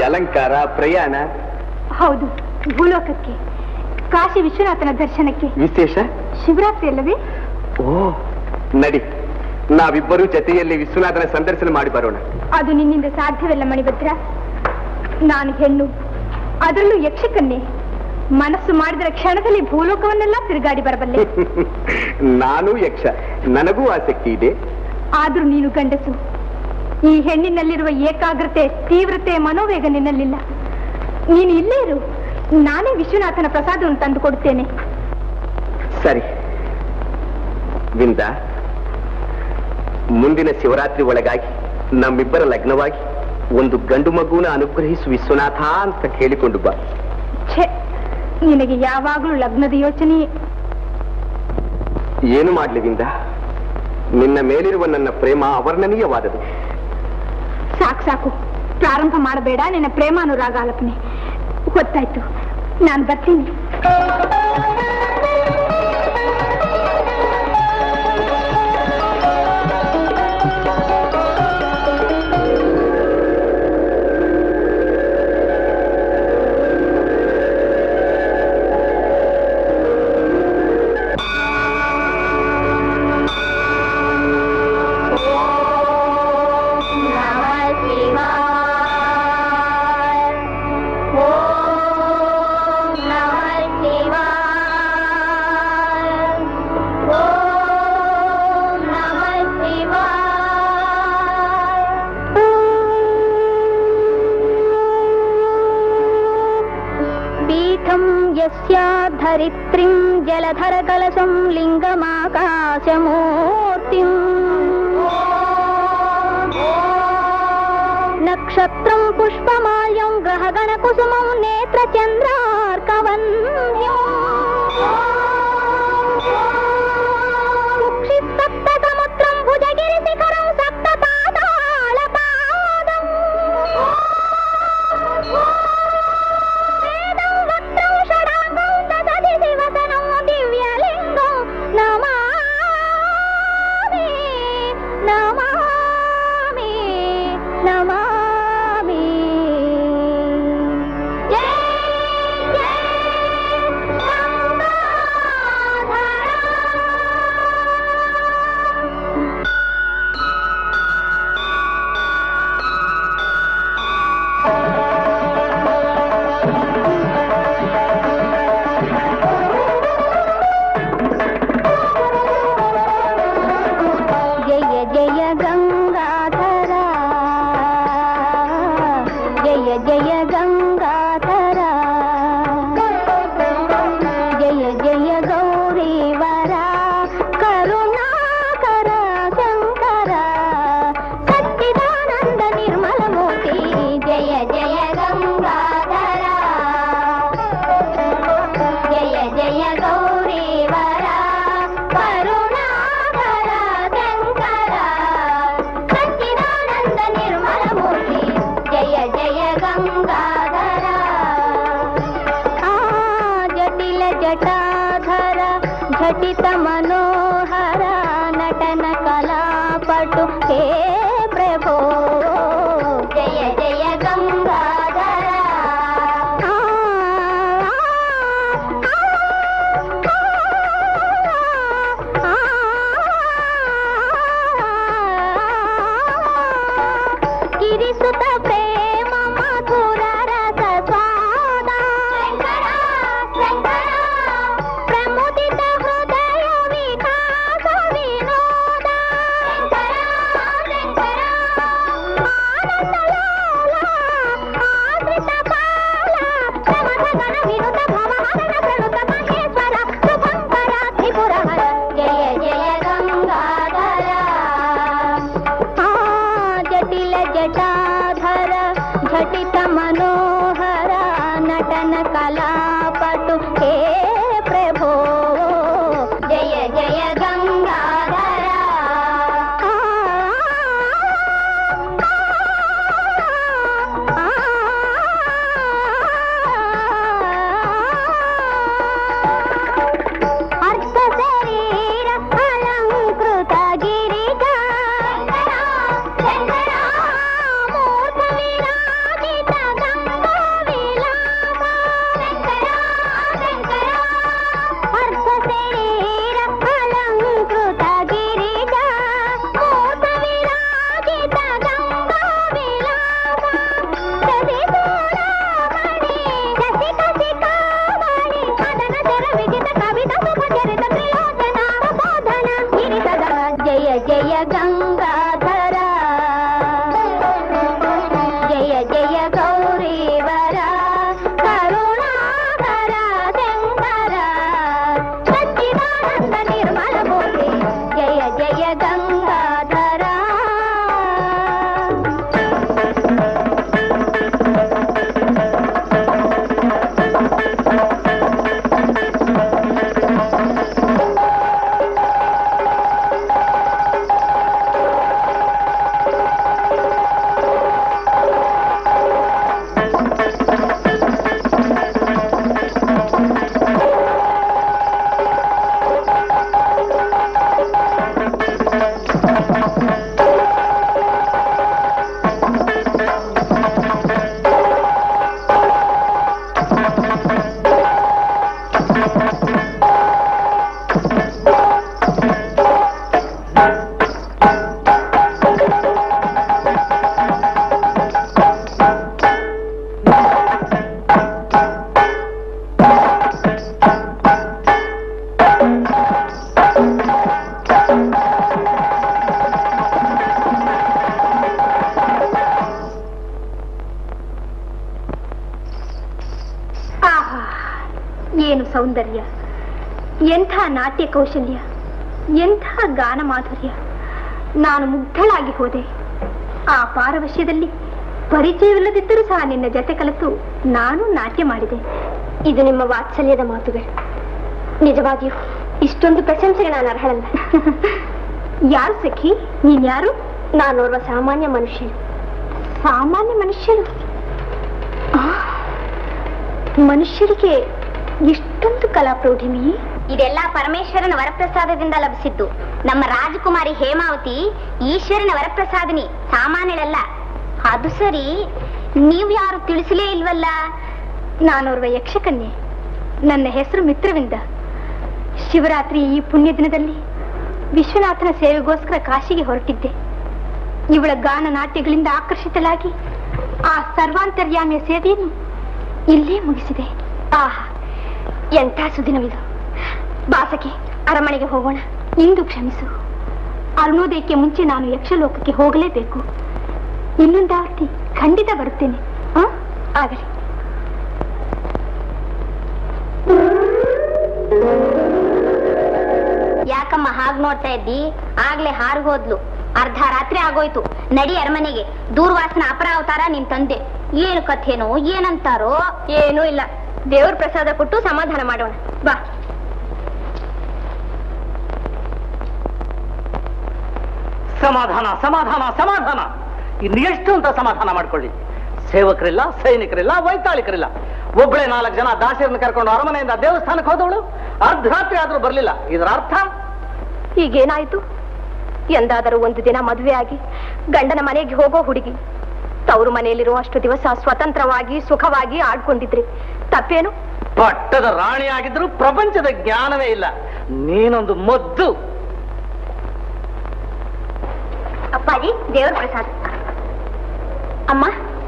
ಅಲಂಕಾರ ಪ್ರಯಾಣ ಹೌದು ಭೂಲೋಕಕ್ಕೆ ಕಾಶಿ ವಿಶ್ವನಾಥನ ದರ್ಶನಕ್ಕೆ ವಿಶೇಷ ಶಿವರಾತ್ರಿ ಅಲ್ಲವೇ ಓ ನಡಿ ನಾವಿಬ್ಬರೂ ಜೊತೆಯಲ್ಲಿ ವಿಶ್ವನಾಥನ ಸಂದರ್ಶನ ಮಾಡಿ ಬರೋಣ ಅದು ನಿನ್ನಿಂದ ಸಾಧ್ಯವಿಲ್ಲ ಮಣಿಭದ್ರ ನಾನು ಹೆಣ್ಣು ಅದರಲ್ಲೂ ಯಕ್ಷಕನ್ನೇ ಮನಸ್ಸು ಮಾಡಿದರೆ ಕ್ಷಣದಲ್ಲಿ ಭೂಲೋಕವನ್ನೆಲ್ಲ ತಿರುಗಾಡಿ ಬರಬಲ್ಲೆ ನಾನು ಯಕ್ಷ ನನಗೂ ಆಸಕ್ತಿ ಇದೆ ಆದ್ರೂ ನೀನು ಗಂಡಸು ಈ ಹೆಣ್ಣಿನಲ್ಲಿರುವ ಏಕಾಗ್ರತೆ ತೀವ್ರತೆ ಮನೋವೇಗ ನಿನ್ನಲ್ಲಿಲ್ಲ ನೀನು ಇಲ್ಲೇ ಇರು ನಾನೇ ವಿಶ್ವನಾಥನ ಪ್ರಸಾದವನ್ನು ತಂದು ಕೊಡುತ್ತೇನೆ ಸರಿ ವಿಂದ ಮುಂದಿನ ಶಿವರಾತ್ರಿ ಒಳಗಾಗಿ ನಮ್ಮಿಬ್ಬರ ಲಗ್ನವಾಗಿ ಒಂದು ಗಂಡು ಮಗುನ ಅನುಗ್ರಹಿಸು ವಿಶ್ವನಾಥ ಅಂತ ಕೇಳಿಕೊಂಡು ಬಾ ಛೆ ನಿನಗೆ ಯಾವಾಗಲೂ ಲಗ್ನದ ಯೋಚನೆ ಏನು ಮಾಡ್ಲಿ ವಿಂದ ನಿನ್ನ ಮೇಲಿರುವ ನನ್ನ ಪ್ರೇಮ ಅವರ್ಣನೀಯವಾದದು ಸಾಕು ಸಾಕು ಪ್ರಾರಂಭ ಮಾಡಬೇಡ ನಿನ್ನ ಪ್ರೇಮಾನುರಾಗ ಆಲಪನೆ ಗೊತ್ತಾಯ್ತು ನಾನು ಬರ್ತೀನಿ पीठं यस्याद्धरित्रीं जलधरकलशं लिङ्गमाकाशमूर्तिम् नक्षत्रं पुष्पमाल्यं ग्रहगणकुसुमं नेत्रचन्द्रार्कवन्ध्यम् सप्तसमुद्रं भुजगिरिशिखरं सप्तपादालपादम् वेदं वक्त्रं षडाङ्गं ददति शिवतनं दिव्यलिङ्गं नमामि नमामि नमामि जय जय गङ्गाधरा जय जय गङ्गाधरा जय जय गङ्गाधरा जय जय गौरीवरा करुणाकर शङ्कर सच्चिदानन्द निर्मलमूर्ति जय जय गङ्गाधरा जय जय गौरीवरा करुणाकर शङ्कर सच्चिदानन्द निर्मलमूर्ति जय जय गङ्गाधरा आ जटिल जटाधर झटित मनोहर नटन कलापटु हे प्रभो जय जय गङ्गाधर आ, आ, ಆ, ಗಿರಿಸುತ ಪ್ರೇಮ ಮಧುರ ರಸ ಸ್ವಾದ ಪ್ರಮುದಿತ ಹೃದಯ ವಿಖ ಗಂಗಾಧರ ಜಯ ಜಯ ಗೌರೀವರ ಕರುಣಾಕರ ಶಂಕರ ಸಚ್ಚಿದಾನಂದ ನಿರ್ಮಲ ಮೂರ್ತಿ ಜಯ ಜಯ ಗಂಗಾಧರ ಆಹಾ ಏನು ಸೌಂದರ್ಯ ಎಂಥ ನಾಟ್ಯ ಕೌಶಲ್ಯ ಎಂಥ ಗಾನ ಮಾಧುರ್ಯ ನಾನು ಮುಗ್ಧಳಾಗಿ ಹೋದೆ ಆ ಪಾರವಶ್ಯದಲ್ಲಿ ಪರಿಚಯವಿಲ್ಲದಿದ್ದರೂ ಸಹ ನಿನ್ನ ಜತೆ ಕಲಿತು ನಾನು ನಾಟ್ಯ ಮಾಡಿದೆ ಇದು ನಿಮ್ಮ ವಾತ್ಸಲ್ಯದ ಮಾತುಗಳು ನಿಜವಾಗಿಯೂ ಇಷ್ಟೊಂದು ಪ್ರಶಂಸೆಗೆ ನಾನು ಅರ್ಹಳಲ್ಲ ಯಾರು ಸಖಿ ನೀನ್ ಯಾರು ನಾನೋರ್ವ ಸಾಮಾನ್ಯ ಮನುಷ್ಯ ಸಾಮಾನ್ಯ ಮನುಷ್ಯರು ಆ, ಮನುಷ್ಯರಿಗೆ ಇಷ್ಟೊಂದು ಕಲಾ ಪ್ರೌಢಿಮೆ ಇದೆಲ್ಲ ಪರಮೇಶ್ವರನ ವರಪ್ರಸಾದದಿಂದ ಲಭಿಸಿದ್ದು ನಮ್ಮ ರಾಜಕುಮಾರಿ ಹೇಮಾವತಿ ಈಶ್ವರನ ವರಪ್ರಸಾದಿನಿ ಸಾಮಾನ್ಯಳಲ್ಲ ಅದು ಸರಿ ನೀವು ಯಾರು ತಿಳಿಸಲೇ ಇಲ್ವಲ್ಲ ನಾನೋರ್ವ ಯಕ್ಷಕನ್ಯೆ ನನ್ನ ಹೆಸರು ಮಿತ್ರವಿಂದ ಶಿವರಾತ್ರಿ ಈ ಪುಣ್ಯ ದಿನದಲ್ಲಿ ವಿಶ್ವನಾಥನ ಸೇವೆಗೋಸ್ಕರ ಕಾಶಿಗೆ ಹೊರಟಿದ್ದೆ ಇವಳ ಗಾನ ನಾಟ್ಯಗಳಿಂದ ಆಕರ್ಷಿತಳಾಗಿ ಆ ಸರ್ವಾಂತರ್ಯಾಮಿಯ ಸೇವೆಯನ್ನು ಇಲ್ಲೇ ಮುಗಿಸಿದೆ ಆಹಾ ಎಂಥ ಸುದಿನವಿದು ಬಾಸಕಿ ಅರಮನೆಗೆ ಹೋಗೋಣ ಇಂದು ಕ್ಷಮಿಸು ಅರುಣೋದಯಕ್ಕೆ ಮುಂಚೆ ನಾನು ಯಕ್ಷಲೋಕಕ್ಕೆ ಹೋಗಲೇಬೇಕು ಇನ್ನೊಂದಾವರ್ತಿ ಖಂಡಿತ ಬರುತ್ತೇನೆ ಆ? ಆಗಲಿ ಯಾಕಮ್ಮ ಹಾಗ್ ನೋಡ್ತಾ ಇದ್ದಿ ಆಗ್ಲೇ ಹಾರು ಹೋದ್ಲು ಅರ್ಧ ರಾತ್ರಿ ಆಗೋಯ್ತು ನಡಿ ಅರಮನೆಗೆ ದೂರ್ವಾಸನ ಅಪರಾವತಾರ ನಿನ್ ತಂದೆ ಏನು ಕಥೆನೋ ಏನಂತಾರೋ ಏನೂ ಇಲ್ಲ ದೇವ್ರ ಪ್ರಸಾದ ಕೊಟ್ಟು ಸಮಾಧಾನ ಮಾಡೋಣ ಬಾ ಸಮಾಧಾನ ಸಮಾಧಾನ ಸಮಾಧಾನ ಇನ್ನು ಎಷ್ಟು ಅಂತ ಸಮಾಧಾನ ಮಾಡ್ಕೊಳ್ಳಿ ಸೇವಕರಿಲ್ಲ ಸೈನಿಕರಿಲ್ಲ ವೈತಾಳಿಕರಿಲ್ಲ ಒಬ್ಬಳೆ ನಾಲ್ಕು ಜನ ದಾಸಿಯರನ್ನು ಕರ್ಕೊಂಡು ಅರಮನೆಯಿಂದ ದೇವಸ್ಥಾನಕ್ಕೆ ಹೋದವಳು ಅರ್ಧರಾತ್ರಿ ಆದ್ರೂ ಬರಲಿಲ್ಲ ಇದರ ಅರ್ಥ ಈಗೇನಾಯ್ತು ಎಂದಾದರೂ ಒಂದು ದಿನ ಮದುವೆ ಆಗಿ ಗಂಡನ ಮನೆಗೆ ಹೋಗೋ ಹುಡುಗಿ ತವರು ಮನೆಯಲ್ಲಿರುವಷ್ಟು ದಿವಸ ಸ್ವತಂತ್ರವಾಗಿ ಸುಖವಾಗಿ ಆಡ್ಕೊಂಡಿದ್ರಿ ತಪ್ಪೇನು ಪಟ್ಟದ ರಾಣಿ ಆಗಿದ್ರು ಪ್ರಪಂಚದ ಜ್ಞಾನವೇ ಇಲ್ಲ ನೀನೊಂದು ಮೊದ್ದು ಅಪ್ಪಾಜಿ ದೇವ್ರ ಪ್ರಸಾದ ಅಮ್ಮ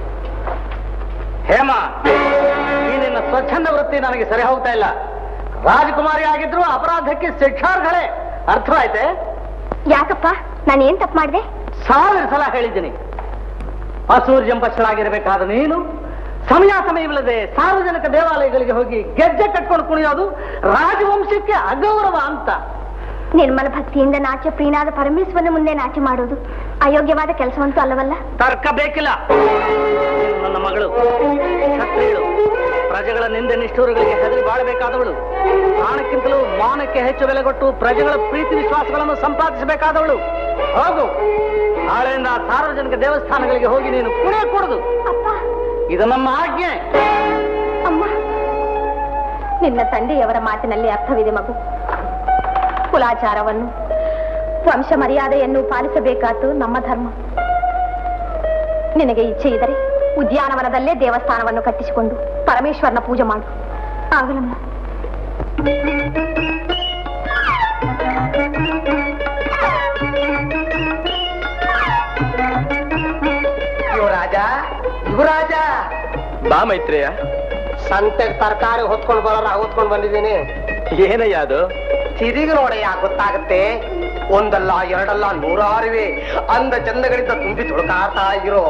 ಹೇಮ ಈ ನಿನ್ನ ಸ್ವಚ್ಛಂದ ವೃತ್ತಿ ನನಗೆ ಸರಿ ಹೋಗ್ತಾ ಇಲ್ಲ ರಾಜಕುಮಾರಿ ಆಗಿದ್ರು ಅಪರಾಧಕ್ಕೆ ಶಿಕ್ಷಾರ್ಹಳೆ ಅರ್ಥವಾಯ್ತೆ ಯಾಕಪ್ಪ ನಾನು ಏನ್ ತಪ್ಪು ಮಾಡಿದೆ ಸಾವಿರ ಸಲ ಹೇಳಿದ್ದೀನಿ ಅಸೂರ್ಯಂಬಶಳಾಗಿರಬೇಕಾದ ನೀನು ಸಮಯ ಸಮಯವಿಲ್ಲದೆ ಸಾರ್ವಜನಿಕ ದೇವಾಲಯಗಳಿಗೆ ಹೋಗಿ ಗೆಜ್ಜೆ ಕಟ್ಕೊಂಡು ಕುಣಿಯೋದು ರಾಜವಂಶಕ್ಕೆ ಅಗೌರವ ಅಂತ ನಿರ್ಮಲ ಭಕ್ತಿಯಿಂದ ನಾಟ್ಯ ಪ್ರಿಯನಾದ ಪರಮೇಶ್ವರನ ಮುಂದೆ ನಾಟ್ಯ ಮಾಡೋದು ಅಯೋಗ್ಯವಾದ ಕೆಲಸವಂತೂ ಅಲ್ಲವಲ್ಲ ತರ್ಕ ಬೇಕಿಲ್ಲ ನೀನು ನನ್ನ ಮಗಳು ಕ್ಷತ್ರಿಯಳು ಪ್ರಜೆಗಳ ನಿಂದೆ ನಿಷ್ಠೂರಗಳಿಗೆ ಹೆದರಿ ಬಾಳಬೇಕಾದವಳು ಪ್ರಾಣಕ್ಕಿಂತಲೂ ಮಾನಕ್ಕೆ ಹೆಚ್ಚು ಬೆಲೆ ಕೊಟ್ಟು ಪ್ರಜೆಗಳ ಪ್ರೀತಿ ವಿಶ್ವಾಸಗಳನ್ನು ಸಂಪಾದಿಸಬೇಕಾದವಳು ಹೋಗು ನಾಳೆಯಿಂದ ಸಾರ್ವಜನಿಕ ದೇವಸ್ಥಾನಗಳಿಗೆ ಹೋಗಿ ನೀನು ಕುಣಿಯ ಕೂಡದು ಅಪ್ಪ ಇದು ನಮ್ಮ ಆಜ್ಞೆ ಅಮ್ಮ ನಿನ್ನ ತಂದೆಯವರ ಮಾತಿನಲ್ಲಿ ಅರ್ಥವಿದೆ ಮಗು ಕುಲಾಚಾರವನ್ನು ವಂಶ ಮರ್ಯಾದೆಯನ್ನು ಪಾಲಿಸಬೇಕಾದ್ದು ನಮ್ಮ ಧರ್ಮ ನಿನಗೆ ಇಚ್ಛೆ ಇದ್ದರೆ ಉದ್ಯಾನವನದಲ್ಲೇ ದೇವಸ್ಥಾನವನ್ನು ಕಟ್ಟಿಸಿಕೊಂಡು ಪರಮೇಶ್ವರನ ಪೂಜೆ ಮಾಡು ಆಗಲಮ್ಮ ಯುವರಾಜ ಯುವರಾಜ ಬಾ ಮೈತ್ರೇಯ ಸಂತೆಗೆ ತರಕಾರಿ ಹೊತ್ಕೊಂಡು ಬರೋರ ಹೊತ್ಕೊಂಡು ಬಂದಿದ್ದೀನಿ ಏನಯ್ಯ ಅದು ತಿರುಗಿ ನೋಡಯ್ಯ ಗೊತ್ತಾಗುತ್ತೆ ಒಂದಲ್ಲ ಎರಡಲ್ಲ ನೂರಾರಿವೆ ಅಂದ ಚಂದಗಳಿಂದ ತುಂಬಿ ತುಳುಕಾಡ್ತಾ ಇರೋ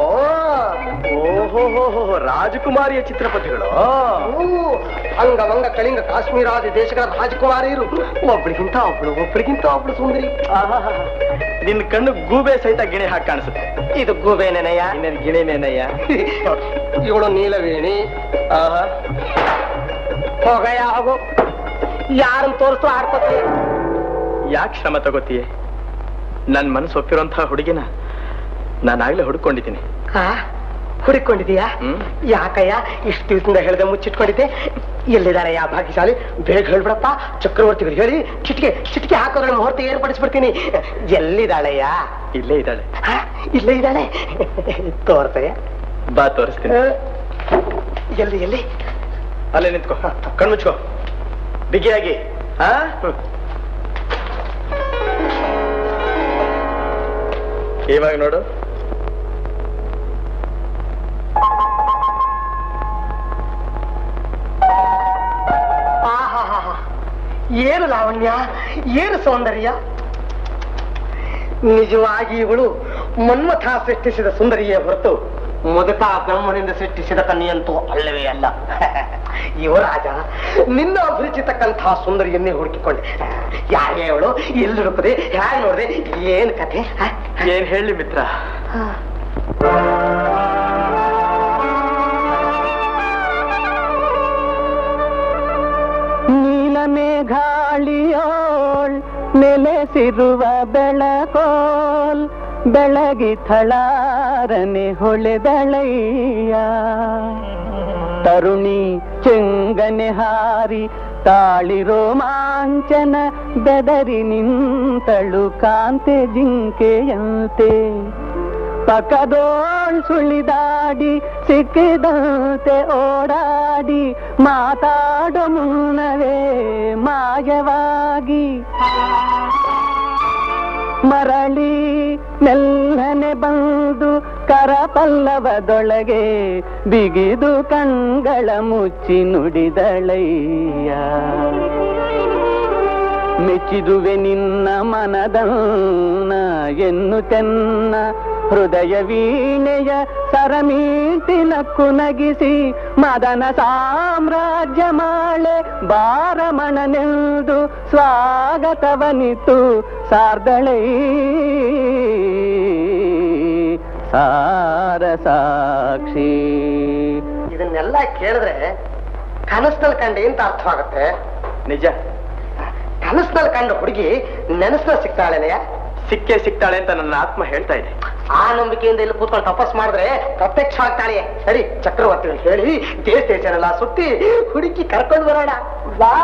ಓಹೋ ರಾಜಕುಮಾರಿಯ ಚಿತ್ರಪಟಗಳು ಓ, ಅಂಗವಂಗ ಕಳಿಂಗ ಕಾಶ್ಮೀರಾದಿ ದೇಶಗಳ ರಾಜಕುಮಾರಿಯರು ಒಬ್ಳಿಗಿಂತ ಒಬ್ಳು ಒಬ್ಳಿಗಿಂತ ಒಬ್ಳು ಸುಂದರಿ ನಿನ್ ಕಣ್ಣು ಗೂಬೆ ಸಹಿತ ಗಿಣಿ ಹಾಕಿ ಕಾಣಿಸುತ್ತೆ ಇದು ಗೂಬೇನೆನಯ್ಯ ಇನ್ನೇನು ಗಿಣಿನೇನಯ್ಯ ಇವಳು ನೀಲವೇಣಿ ಆಹಾ ಹೋಗಯ್ಯ ಹೋಗು ಯಾರನ್ನು ತೋರಿಸ್ತು ಆಡ್ಕೊತೀಯ ಯಾಕೆ ಶ್ರಮ ತಗೋತೀಯ ನನ್ ಮನಸ್ಸು ಒಪ್ಪಿರೋಂತಹ ಹುಡುಗಿನ ನಾನಾಗ್ಲೇ ಹುಡುಕೊಂಡಿದ್ದೀನಿ ಆ, ಹುಡುಕೊಂಡಿದೀಯಾ ಹ್ಮ್. ಯಾಕಯ್ಯ ಇಷ್ಟು ದಿವಸದಿಂದ ಹೇಳ್ದೆ ಮುಚ್ಚಿಟ್ಕೊಂಡಿದ್ದೆ ಎಲ್ಲಿದ್ದಾರೆ ಯಾ ಭಾಗ್ಯಶಾಲಿ ಬೇಗ ಹೇಳ್ಬಿಡಪ್ಪ ಚಕ್ರವರ್ತಿಗಳು ಹೇಳಿ ಚಿಟಿಕೆ ಚಿಟಿಕೆ ಹಾಕೋದ್ರೆ ಮುಹೂರ್ತ ಏರ್ಪಡಿಸ್ಬಿಡ್ತೀನಿ ಎಲ್ಲಿದ್ದಾಳೆಯ್ಯ ಇಲ್ಲೇ ಇದ್ದಾಳೆ ಆ, ಇಲ್ಲೇ ಇದ್ದಾಳೆ ತೋರ್ತಯ್ಯ ಬಾ ತೋರಿಸ್ತೀನಿ ಆ, ಎಲ್ಲಿ ಎಲ್ಲಿ ಅಲ್ಲೇ ನಿಂತ್ಕೋ ಕಣ್ಮುಚ್ಕೋ ಬಿಗಿಯಾಗಿ ಹಾ ಇವಾಗ ನೋಡು ಆಹಾಹಾಹಾ. ಏನು ಲಾವಣ್ಯ ಏನು ಸೌಂದರ್ಯ ನಿಜವಾಗಿ ಇವಳು ಮನ್ಮಥ ಸೃಷ್ಟಿಸಿದ ಸುಂದರಿಯೇ ಹೊರತು ಮೊದತ ಬ್ರಹ್ಮನಿಂದ ಸೃಷ್ಟಿಸಿದ ಕನ್ಯಂತೂ ಅಲ್ಲವೇ ಅಲ್ಲ ಯುವರಾಜ ನಿನ್ನ ಅಭಿರುಚಿತಕ್ಕಂತಹ ಸುಂದರಿಯನ್ನೇ ಹುಡುಕಿಕೊಂಡೆ ಯಾರೇ ಅವಳು ಎಲ್ಲಿ ಹುಡುಕದೆ ಹೇಗೆ ನೋಡಿದೆ ಏನ್ ಕಥೆ ಹ? ಏನ್ ಹೇಳಿ ಮಿತ್ರ ನೀಲ ಮೇಘಾಳಿಯೋಳ್ ನೆಲೆಸಿರುವ ಬೆಳಕೋಲ್ ಬೆಳಗಿ ಥಳಾರನೆ ಹೊಳೆದಳಯ್ಯ ತರುಣಿ ಚೆಂಗನೆ ಹಾರಿ ತಾಳಿರೋ ಮಾಂಚನ ಬೆದರಿ ನಿಂತಳು ಕಾಂತೆ ಜಿಂಕೆಯಂತೆ ಪಕ್ಕದೋಳ್ ಸುಳಿದಾಡಿ ಸಿಕ್ಕಿದಂತೆ ಓಡಾಡಿ ಮಾತಾಡೋ ಮುನ್ನವೇ ಮಾಯವಾಗಿ ಮರಳಿ ಮೆಲ್ಲನೆ ಬಂದು ಕರಪಲ್ಲವದೊಳಗೆ ಬಿಗಿದು ಕಣ್ಗಳ ಮುಚ್ಚಿ ನುಡಿದಳಯ್ಯ ಮೆಚ್ಚಿದುವೆ ನಿನ್ನ ಮನದನ್ನ ಎನ್ನುತೆನ್ನ ಹೃದಯ ವೀಣೆಯ ಸರಮೀಟಿನ ಕುನಗಿಸಿ ಮದನ ಸಾಮ್ರಾಜ್ಯ ಮಾಳೆ ಬಾರಮಣನೆಂದು ಸ್ವಾಗತವನಿತು ಸಾರ್ದಳೈ ಸಾರ ಸಾಕ್ಷಿ ಇದನ್ನೆಲ್ಲ ಕೇಳಿದ್ರೆ ಕನಸ್ನಲ್ಲಿ ಕಂಡೆ ಅಂತ ಅರ್ಥವಾಗುತ್ತೆ ನಿಜ ಕನಸ್ನಲ್ಲಿ ಕಂಡ ಹುಡುಗಿ ನೆನಸ್ನಲ್ಲಿ ಸಿಗ್ತಾಳೆನೆಯ ಸಿಕ್ಕೇ ಸಿಗ್ತಾಳೆ ಅಂತ ನನ್ನ ಆತ್ಮ ಹೇಳ್ತಾ ಇದೆ ಆ ನಂಬಿಕೆಯಿಂದ ಇಲ್ಲಿ ಕೂತ್ಕೊಂಡು ತಪಸ್ ಮಾಡಿದ್ರೆ ಪ್ರತ್ಯಕ್ಷ ಆಗ್ತಾಳೆ ಸರಿ ಚಕ್ರವರ್ತಿಗಳು ಹೇಳಿ ದೇಶ ದೇಶನೆಲ್ಲ ಸುತ್ತಿ ಹುಡುಕಿ ಕರ್ಕೊಂಡು ಬರೋಣ ಬಾ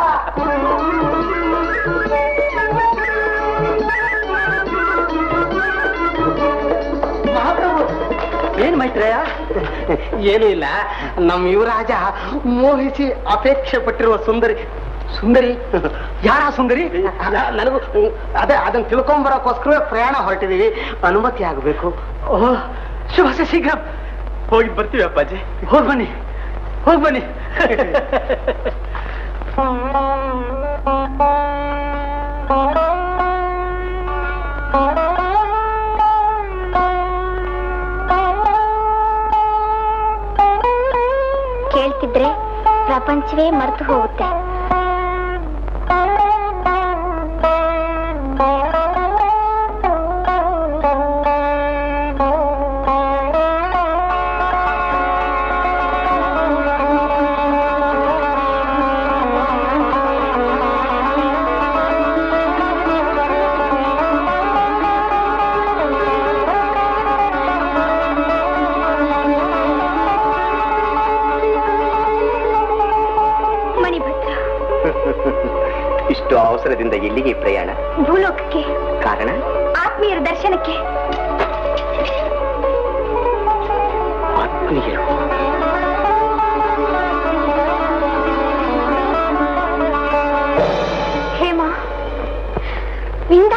ಮಹಾಪ್ರಭು ಏನ್ ಮೈತ್ರೇಯ ಏನೂ ಇಲ್ಲ ನಮ್ಮ ಯುವರಾಜ ಮೋಹಿಸಿ ಅಪೇಕ್ಷೆ ಪಟ್ಟಿರುವ ಸುಂದರಿ ಸುಂದರಿ ಯಾರ ಸುಂದರಿ ನನಗೂ ಅದೇ ಅದನ್ನ ತಿಳ್ಕೊಂಬರೋಕ್ಕೋಸ್ಕರವೇ ಪ್ರಯಾಣ ಹೊರಟಿದೀವಿ ಅನುಮತಿ ಆಗಬೇಕು ಓಹ್ ಶುಭ ಶೀಘ್ರ ಹೋಗಿ ಬರ್ತೀವಿ ಅಪ್ಪಾಜಿ ಹೋಗ್ ಬನ್ನಿ ಹೋಗ್ ಬನ್ನಿ ಕೇಳ್ತಿದ್ರೆ ಪ್ರಪಂಚವೇ ಮರೆತು ಹೋಗುತ್ತೆ ಮಣಿಭದ್ರ ಇಷ್ಟು ಅವಸರದಿಂದ ಎಲ್ಲಿಗೆ ಪ್ರಯಾಣ ಭೂಲೋಕಕ್ಕೆ ಕಾರಣ ಆತ್ಮೀಯರ ದರ್ಶನಕ್ಕೆ ಆತ್ಮೀಯರು ಹೇಮ ವಿಂದ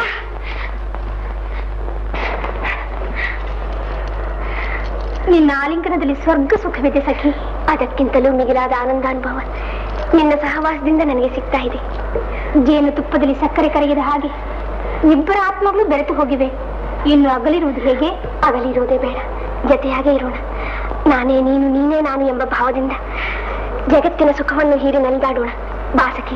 ನಿನ್ನ ಆಲಿಂಗನದಲ್ಲಿ ಸ್ವರ್ಗ ಸುಖವಿದೆ ಸಖಿ ಅದಕ್ಕಿಂತಲೂ ಮಿಗಿಲಾದ ಆನಂದಾನುಭವ ನಿನ್ನ ಸಹವಾಸದಿಂದ ನನಗೆ ಸಿಗ್ತಾ ಇದೆ ಜೇನು ತುಪ್ಪದಲ್ಲಿ ಸಕ್ಕರೆ ಕರಗಿದ ಹಾಗೆ ಇಬ್ಬರ ಆತ್ಮಗಳು ಬೆರೆತು ಹೋಗಿವೆ ಇನ್ನು ಅಗಲಿರುವುದು ಹೇಗೆ ಅಗಲಿರೋದೇ ಬೇಡ ಜೊತೆಯಾಗೇ ಇರೋಣ ನಾನೇ ನೀನು ನೀನೇ ನಾನು ಎಂಬ ಭಾವದಿಂದ ಜಗತ್ತಿನ ಸುಖವನ್ನು ಹೀರಿ ನಲಿದಾಡೋಣ ಬಾಸಕಿ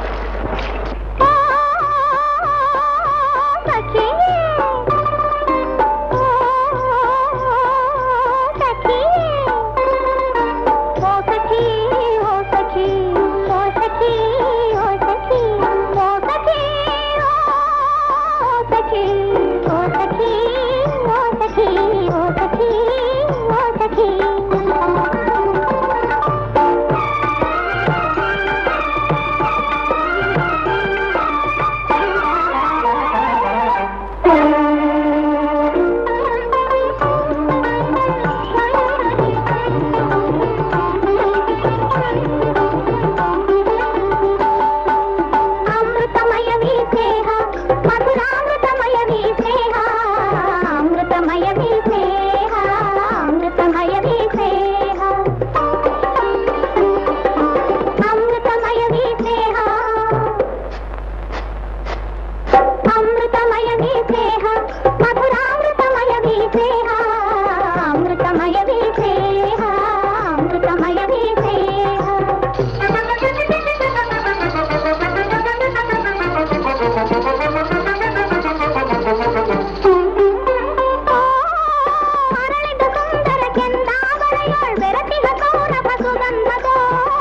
ಅಮೃತಮಯವೀ ಸ್ನೇಹ ಮಧುರಾಮೃತಮಯವೀ ಸ್ನೇಹ ಅಮೃತಮಯವೀ ಸ್ನೇಹ ಅಮೃತಮಯವೀ ಸ್ನೇಹ ಅಮೃತಮಯವೀ ಸ್ನೇಹ ಅಮೃತಮಯವೀ ಸ್ನೇಹ ಮಧುರಾಮೃತಮಯವೀ ಸ್ನೇಹ ಅಮೃತಮಯವೀ ಸ್ನೇಹ ಅಮೃತಮಯವೀ ಅರಳಿದ ಸುಂದರ ಕೆಂದಾವರೆಯಾಳ್ ಬೆರತಿಗ ಸೌರಭ ಸುಗಂಧದೋ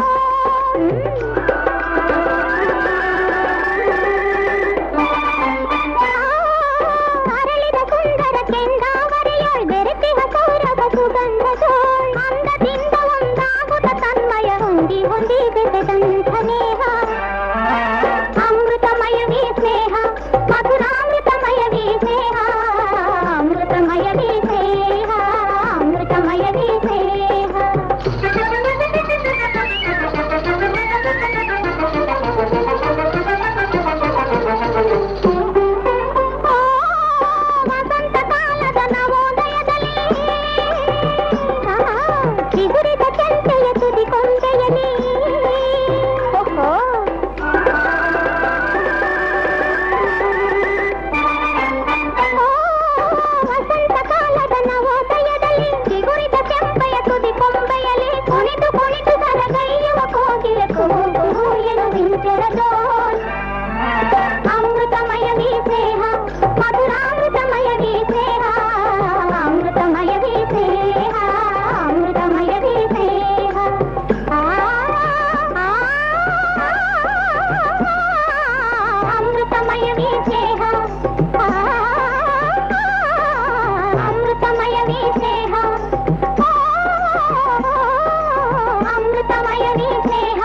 ಅರಳಿದ ಸುಂದರ ಕೆಂದಾವರೆಯಾಳ್ ಬೆರತಿಗ ಸೌರಭ ಸುಗಂಧದೋಳ್ ಅಂದದಿಂದ ಒಂದಾಗುತ್ತ ತನ್ಮಯ ಹೊಂದಿ ಹೊಂದಿ ಬೆಸೆದಂಥ ನೇಹ ಅಮೃತಮಯವೀ ಸ್ನೇಹ ಮಧುರಾಮೃತಮಯವೀ ಸ್ನೇಹ ಅಮೃತಮಯವೀ ಸ್ನೇಹ ಅಮೃತಮಯವೀ ವಸಂತ ಕಾಲದ ನವೋದಯದಲ್ಲಿ ಚಿಗುರಿದ ಕೆಂಪೆಯ ತುದಿ ಕೊಂಬೆಯಲಿ ಓಹೋ ವಸಂತ ಕಾಲದ ನವೋದಯದಲ್ಲಿ ಚಿಗುರಿದ ಕೆಂಪೆಯ ತುದಿ ಕೊಂಬೆಯಲಿ ಕುಣಿದು ಕುಣಿದು ಕರಗೈಯುವ ಕೋಗಿಲೆ ಕೂಗು ಎನ್ನುವಿಂತೆರದೋ ಅಮೃತಮಯವೀ ಸ್ನೇಹ ಮಧುರಾಮೃತಮಯವೀ ಸ್ನೇಹ ಅಮೃತಮಯವೀ ಸ್ನೇಹ ಅಮೃತಮಯವೀ ಸ್ನೇಹ ಆ, ಆ, ಅಮೃತಮಯವೀ ಸ್ನೇಹ ಆ, ಅಮೃತಮಯವೀ ಸ್ನೇಹ ಆ, ಅಮೃತಮಯವೀ ಸ್ನೇಹ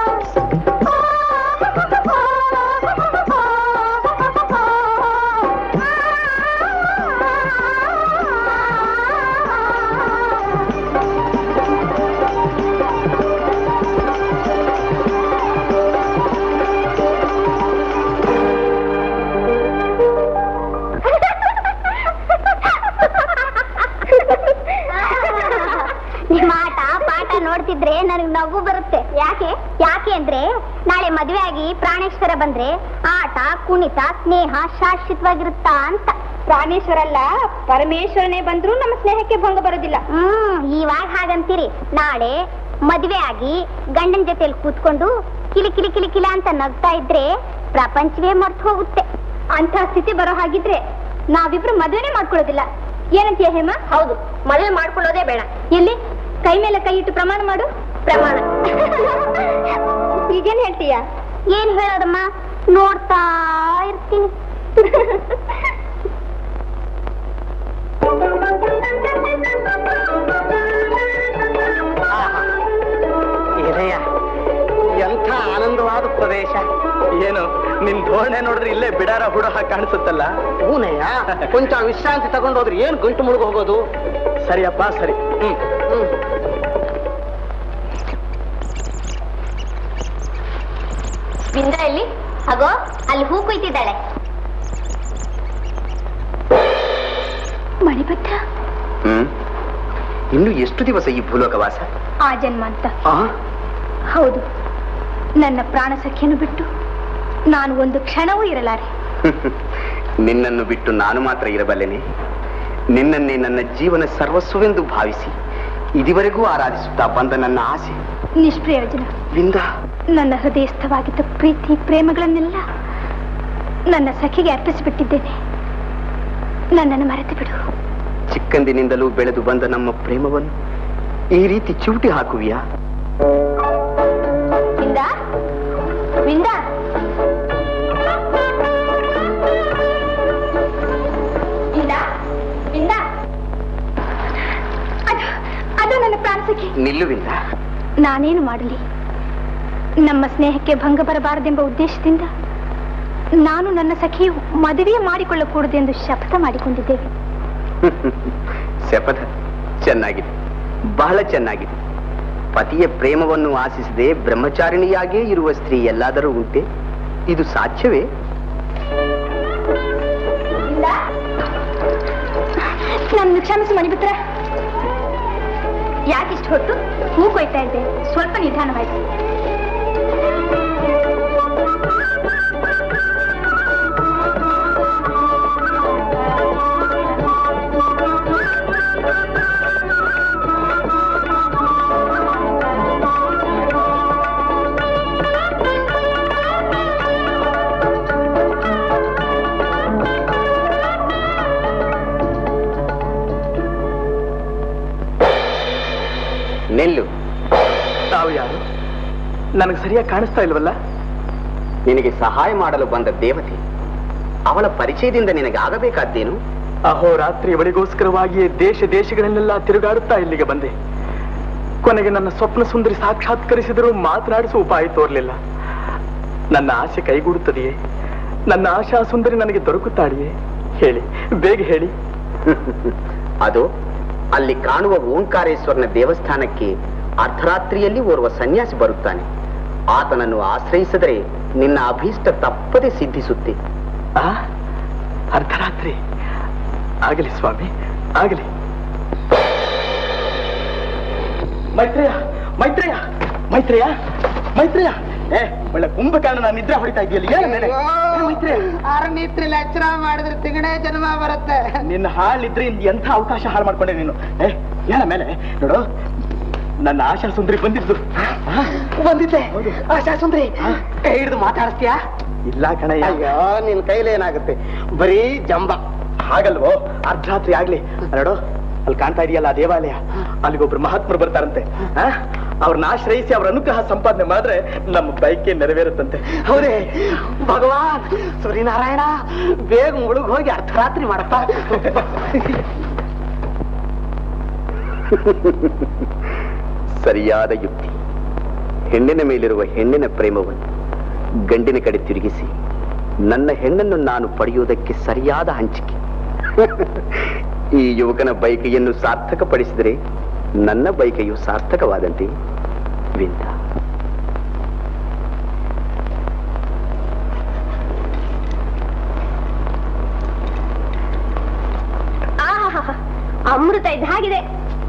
ನಿಮ್ಮ ಆಟ ಪಾಠ ನೋಡ್ತಿದ್ರೆ ನನಗೆ ನಗು ಬರುತ್ತೆ ಯಾಕೆ ಯಾಕೆ ಅಂದ್ರೆ ನಾಳೆ ಮದುವೆ ಆಗಿ ಪ್ರಾಣೇಶ್ವರ ಬಂದ್ರೆ ಆಟ ಕುಣಿತ ಸ್ನೇಹ ಶಾಶ್ವತವಾಗಿರುತ್ತಾ ಅಂತ ಪ್ರಾಣೇಶ್ವರ ಅಲ್ಲ ಪರಮೇಶ್ವರನೇ ಬಂದ್ರು ನಮ್ಮ ಸ್ನೇಹಕ್ಕೆ ಭಂಗ ಬರೋದಿಲ್ಲ ಹ್ಮ್ ಇವಾಗ ಹಾಗಂತೀರಿ ನಾಳೆ ಮದುವೆ ಆಗಿ ಗಂಡನ ಜೊತೆಲಿ ಕೂತ್ಕೊಂಡು ಕಿಲಿ ಕಿಲಿ ಕಿಲಿ ಕಿಲ ಅಂತ ನಗ್ತಾ ಇದ್ರೆ ಪ್ರಪಂಚವೇ ಮರ್ತು ಹೋಗುತ್ತೆ ಅಂತ ಸ್ಥಿತಿ ಬರೋ ಹಾಗಿದ್ರೆ ನಾವಿಬ್ರು ಮದುವೆನೇ ಮಾಡ್ಕೊಳ್ಳೋದಿಲ್ಲ ಏನಂತೀಯ ಹೇಮ ಹೌದು ಮದುವೆ ಮಾಡ್ಕೊಳ್ಳೋದೇ ಬೇಡ ಎಲ್ಲಿ ಕೈ ಮೇಲೆ ಕೈ ಇಟ್ಟು ಪ್ರಮಾಣ ಮಾಡು ಪ್ರಮಾಣ ಈಗೇನ್ ಹೇಳ್ತೀಯ ಏನ್ ಹೇಳೋದಮ್ಮ ನೋಡ್ತಾ ಇರ್ತೀನಿ ಇದೆಯ ಎಂಥ ಆನಂದವಾದ ಪ್ರದೇಶ ಏನು ನಿನ್ ಧೋರಣೆ ನೋಡಿದ್ರೆ ಇಲ್ಲೇ ಬಿಡಾರ ಹುಡ ಹಾಗೆ ಕಾಣಿಸುತ್ತಲ್ಲ ಹೂನಯ್ಯ ಕೊಂಚ ವಿಶ್ರಾಂತಿ ತಗೊಂಡೋದ್ರೆ ಏನ್ ಗಂಟು ಮುಳುಗು ಹೋಗೋದು ಸರಿಯಪ್ಪ ಸರಿ ಹ್ಮ್ ಹ್ಮ್ ಬಿಂದ ಎಲ್ಲಿ ಹಾಗೋ ಅಲ್ಲಿ ಹೂ ಕುಯ್ತಿದ್ದಾಳೆ ಮಣಿಭದ್ರ ಹ್ಮ್ ಇನ್ನು ಎಷ್ಟು ದಿವಸ ಈ ಭೂಲೋಕವಾಸ ಆ ಜನ್ಮ ಅಂತ ಆ ಹೌದು ನನ್ನ ಪ್ರಾಣ ಸಖ್ಯನು ಬಿಟ್ಟು ನಾನು ಒಂದು ಕ್ಷಣವೂ ಇರಲಾರೆ ನಿನ್ನನ್ನು ಬಿಟ್ಟು ನಾನು ಮಾತ್ರ ಇರಬಲ್ಲೆನೆ ನಿನ್ನನ್ನೇ ನನ್ನ ಜೀವನ ಸರ್ವಸ್ವವೆಂದು ಭಾವಿಸಿ ಇದುವರೆಗೂ ಆರಾಧಿಸುತ್ತಾ ಬಂದ ನನ್ನ ಆಸೆ ನಿಷ್ಪ್ರಯೋಜನ ವಿಂದ ನನ್ನ ಹೃದಯಸ್ಥವಾಗಿದ್ದ ಪ್ರೀತಿ ಪ್ರೇಮಗಳನ್ನೆಲ್ಲ ನನ್ನ ಸಖಿಗೆ ಅರ್ಪಿಸಿಬಿಟ್ಟಿದ್ದೇನೆ ನನ್ನನ್ನು ಮರೆತು ಬಿಡು ಚಿಕ್ಕಂದಿನಿಂದಲೂ ಬೆಳೆದು ಬಂದ ನಮ್ಮ ಪ್ರೇಮವನ್ನು ಈ ರೀತಿ ಚೂಟಿ ಹಾಕುವಿಯಾ ವಿಂದ ವಿಂದ ವಿಂದ ವಿಂದ ಅದು ಅದು ನನ್ನ ಪ್ರಾಣಸಖಿ ನಿಲ್ಲುವಿಂದ ನಾನೇನು ಮಾಡಲಿ ನಮ್ಮ ಸ್ನೇಹಕ್ಕೆ ಭಂಗ ಬರಬಾರದೆಂಬ ಉದ್ದೇಶದಿಂದ ನಾನು ನನ್ನ ಸಖಿಯು ಮದುವೆ ಮಾಡಿಕೊಳ್ಳಕೂಡದೆಂದು ಶಪಥ ಮಾಡಿಕೊಂಡಿದ್ದೇವೆ ಶಪಥ ಚೆನ್ನಾಗಿದೆ ಬಹಳ ಚೆನ್ನಾಗಿದೆ ಪತಿಯ ಪ್ರೇಮವನ್ನು ಆಶಿಸದೆ ಬ್ರಹ್ಮಚಾರಿಣಿಯಾಗೇ ಇರುವ ಸ್ತ್ರೀ ಎಲ್ಲಾದರೂ ಉಂಟೆ ಇದು ಸಾಧ್ಯವೇ ನನ್ನ ಕ್ಷಮಿಸಿ ಮಣಿಬಿಟ್ರೆ ಯಾಕಿಷ್ಟು ಹೊತ್ತು ಹೂ ಕೊಯ್ತಾ ಇದ್ದೆ ಸ್ವಲ್ಪ ನಿಧಾನವಾಯ್ತು ನಿಲ್ಲು ತಾವು ಯಾರು ನನಗೆ ಸರಿಯಾಗಿ ಕಾಣಿಸ್ತಾ ಇಲ್ವಲ್ಲ ನಿನಗೆ ಸಹಾಯ ಮಾಡಲು ಬಂದ ದೇವತೆ ಅವಳ ಪರಿಚಯದಿಂದ ನಿನಗೆ ಆಗಬೇಕಾದ್ದೇನು ಅಹೋರಾತ್ರಿ ಅವಳಿಗೋಸ್ಕರವಾಗಿಯೇ ದೇಶ ದೇಶಗಳನ್ನೆಲ್ಲ ತಿರುಗಾಡುತ್ತಾ ಇಲ್ಲಿಗೆ ಬಂದೆ ಕೊನೆಗೆ ನನ್ನ ಸ್ವಪ್ನ ಸುಂದರಿ ಸಾಕ್ಷಾತ್ಕರಿಸಿದರೂ ಮಾತನಾಡಿಸುವ ಉಪಾಯ ತೋರಲಿಲ್ಲ ನನ್ನ ಆಸೆ ಕೈಗೂಡುತ್ತದೆಯೇ ನನ್ನ ಆಶಾ ಸುಂದರಿ ನನಗೆ ದೊರಕುತ್ತಾಳೆಯೇ ಹೇಳಿ ಬೇಗ ಹೇಳಿ ಅದು ಅಲ್ಲಿ ಕಾಣುವ ಓಂಕಾರೇಶ್ವರನ ದೇವಸ್ಥಾನಕ್ಕೆ ಅರ್ಧರಾತ್ರಿಯಲ್ಲಿ ಓರ್ವ ಸನ್ಯಾಸಿ ಬರುತ್ತಾನೆ ಆತನನ್ನು ಆಶ್ರಯಿಸಿದರೆ ನಿನ್ನ ಅಭೀಷ್ಟ ತಪ್ಪದೆ ಸಿದ್ಧಿಸುತ್ತೆ ಆ ಅರ್ಧರಾತ್ರಿ ಆಗಲಿ ಸ್ವಾಮಿ ಆಗಲಿ ಮೈತ್ರೇಯ ಮೈತ್ರೇಯ ಮೈತ್ರೇಯ ಮೈತ್ರೇಯ ಏ ಒಳ್ಳೆ ಕುಂಭಕರ್ಣ ನಾನು ನಿದ್ರೆ ಹೊಡಿತಾ ಇದೆಯಲ್ಲ ಏನು ಮೇಲೆ ಏ, ಮೈತ್ರೇಯ ಅರನಿತ್ರಿ ಲೆಚ್ಚರ ಮಾಡಿದ್ರೆ ತಿಗಣೆ ಜನ್ಮ ಬರುತ್ತೆ ನಿನ್ನ ಹಾಳಿದ್ರೆ ಇನ್ ಎಂಥ ಅವಕಾಶ ಹಾಳು ಮಾಡ್ಕೊಂಡೆ ನೀನು ಏ ಏನ ಮೇಲೆ ನೋಡು ನನ್ನ ಆಶಾ ಸುಂದರಿ ಬಂದಿದ್ದು ಆ, ಬಂದಿದ್ದೆ ಹೌದು. ಆಶಾ ಸುಂದ್ರಿ ಹಾ. ಕೈ ಹಿಡಿದು ಮಾತಾಡಿಸ್ತೀಯಾ ಇಲ್ಲ ಕಣಯ್ಯ ಅಯ್ಯೋ ನಿನ್ ಕೈಲಿ ಏನಾಗುತ್ತೆ ಬರೀ ಜಂಬ ಹಾಗಲ್ವೋ ಅರ್ಧರಾತ್ರಿ ಆಗ್ಲಿ ನೋಡು ಅಲ್ಲಿ ಕಾಣ್ತಾ ಇದೆಯಲ್ಲ ಆ ದೇವಾಲಯ ಅಲ್ಲಿಗೊಬ್ರು ಮಹಾತ್ಮರು ಬರ್ತಾರಂತೆ ಆ? ಅವ್ರನ್ನ ಆಶ್ರಯಿಸಿ ಅವ್ರ ಅನುಗ್ರಹ ಸಂಪಾದನೆ ಮಾಡಿದ್ರೆ ನಮ್ಮ ಬೈಕೆ ನೆರವೇರುತ್ತಂತೆ ಹೌದೇ ಭಗವಾನ್ ಸೂರ್ಯನಾರಾಯಣ ಬೇಗ ಮುಳುಗ್ ಹೋಗಿ ಅರ್ಧರಾತ್ರಿ ಮಾಡಪ್ಪ ಸರಿಯಾದ ಯುಕ್ತಿ ಹೆಣ್ಣಿನ ಮೇಲಿರುವ ಹೆಣ್ಣಿನ ಪ್ರೇಮವನ್ನು ಗಂಡಿನ ಕಡೆ ತಿರುಗಿಸಿ ನನ್ನ ಹೆಣ್ಣನ್ನು ನಾನು ಪಡೆಯುವುದಕ್ಕೆ ಸರಿಯಾದ ಹಂಚಿಕೆ ಈ ಯುವಕನ ಬೈಕೆಯನ್ನು ಸಾರ್ಥಕಪಡಿಸಿದರೆ ನನ್ನ ಬೈಕೆಯು ಸಾರ್ಥಕವಾದಂತೆ ವಿಂದ ಆಹಾಹಾಹಾ. ಅಮೃತ ಇದು ಹಾಗಿದೆ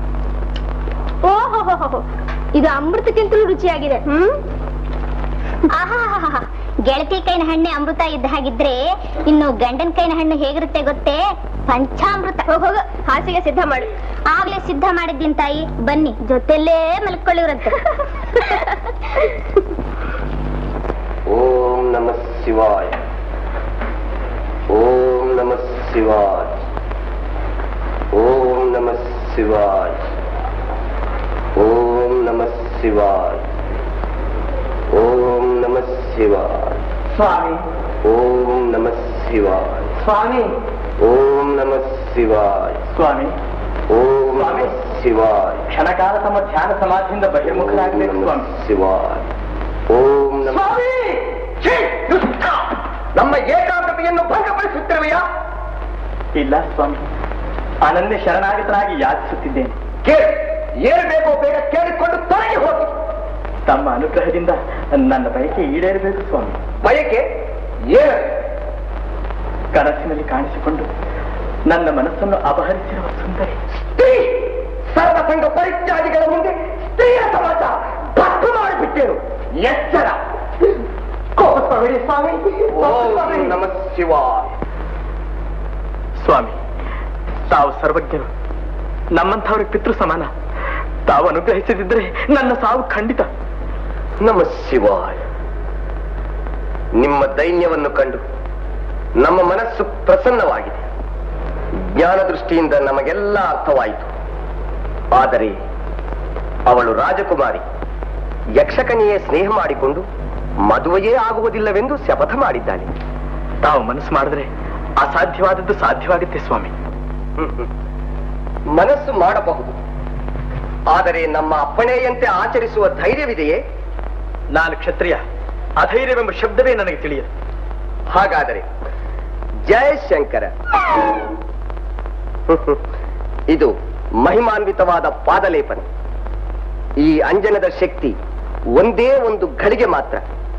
ಓಹೋ ಇದು ಅಮೃತಕ್ಕಿಂತಲೂ ರುಚಿಯಾಗಿದೆ ಹ್ಮ್ ಆಹಾಹಾಹಾ. ಗೆಳತಿ ಕೈನ ಹಣ್ಣೆ ಅಮೃತ ಇದ್ದ ಹಾಗಿದ್ರೆ ಇನ್ನು ಗಂಡನ ಕೈನ ಹಣ್ಣು ಹೇಗಿರುತ್ತೆ ಗೊತ್ತೇ ಪಂಚಾಮೃತ ಹೋಗ ಹಾಸಿಗೆ ಸಿದ್ಧ ಮಾಡು ಆಗ್ಲೇ ಸಿದ್ಧ ಮಾಡಿದ್ದೀನಿ ತಾಯಿ ಬನ್ನಿ ಜೊತೆಲೇ ಮಲ್ಕೊಳ್ಳಿವ್ರಂತೆ ಓಂ ನಮ ಶಿವಾಯ ಓಂ ನಮ ಶಿವಾಯ ಓಂ ನಮ ಶಿವಾಯ ಓಂ ನಮ ಶಿವಾಯ ಓಂ ನಮ ಶಿವಾಯ ಸ್ವಾಮಿ ಓಂ ನಮ ಶಿವಾಯ ಸ್ವಾಮಿ ಓಂ ನಮ ಶಿವಾಯ ಸ್ವಾಮಿ ಓಂ ನಮ ಶಿವಾಯ ಕ್ಷಣಕಾಲ ತಮ್ಮ ಧ್ಯಾನ ಸಮಾಧಿಯಿಂದ ಬಹಿರ್ಮುಖರಾಗಬೇಕು ಓಂ ನಮಃ ಸ್ವಾಮಿ ಶಿವಾಯ ಓಂ ನಮ ಸ್ವಾಮಿ ಛೀ, ದುಷ್ಟ! ನಮ್ಮ ಏಕಾಗ್ರತೆಯನ್ನು ಭಂಗಪಡಿಸುತ್ತಿರುವೆಯಾ ಇಲ್ಲ ಸ್ವಾಮಿ ಅನನ್ಯ ಶರಣಾಗತನಾಗಿ ಯಾಚಿಸುತ್ತಿದ್ದೇನೆ ಕೇಳಿ ಏನು ಬೇಕೋ ಬೇಗ ಕೇಳಿಕೊಂಡು ತೊಲಗಿ ಹೋಗಿ ತಮ್ಮ ಅನುಗ್ರಹದಿಂದ ನನ್ನ ಬಯಕೆ ಈಡೇರಬೇಕು ಸ್ವಾಮಿ ಬಯಕೆ ಏನು ಕನಸಿನಲ್ಲಿ ಕಾಣಿಸಿಕೊಂಡು ನನ್ನ ಮನಸ್ಸನ್ನು ಅಪಹರಿಸಿರುವ ಸುಂದರಿ ಸ್ತ್ರೀ ಸರ್ವಸಂಗ ಪರಿತ್ಯಾಗಿಗಳ ಮುಂದೆ ಸ್ತ್ರೀಯ ಸಮಾಜ ಭಕ್ತ ಮಾಡಿಬಿಟ್ಟೆನು ಎಚ್ಚರ ಕೋಪಿಸಬೇಡಿ ಸ್ವಾಮಿ ಓಂ ಕೋಪಿಸಬೇಡಿ. ನಮ ಶಿವಾಯ ಸ್ವಾಮಿ ತಾವು ಸರ್ವಜ್ಞರು ನಮ್ಮಂಥವ್ರ ಪಿತೃ ಸಮಾನ ತಾವು ಅನುಗ್ರಹಿಸದಿದ್ರೆ ನನ್ನ ಸಾವು ಖಂಡಿತ ನಮ ಶಿವಾಯ ನಿಮ್ಮ ದೈನ್ಯವನ್ನು ಕಂಡು ನಮ್ಮ ಮನಸ್ಸು ಪ್ರಸನ್ನವಾಗಿದೆ ಜ್ಞಾನ ದೃಷ್ಟಿಯಿಂದ ನಮಗೆಲ್ಲ ಅರ್ಥವಾಯಿತು ಆದರೆ ಅವಳು ರಾಜಕುಮಾರಿ ಯಕ್ಷಕನಿಯೇ ಸ್ನೇಹ ಮಾಡಿಕೊಂಡು ಮದುವೆಯೇ ಆಗುವುದಿಲ್ಲವೆಂದು ಶಪಥ ಮಾಡಿದ್ದಾಳೆ ತಾವು ಮನಸ್ಸು ಮಾಡಿದ್ರೆ ಅಸಾಧ್ಯವಾದದ್ದು ಸಾಧ್ಯವಾಗುತ್ತೆ ಸ್ವಾಮಿ ಮನಸ್ಸು ಮಾಡಬಹುದು ಆದರೆ ನಮ್ಮ ಅಪ್ಪಣೆಯಂತೆ ಆಚರಿಸುವ ಧೈರ್ಯವಿದೆಯೇ ನಾನು ಕ್ಷತ್ರಿಯ ಅಧೈರ್ಯವೆಂಬ ಶಬ್ದವೇ ನನಗೆ ತಿಳಿಯದು ಹಾಗಾದರೆ ಜಯ ಶಂಕರ ಇದು ಮಹಿಮಾನ್ವಿತವಾದ ಪಾದಲೇಪನ ಈ ಅಂಜನದ ಶಕ್ತಿ ಒಂದೇ ಒಂದು ಘಳಿಗೆ ಮಾತ್ರ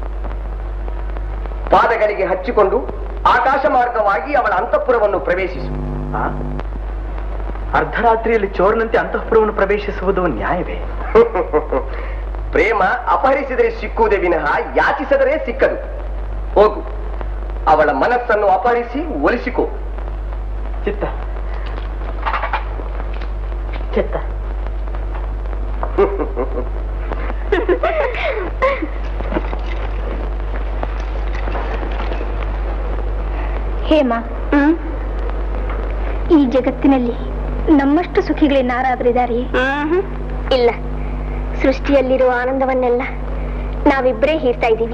ಪಾದಗಳಿಗೆ ಹಚ್ಚಿಕೊಂಡು ಆಕಾಶ ಮಾರ್ಗವಾಗಿ ಅವಳ ಅಂತಃಪುರವನ್ನು ಪ್ರವೇಶಿಸು ಆ? ಅರ್ಧರಾತ್ರಿಯಲ್ಲಿ ಚೋರನಂತೆ ಅಂತಃಪುರವನ್ನು ಪ್ರವೇಶಿಸುವುದು ನ್ಯಾಯವೇ ಪ್ರೇಮ ಅಪಹರಿಸಿದರೆ ಸಿಕ್ಕುವುದೇ ವಿನಃ ಯಾಚಿಸಿದರೆ ಸಿಕ್ಕದು ಹೋಗು ಅವಳ ಮನಸ್ಸನ್ನು ಅಪಹರಿಸಿ ಒಲಿಸಿಕೋ ಚಿತ್ತ ಚಿತ್ತ ಹೇಮ ಈ ಜಗತ್ತಿನಲ್ಲಿ ನಮ್ಮಷ್ಟು ಸುಖಿಗಳೇನಾರಾದ್ರಿದಾರೆಯೇ ಇಲ್ಲ ಸೃಷ್ಟಿಯಲ್ಲಿರುವ ಆನಂದವನ್ನೆಲ್ಲ ನಾವಿಬ್ಬರೇ ಹೀರ್ತಾ ಇದ್ದೀವಿ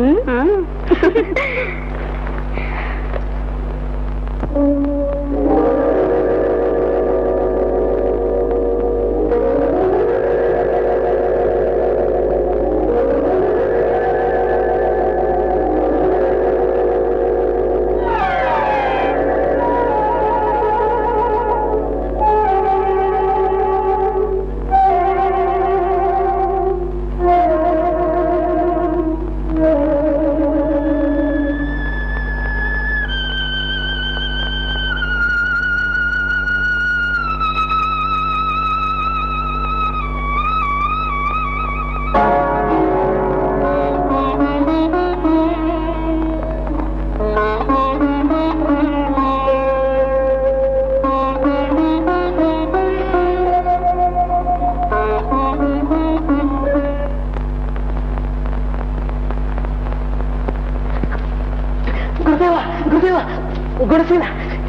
ಗುರುದೇವ ಗುರುದೇವ ಗುಡಿಸಿಲ್ಲ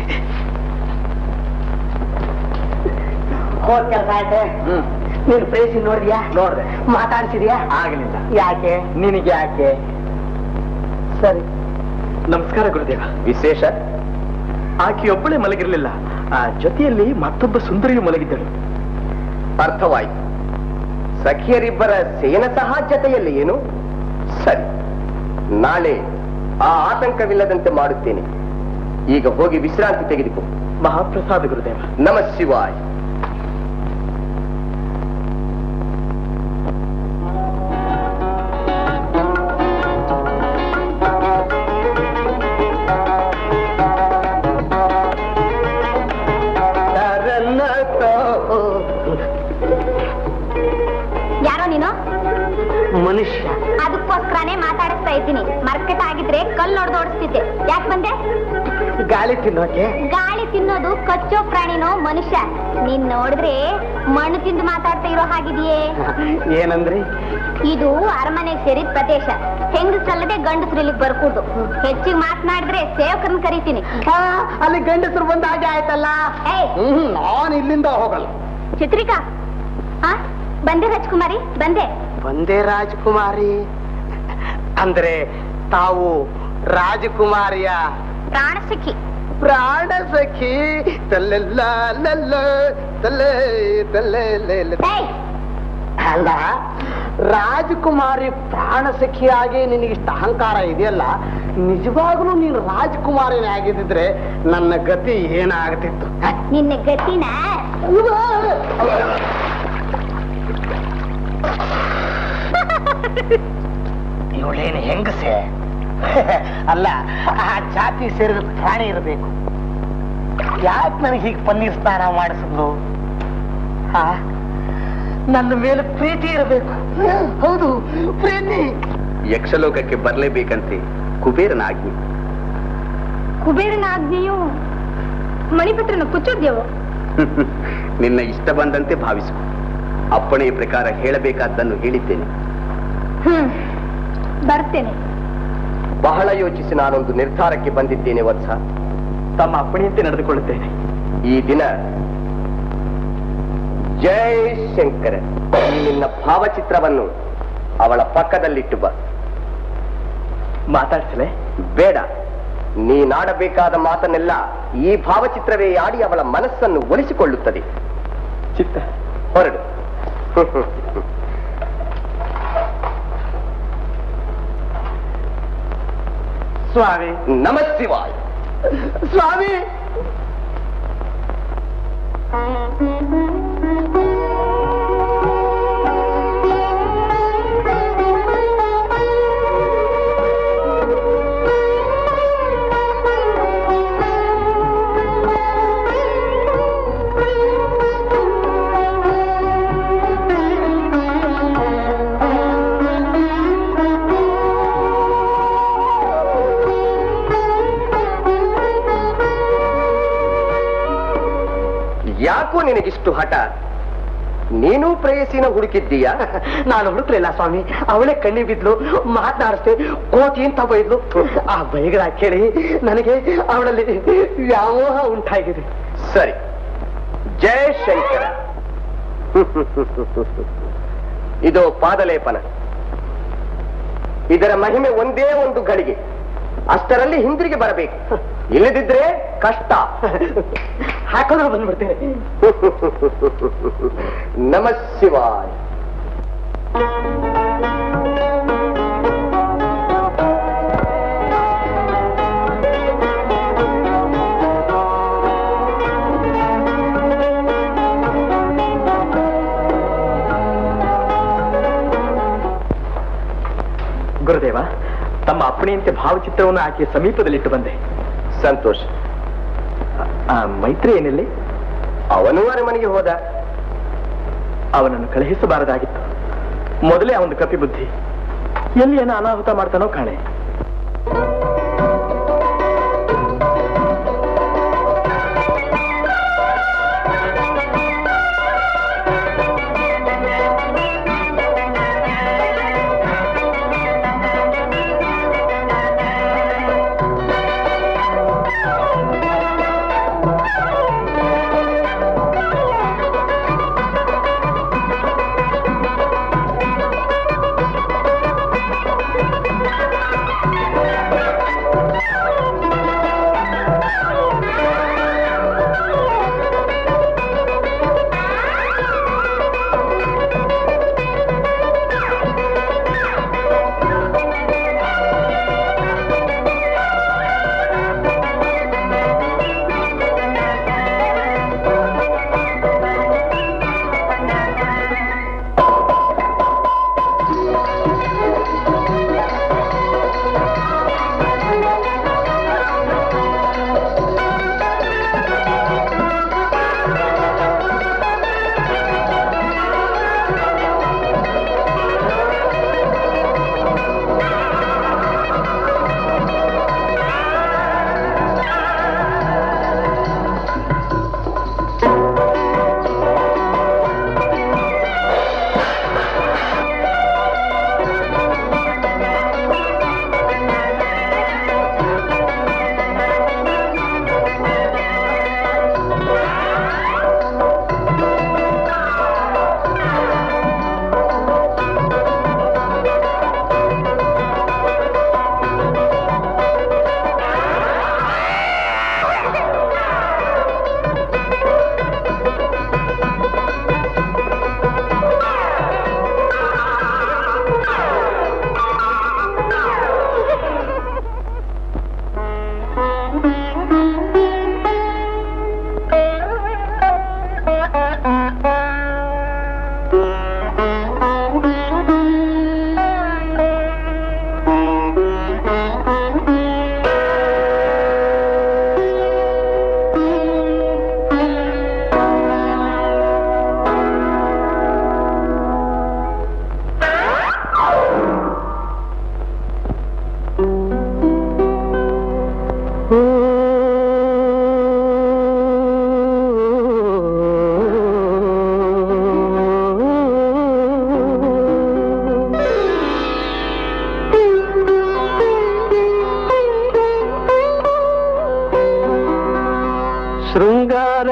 ಹೋದ್ ಕೆಲಸ ಆಯ್ತೆ ನೀನು ಪ್ರೇಸಿ ನೋಡಿದ್ಯಾ ನೋಡ್ದೆ ಮಾತಾಡ್ಸಿದ್ಯಾ ಆಗಲಿಲ್ಲ ಯಾಕೆ ನಿನಗೆ ಯಾಕೆ ಸರಿ ನಮಸ್ಕಾರ ಗುರುದೇವ ವಿಶೇಷ ಆಕೆಯೊಬ್ಬಳೇ ಮಲಗಿರಲಿಲ್ಲ ಆ ಜೊತೆಯಲ್ಲಿ ಮತ್ತೊಬ್ಬ ಸುಂದರಿಯು ಮಲಗಿದ್ದಳು ಅರ್ಥವಾಯಿತು ಸಖಿಯರಿಬ್ಬರ ಸೇನ ಸಹಾಜ್ಯತೆಯಲ್ಲಿ ಏನು ಸರಿ ನಾಳೆ ಆ ಆತಂಕವಿಲ್ಲದಂತೆ ಮಾಡುತ್ತೇನೆ ಈಗ ಹೋಗಿ ವಿಶ್ರಾಂತಿ ತೆಗೆದುಕೋ ಮಹಾಪ್ರಸಾದ ಗುರುದೇವ ನಮ ಶಿವಾಯ್ ಯಾರೋ ನೀನು ಮನುಷ್ಯ ಅದಕ್ಕೋಸ್ಕರನೇ ಮಾತಾಡಿಸ್ತಾ ಇದ್ದೀನಿ ಮರ್ಕಟ ಆಗಿದ್ರೆ ಕಲ್ಲು ಹೊಡೆದು ಓಡಿಸ್ತಿದ್ದೆ ಯಾಕೆ ಬಂದೆ ಗಾಳಿ ತಿನ್ನೋಕೆ ಗಾಳಿ ತಿನ್ನೋದು ಕಚ್ಚೋ ಪ್ರಾಣಿನೋ ಮನುಷ್ಯ ನೀನ್ ನೋಡಿದ್ರೆ ಮಣ್ಣು ತಿಂದು ಮಾತಾಡ್ತಾ ಇರೋ ಹಾಗಿದೆಯೇ ಏನಂದ್ರಿ ಇದು ಅರಮನೆಗೆ ಸೇರಿದ ಪ್ರದೇಶ ಹೆಂಗಸಲ್ಲದೆ ಗಂಡಸರು ಇಲ್ಲಿಗೆ ಬರ್ಕೂಡ್ದು ಹೆಚ್ಚಿಗೆ ಮಾತನಾಡಿದ್ರೆ ಸೇವಕರನ್ನ ಕರಿತೀನಿ ಆ, ಅಲ್ಲಿ ಗಂಡಸರು ಬಂದ ಹಾಗೆ ಆಯ್ತಲ್ಲ ಏಯ್ ಹ್ಮ್ ನಾನು ಇಲ್ಲಿಂದ ಹೋಗಲ್ಲ ಚಿತ್ರಿಕಾ ಆ ಬಂದೆ ರಾಜ್ಕುಮಾರಿ ಬಂದೆ ಒಂದೇ ರಾಜಕುಮಾರಿ ಅಂದ್ರೆ ತಾವು ರಾಜಕುಮಾರಿಯ ಪ್ರಾಣ ಸಿಕ್ಕಿ ಪ್ರಾಣ ಸಖಿ ತಲ್ಲೆಲ್ಲ ಲಲ್ಲ ತಲ್ಲೆ ತಲ್ಲೆ ಲೆಲ್ಲ. ಏಯ್ ಅಲ್ಲ ರಾಜಕುಮಾರಿ ಪ್ರಾಣ ಸಖಿಯಾಗಿ ನಿನಗಿಷ್ಟ ಅಹಂಕಾರ ಇದೆಯಲ್ಲ ನಿಜವಾಗ್ಲೂ ನೀನು ರಾಜಕುಮಾರಿನೇ ಆಗಿದ್ದಿದ್ರೆ ನನ್ನ ಗತಿ ಏನಾಗ್ತಿತ್ತು ನಿನ್ನ ಗತಿನ ಇವಳೇನು ಹೆಂಗಸೆ ಅಲ್ಲ ಆ ಜಾತಿ ಸೇರಿದ ಪ್ರಾಣಿ ಇರಬೇಕು ಯಾಕೆ ನನಗೆ ಹೀಗೆ ಪನ್ನೀರ್ ಸ್ನಾನ ಮಾಡಿಸಿದ್ಲು ಆ ನನ್ನ ಮೇಲೆ ಪ್ರೀತಿ ಇರಬೇಕು ಹೌದು ಪ್ರೀತಿ ಯಕ್ಷಲೋಕಕ್ಕೆ ಬರಲೇಬೇಕಂತೆ ಕುಬೇರನ ಆಜ್ಞೆ ಕುಬೇರನ ಆಜ್ಞೆಯು ಮಣಿಪತ್ರನ ಕುಚ್ಚೋದ್ಯವು ನಿನ್ನ ಇಷ್ಟ ಬಂದಂತೆ ಭಾವಿಸು ಅಪ್ಪಣೆಯ ಪ್ರಕಾರ ಹೇಳಬೇಕಾದ್ದನ್ನು ಹೇಳಿದ್ದೇನೆ ಹ್ಮ್ ಬರ್ತೇನೆ ಬಹಳ ಯೋಚಿಸಿ ನಾನೊಂದು ನಿರ್ಧಾರಕ್ಕೆ ಬಂದಿದ್ದೇನೆ ವತ್ಸ ತಮ್ಮ ಅಪ್ಪಣೆಯಂತೆ ನಡೆದುಕೊಳ್ಳುತ್ತೇನೆ ಈ ದಿನ ಜೈ ಶಂಕರ ಈ ನಿನ್ನ ಭಾವಚಿತ್ರವನ್ನು ಅವಳ ಪಕ್ಕದಲ್ಲಿಟ್ಟು ಬಾ ಮಾತಾಡ್ಸಲೆ ಬೇಡ ನೀನಾಡಬೇಕಾದ ಮಾತನ್ನೆಲ್ಲ ಈ ಭಾವಚಿತ್ರವೇ ಆಡಿ ಅವಳ ಮನಸ್ಸನ್ನು ಒಲಿಸಿಕೊಳ್ಳುತ್ತದೆ ಚಿತ್ತ ಹೊರಡು ಸ್ವಾಮಿ ನಮಸ್ತಿವಾಯ್ ಸ್ವಾಮಿ ಯಾಕೋ ನಿನಗಿಷ್ಟು ಹಠ ನೀನು ಪ್ರೇಯಸಿನ ಹುಡುಕಿದ್ದೀಯಾ ನಾನು ಹುಡುಕ್ಲಿಲ್ಲ ಸ್ವಾಮಿ ಅವಳೇ ಕಣ್ಣಿ ಬಿದ್ಲು ಮಾತನಾಡಿಸ್ದೆ ಕೋತಿ ಅಂತ ಬೈದ್ಲು ಆ ಬೈಗಳ ಕೇಳಿ ನನಗೆ ಅವಳಲ್ಲಿ ವ್ಯಾಮೋಹ ಉಂಟಾಗಿದೆ ಸರಿ ಜಯ ಶಂಕರ ಇದು ಪಾದಲೇಪನ ಇದರ ಮಹಿಮೆ ಒಂದೇ ಒಂದು ಗಳಿಗೆ ಅಷ್ಟರಲ್ಲಿ ಹಿಂದಿರುಗಿ ಬರಬೇಕು ಇಲ್ಲದಿದ್ರೆ ಕಷ್ಟ ಹಾಕೋದ್ರೆ ಬಂದ್ಬಿಡ್ತೇನೆ ನಮ ಶಿವಾಯ ಗುರುದೇವ ತಮ್ಮ ಅಪ್ಪಣೆಯಂತೆ ಭಾವಚಿತ್ರವನ್ನು ಆಕೆಯ ಸಮೀಪದಲ್ಲಿಟ್ಟು ಬಂದೆ ಸಂತೋಷ ಆ ಮೈತ್ರಿ ಏನಿಲ್ಲಿ ಅವನು ಅರಮನೆಗೆ ಹೋದ ಅವನನ್ನು ಕಳುಹಿಸಬಾರದಾಗಿತ್ತು ಮೊದಲೇ ಅವನು ಕಪಿ ಬುದ್ಧಿ ಎಲ್ಲಿ ಏನೋ ಅನಾಹುತ ಮಾಡ್ತಾನೋ ಕಾಣೆ ಆ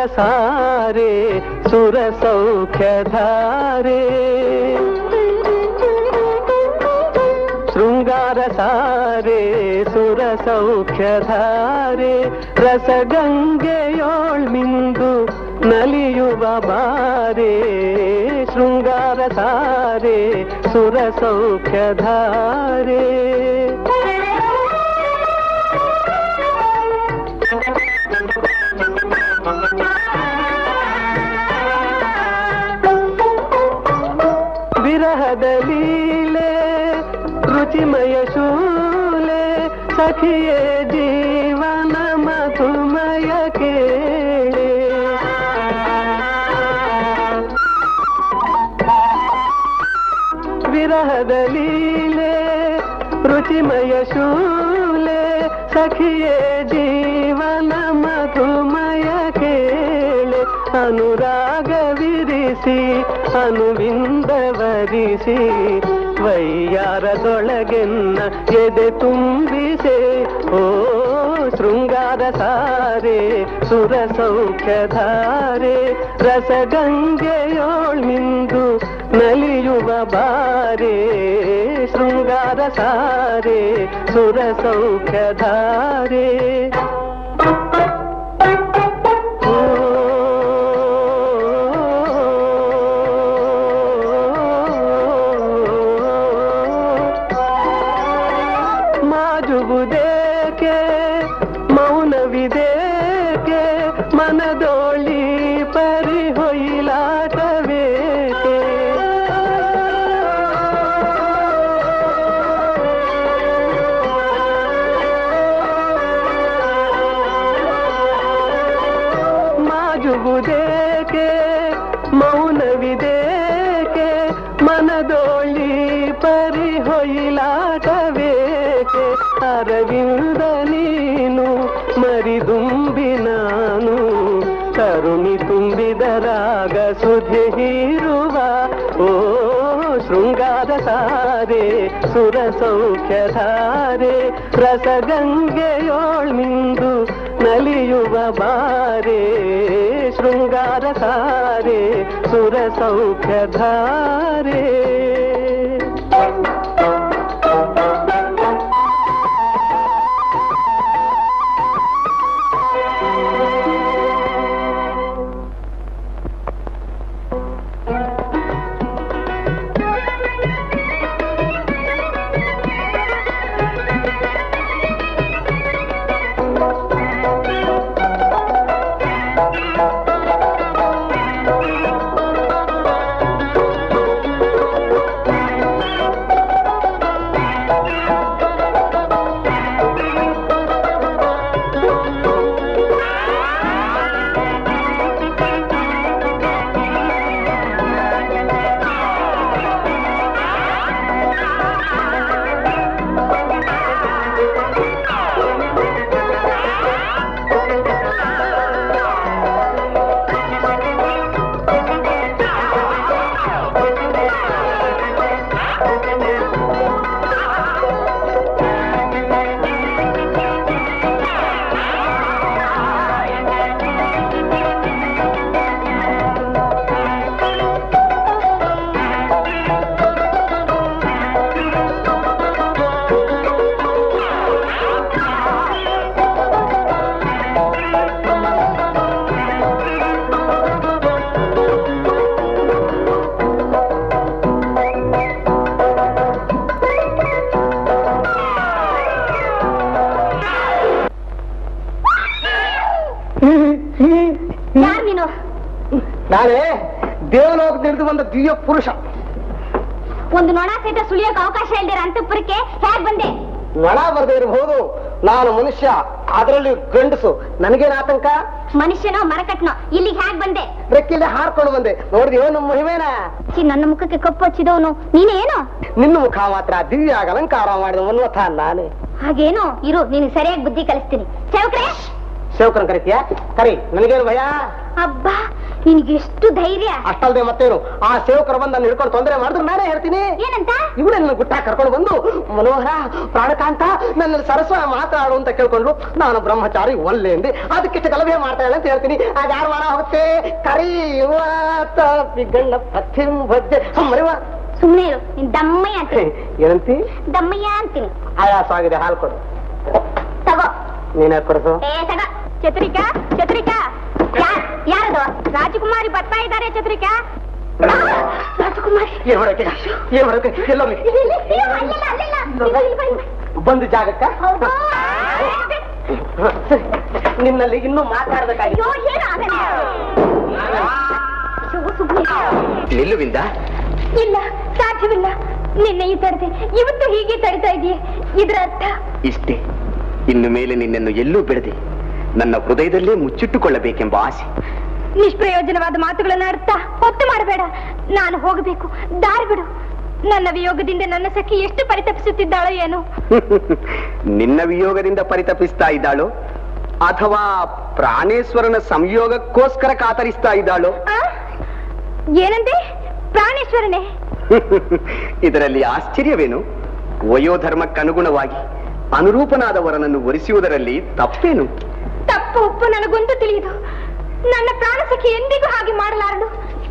ಸಾರೆ ಸುರ ಸೌಖ್ಯಧಾರೆ ಶೃಂಗಾರ ಸಾರೆ ಸುರ ಸೌಖ್ಯಧಾರೆ ರಸಗಂಗೆಯೋಳ್ ಮಿಂದು ನಲಿಯುವ ಬಾರೆ ಶೃಂಗಾರ ಸಾರೆ ಸುರ ಸೌಖ್ಯಧಾರೆ ವಿರಹದ ಲೀಲೆ ರುಚಿಮಯ ಶೂಲೆ ಸಖಿಯೇ ಜೀವನ ಮಧುಮಯ ಕೇಳೆ ವಿರಹದ ಲೀಲೆ ರುಚಿಮಯ ಶೂಲೆ ಸಖಿಯೇ ಜೀವನ ಮಧುಮಯ ಕೇಳೆ ಅನುರಾಗವಿರಿಸಿ ಅನುವಿಂದವರಿಸಿ ವೈಯಾರದೊಳಗೆನ್ನ ಎದೆ ತುಂಬಿಸೆ ಓ ಶೃಂಗಾರ ಸಾರೆ ಸುರ ಸೌಖ್ಯಧಾರೆ ರಸಗಂಗೆಯೋಳ್ ಮಿಂದು ನಲಿಯುವ ಬಾರೆ ಶೃಂಗಾರ ಸಾರೆ ಸುರ ಸೌಖ್ಯಧಾರೆ ಓ ಮಾಜುವುದೇಕೆ ಮೌನವಿದೇಕೆ ಮನದೋಳಿ ಪರಿ ಹೊಯ್ಲಾಟವೇಕೆ ಮಾಜುವುದೇಕೆ ಮೌನವಿದೇಕೆ ಮನದೋಳಿ ಪರಿ ಹೊಯ್ಲಾಟವೇಕೆ ಅರವಿಂದ ನೀನು ಮರಿದುಂಬಿ ನಾನು ಕರುಣಿ ತುಂಬಿದರಾಗ ಸುಧೆ ಹೀರುವ ಓ ಶೃಂಗಾರ ಸಾರೆ ಸುರ ಸೌಖ್ಯಧಾರೆ ರಸಗಂಗೆಯೋಳ್ ಮಿಂದು ನಲಿಯುವ ಬಾರೆ ಶೃಂಗಾರ ಸಾರೆ ಸುರ ಸೌಖ್ಯಧಾರೆ ಯಾರ್ ನೀನು ನಾನೇ ದೇವಲೋಕ ತಿಳಿದು ಬಂದ ದಿವ್ಯ ಪುರುಷ ಒಂದು ನೊಣ ಸಹಿತ ಸುಳಿಯೋಕೆ ಅವಕಾಶ ಇಲ್ದಿರ ಅಂತಃಪುರಕ್ಕೆ ಹೇಗ್ ಬಂದೆ ನಳ ಬರದೇ ಇರಬಹುದು ನಾನು ಮನುಷ್ಯ ಅದರಲ್ಲಿ ಗಂಡಸು ನನಗೇನು ಆತಂಕ ಮನುಷ್ಯನೋ ಮರಕಟ್ನೋ ಇಲ್ಲಿಗೆ ಹೇಗ್ ಬಂದೆ ರೆಕ್ಕಿಲ್ದೆ ಹಾರ್ಕೊಂಡು ಬಂದೆ ನೋಡಿದ್ಯೋ ನಮ್ಮ ಮಹಿಮೇನ ಛೀ, ನನ್ನ ಮುಖಕ್ಕೆ ಕಪ್ಪು ಹಚ್ಚಿದವನು ನೀನೇನು ನಿನ್ನ ಮುಖ ಮಾತ್ರ ದಿವ್ಯ ಅಲಂಕಾರ ಮಾಡಿದ ಮನ್ಮಥ ನಾನೇ ಹಾಗೇನು ಇರು ನೀನು ಸರಿಯಾಗಿ ಬುದ್ಧಿ ಕಲಿಸ್ತೀನಿ ಚೌಕ್ರೆ ಸೇವಕರನ್ ಕರಿತೀಯ ಕರಿ ನನಗೇನು ಭಯ ಅಬ್ಬಾ ನಿನಗೆ ಎಷ್ಟು ಧೈರ್ಯ ಅಷ್ಟಲ್ದೆ ಮತ್ತೇನು ಆ ಸೇವಕರು ಬಂದು ನನ್ನ ಹಿಡ್ಕೊಂಡು ತೊಂದರೆ ಮಾಡಿದ್ರೆ ನಾನೇ ಹೇಳ್ತೀನಿ ಏನಂತ ಇವಳನ್ನ ಗುಟ್ಟ ಕರ್ಕೊಂಡು ಬಂದು ಮನೋಹರ ಪ್ರಾಣಕಾಂತ ನನ್ನ ಸರಸ್ವ ಮಾತಾಡು ಅಂತ ಕೇಳ್ಕೊಂಡ್ಲು ನಾನು ಬ್ರಹ್ಮಚಾರಿ ಒಲ್ಲೆ ಎಂದೆ ಅದಕ್ಕಿಷ್ಟು ಗಲಭೆ ಮಾಡ್ತಾ ಇಲ್ಲ ಅಂತ ಹೇಳ್ತೀನಿ ಆಗ ಯಾರು ಮಾಡ ಹೋಗುತ್ತೆ ಕರೀವ ಗಣ್ಣ ಪಥಿಂ ಭಜ್ಜೆ ಮರಿವ ಸುಮ್ಮನೆ ಇರು ನೀನ್ ದಮ್ಮಯ್ಯ ಅಂತೀನಿ ಏನಂತಿ ದಮ್ಮಯ್ಯ ಅಂತೀನಿ ಆಯಾಸ ಆಗಿದೆ ಹಾಲು ಕೊಡು ತಗೋ ನೀನೇ ಕೊಡಿಸು ಏ ತಗ ಚತ್ರಿಕಾ ಚತ್ರಿಕಾ ಯಾ- ಯಾರದು ರಾಜಕುಮಾರಿ ಬರ್ತಾ ಇದ್ದಾರೆ ಚತ್ರಿಕಾ ರಾಜಕುಮಾರಿ ಏನ್ ಮಾಡೋಕೆ ಏನ್ ಮಾಡೋಕೆ ಎಲ್ಲೋ ಬಂದು ಜಾಗಕ್ಕ ಸರಿ, ನಿನ್ನಲ್ಲಿ ಇನ್ನೂ ಮಾತಾಡ್ಬೇಕಾಗಿತ್ತು ನಿಲ್ಲುವಿಂದ ಇಲ್ಲ ಸಾಧ್ಯವಿಲ್ಲ ನಿನ್ನೆಯೂ ತಡೆದೆ ಇವತ್ತು ಹೀಗೆ ತಡಿತಾ ಇದೆಯೇ ಇದರ ಅರ್ಥ ಇಷ್ಟೇ ಇನ್ನು ಮೇಲೆ ನಿನ್ನನ್ನು ಎಲ್ಲೂ ಬಿಡದೆ ನನ್ನ ಹೃದಯದಲ್ಲೇ ಮುಚ್ಚಿಟ್ಟುಕೊಳ್ಳಬೇಕೆಂಬ ಆಸೆ ನಿಷ್ಪ್ರಯೋಜನವಾದ ಮಾತುಗಳನ್ನು ಅರ್ಥ ಹೊತ್ತು ಮಾಡಬೇಡ ನಾನು ಹೋಗಬೇಕು ದಾರಿ ಬಿಡು ನನ್ನ ವಿಯೋಗದಿಂದ ನನ್ನ ಸಖಿ ಎಷ್ಟು ಪರಿತಪಿಸುತ್ತಿದ್ದಾಳೋ ಏನು ನಿನ್ನ ವಿಯೋಗದಿಂದ ಪರಿತಪಿಸ್ತಾ ಇದ್ದಾಳೋ ಅಥವಾ ಪ್ರಾಣೇಶ್ವರನ ಸಂಯೋಗಕ್ಕೋಸ್ಕರ ಕಾತರಿಸ್ತಾ ಇದ್ದಾಳೋ ಆ? ಏನಂದೆ ಪ್ರಾಣೇಶ್ವರನೇ ಇದರಲ್ಲಿ ಆಶ್ಚರ್ಯವೇನು ವಯೋಧರ್ಮಕ್ಕನುಗುಣವಾಗಿ ಅನುರೂಪನಾದ ವರನನ್ನು ಒರೆಸುವುದರಲ್ಲಿ ತಪ್ಪೇನು ತಪ್ಪು ಉಪ್ಪು ನನಗೊಂದು ತಿಳಿಯುದು ನನ್ನ ಪ್ರಾಣ ಸಖಿ ಎಂದಿಗೂ ಹಾಗೆ ಮಾಡಲಾರಳು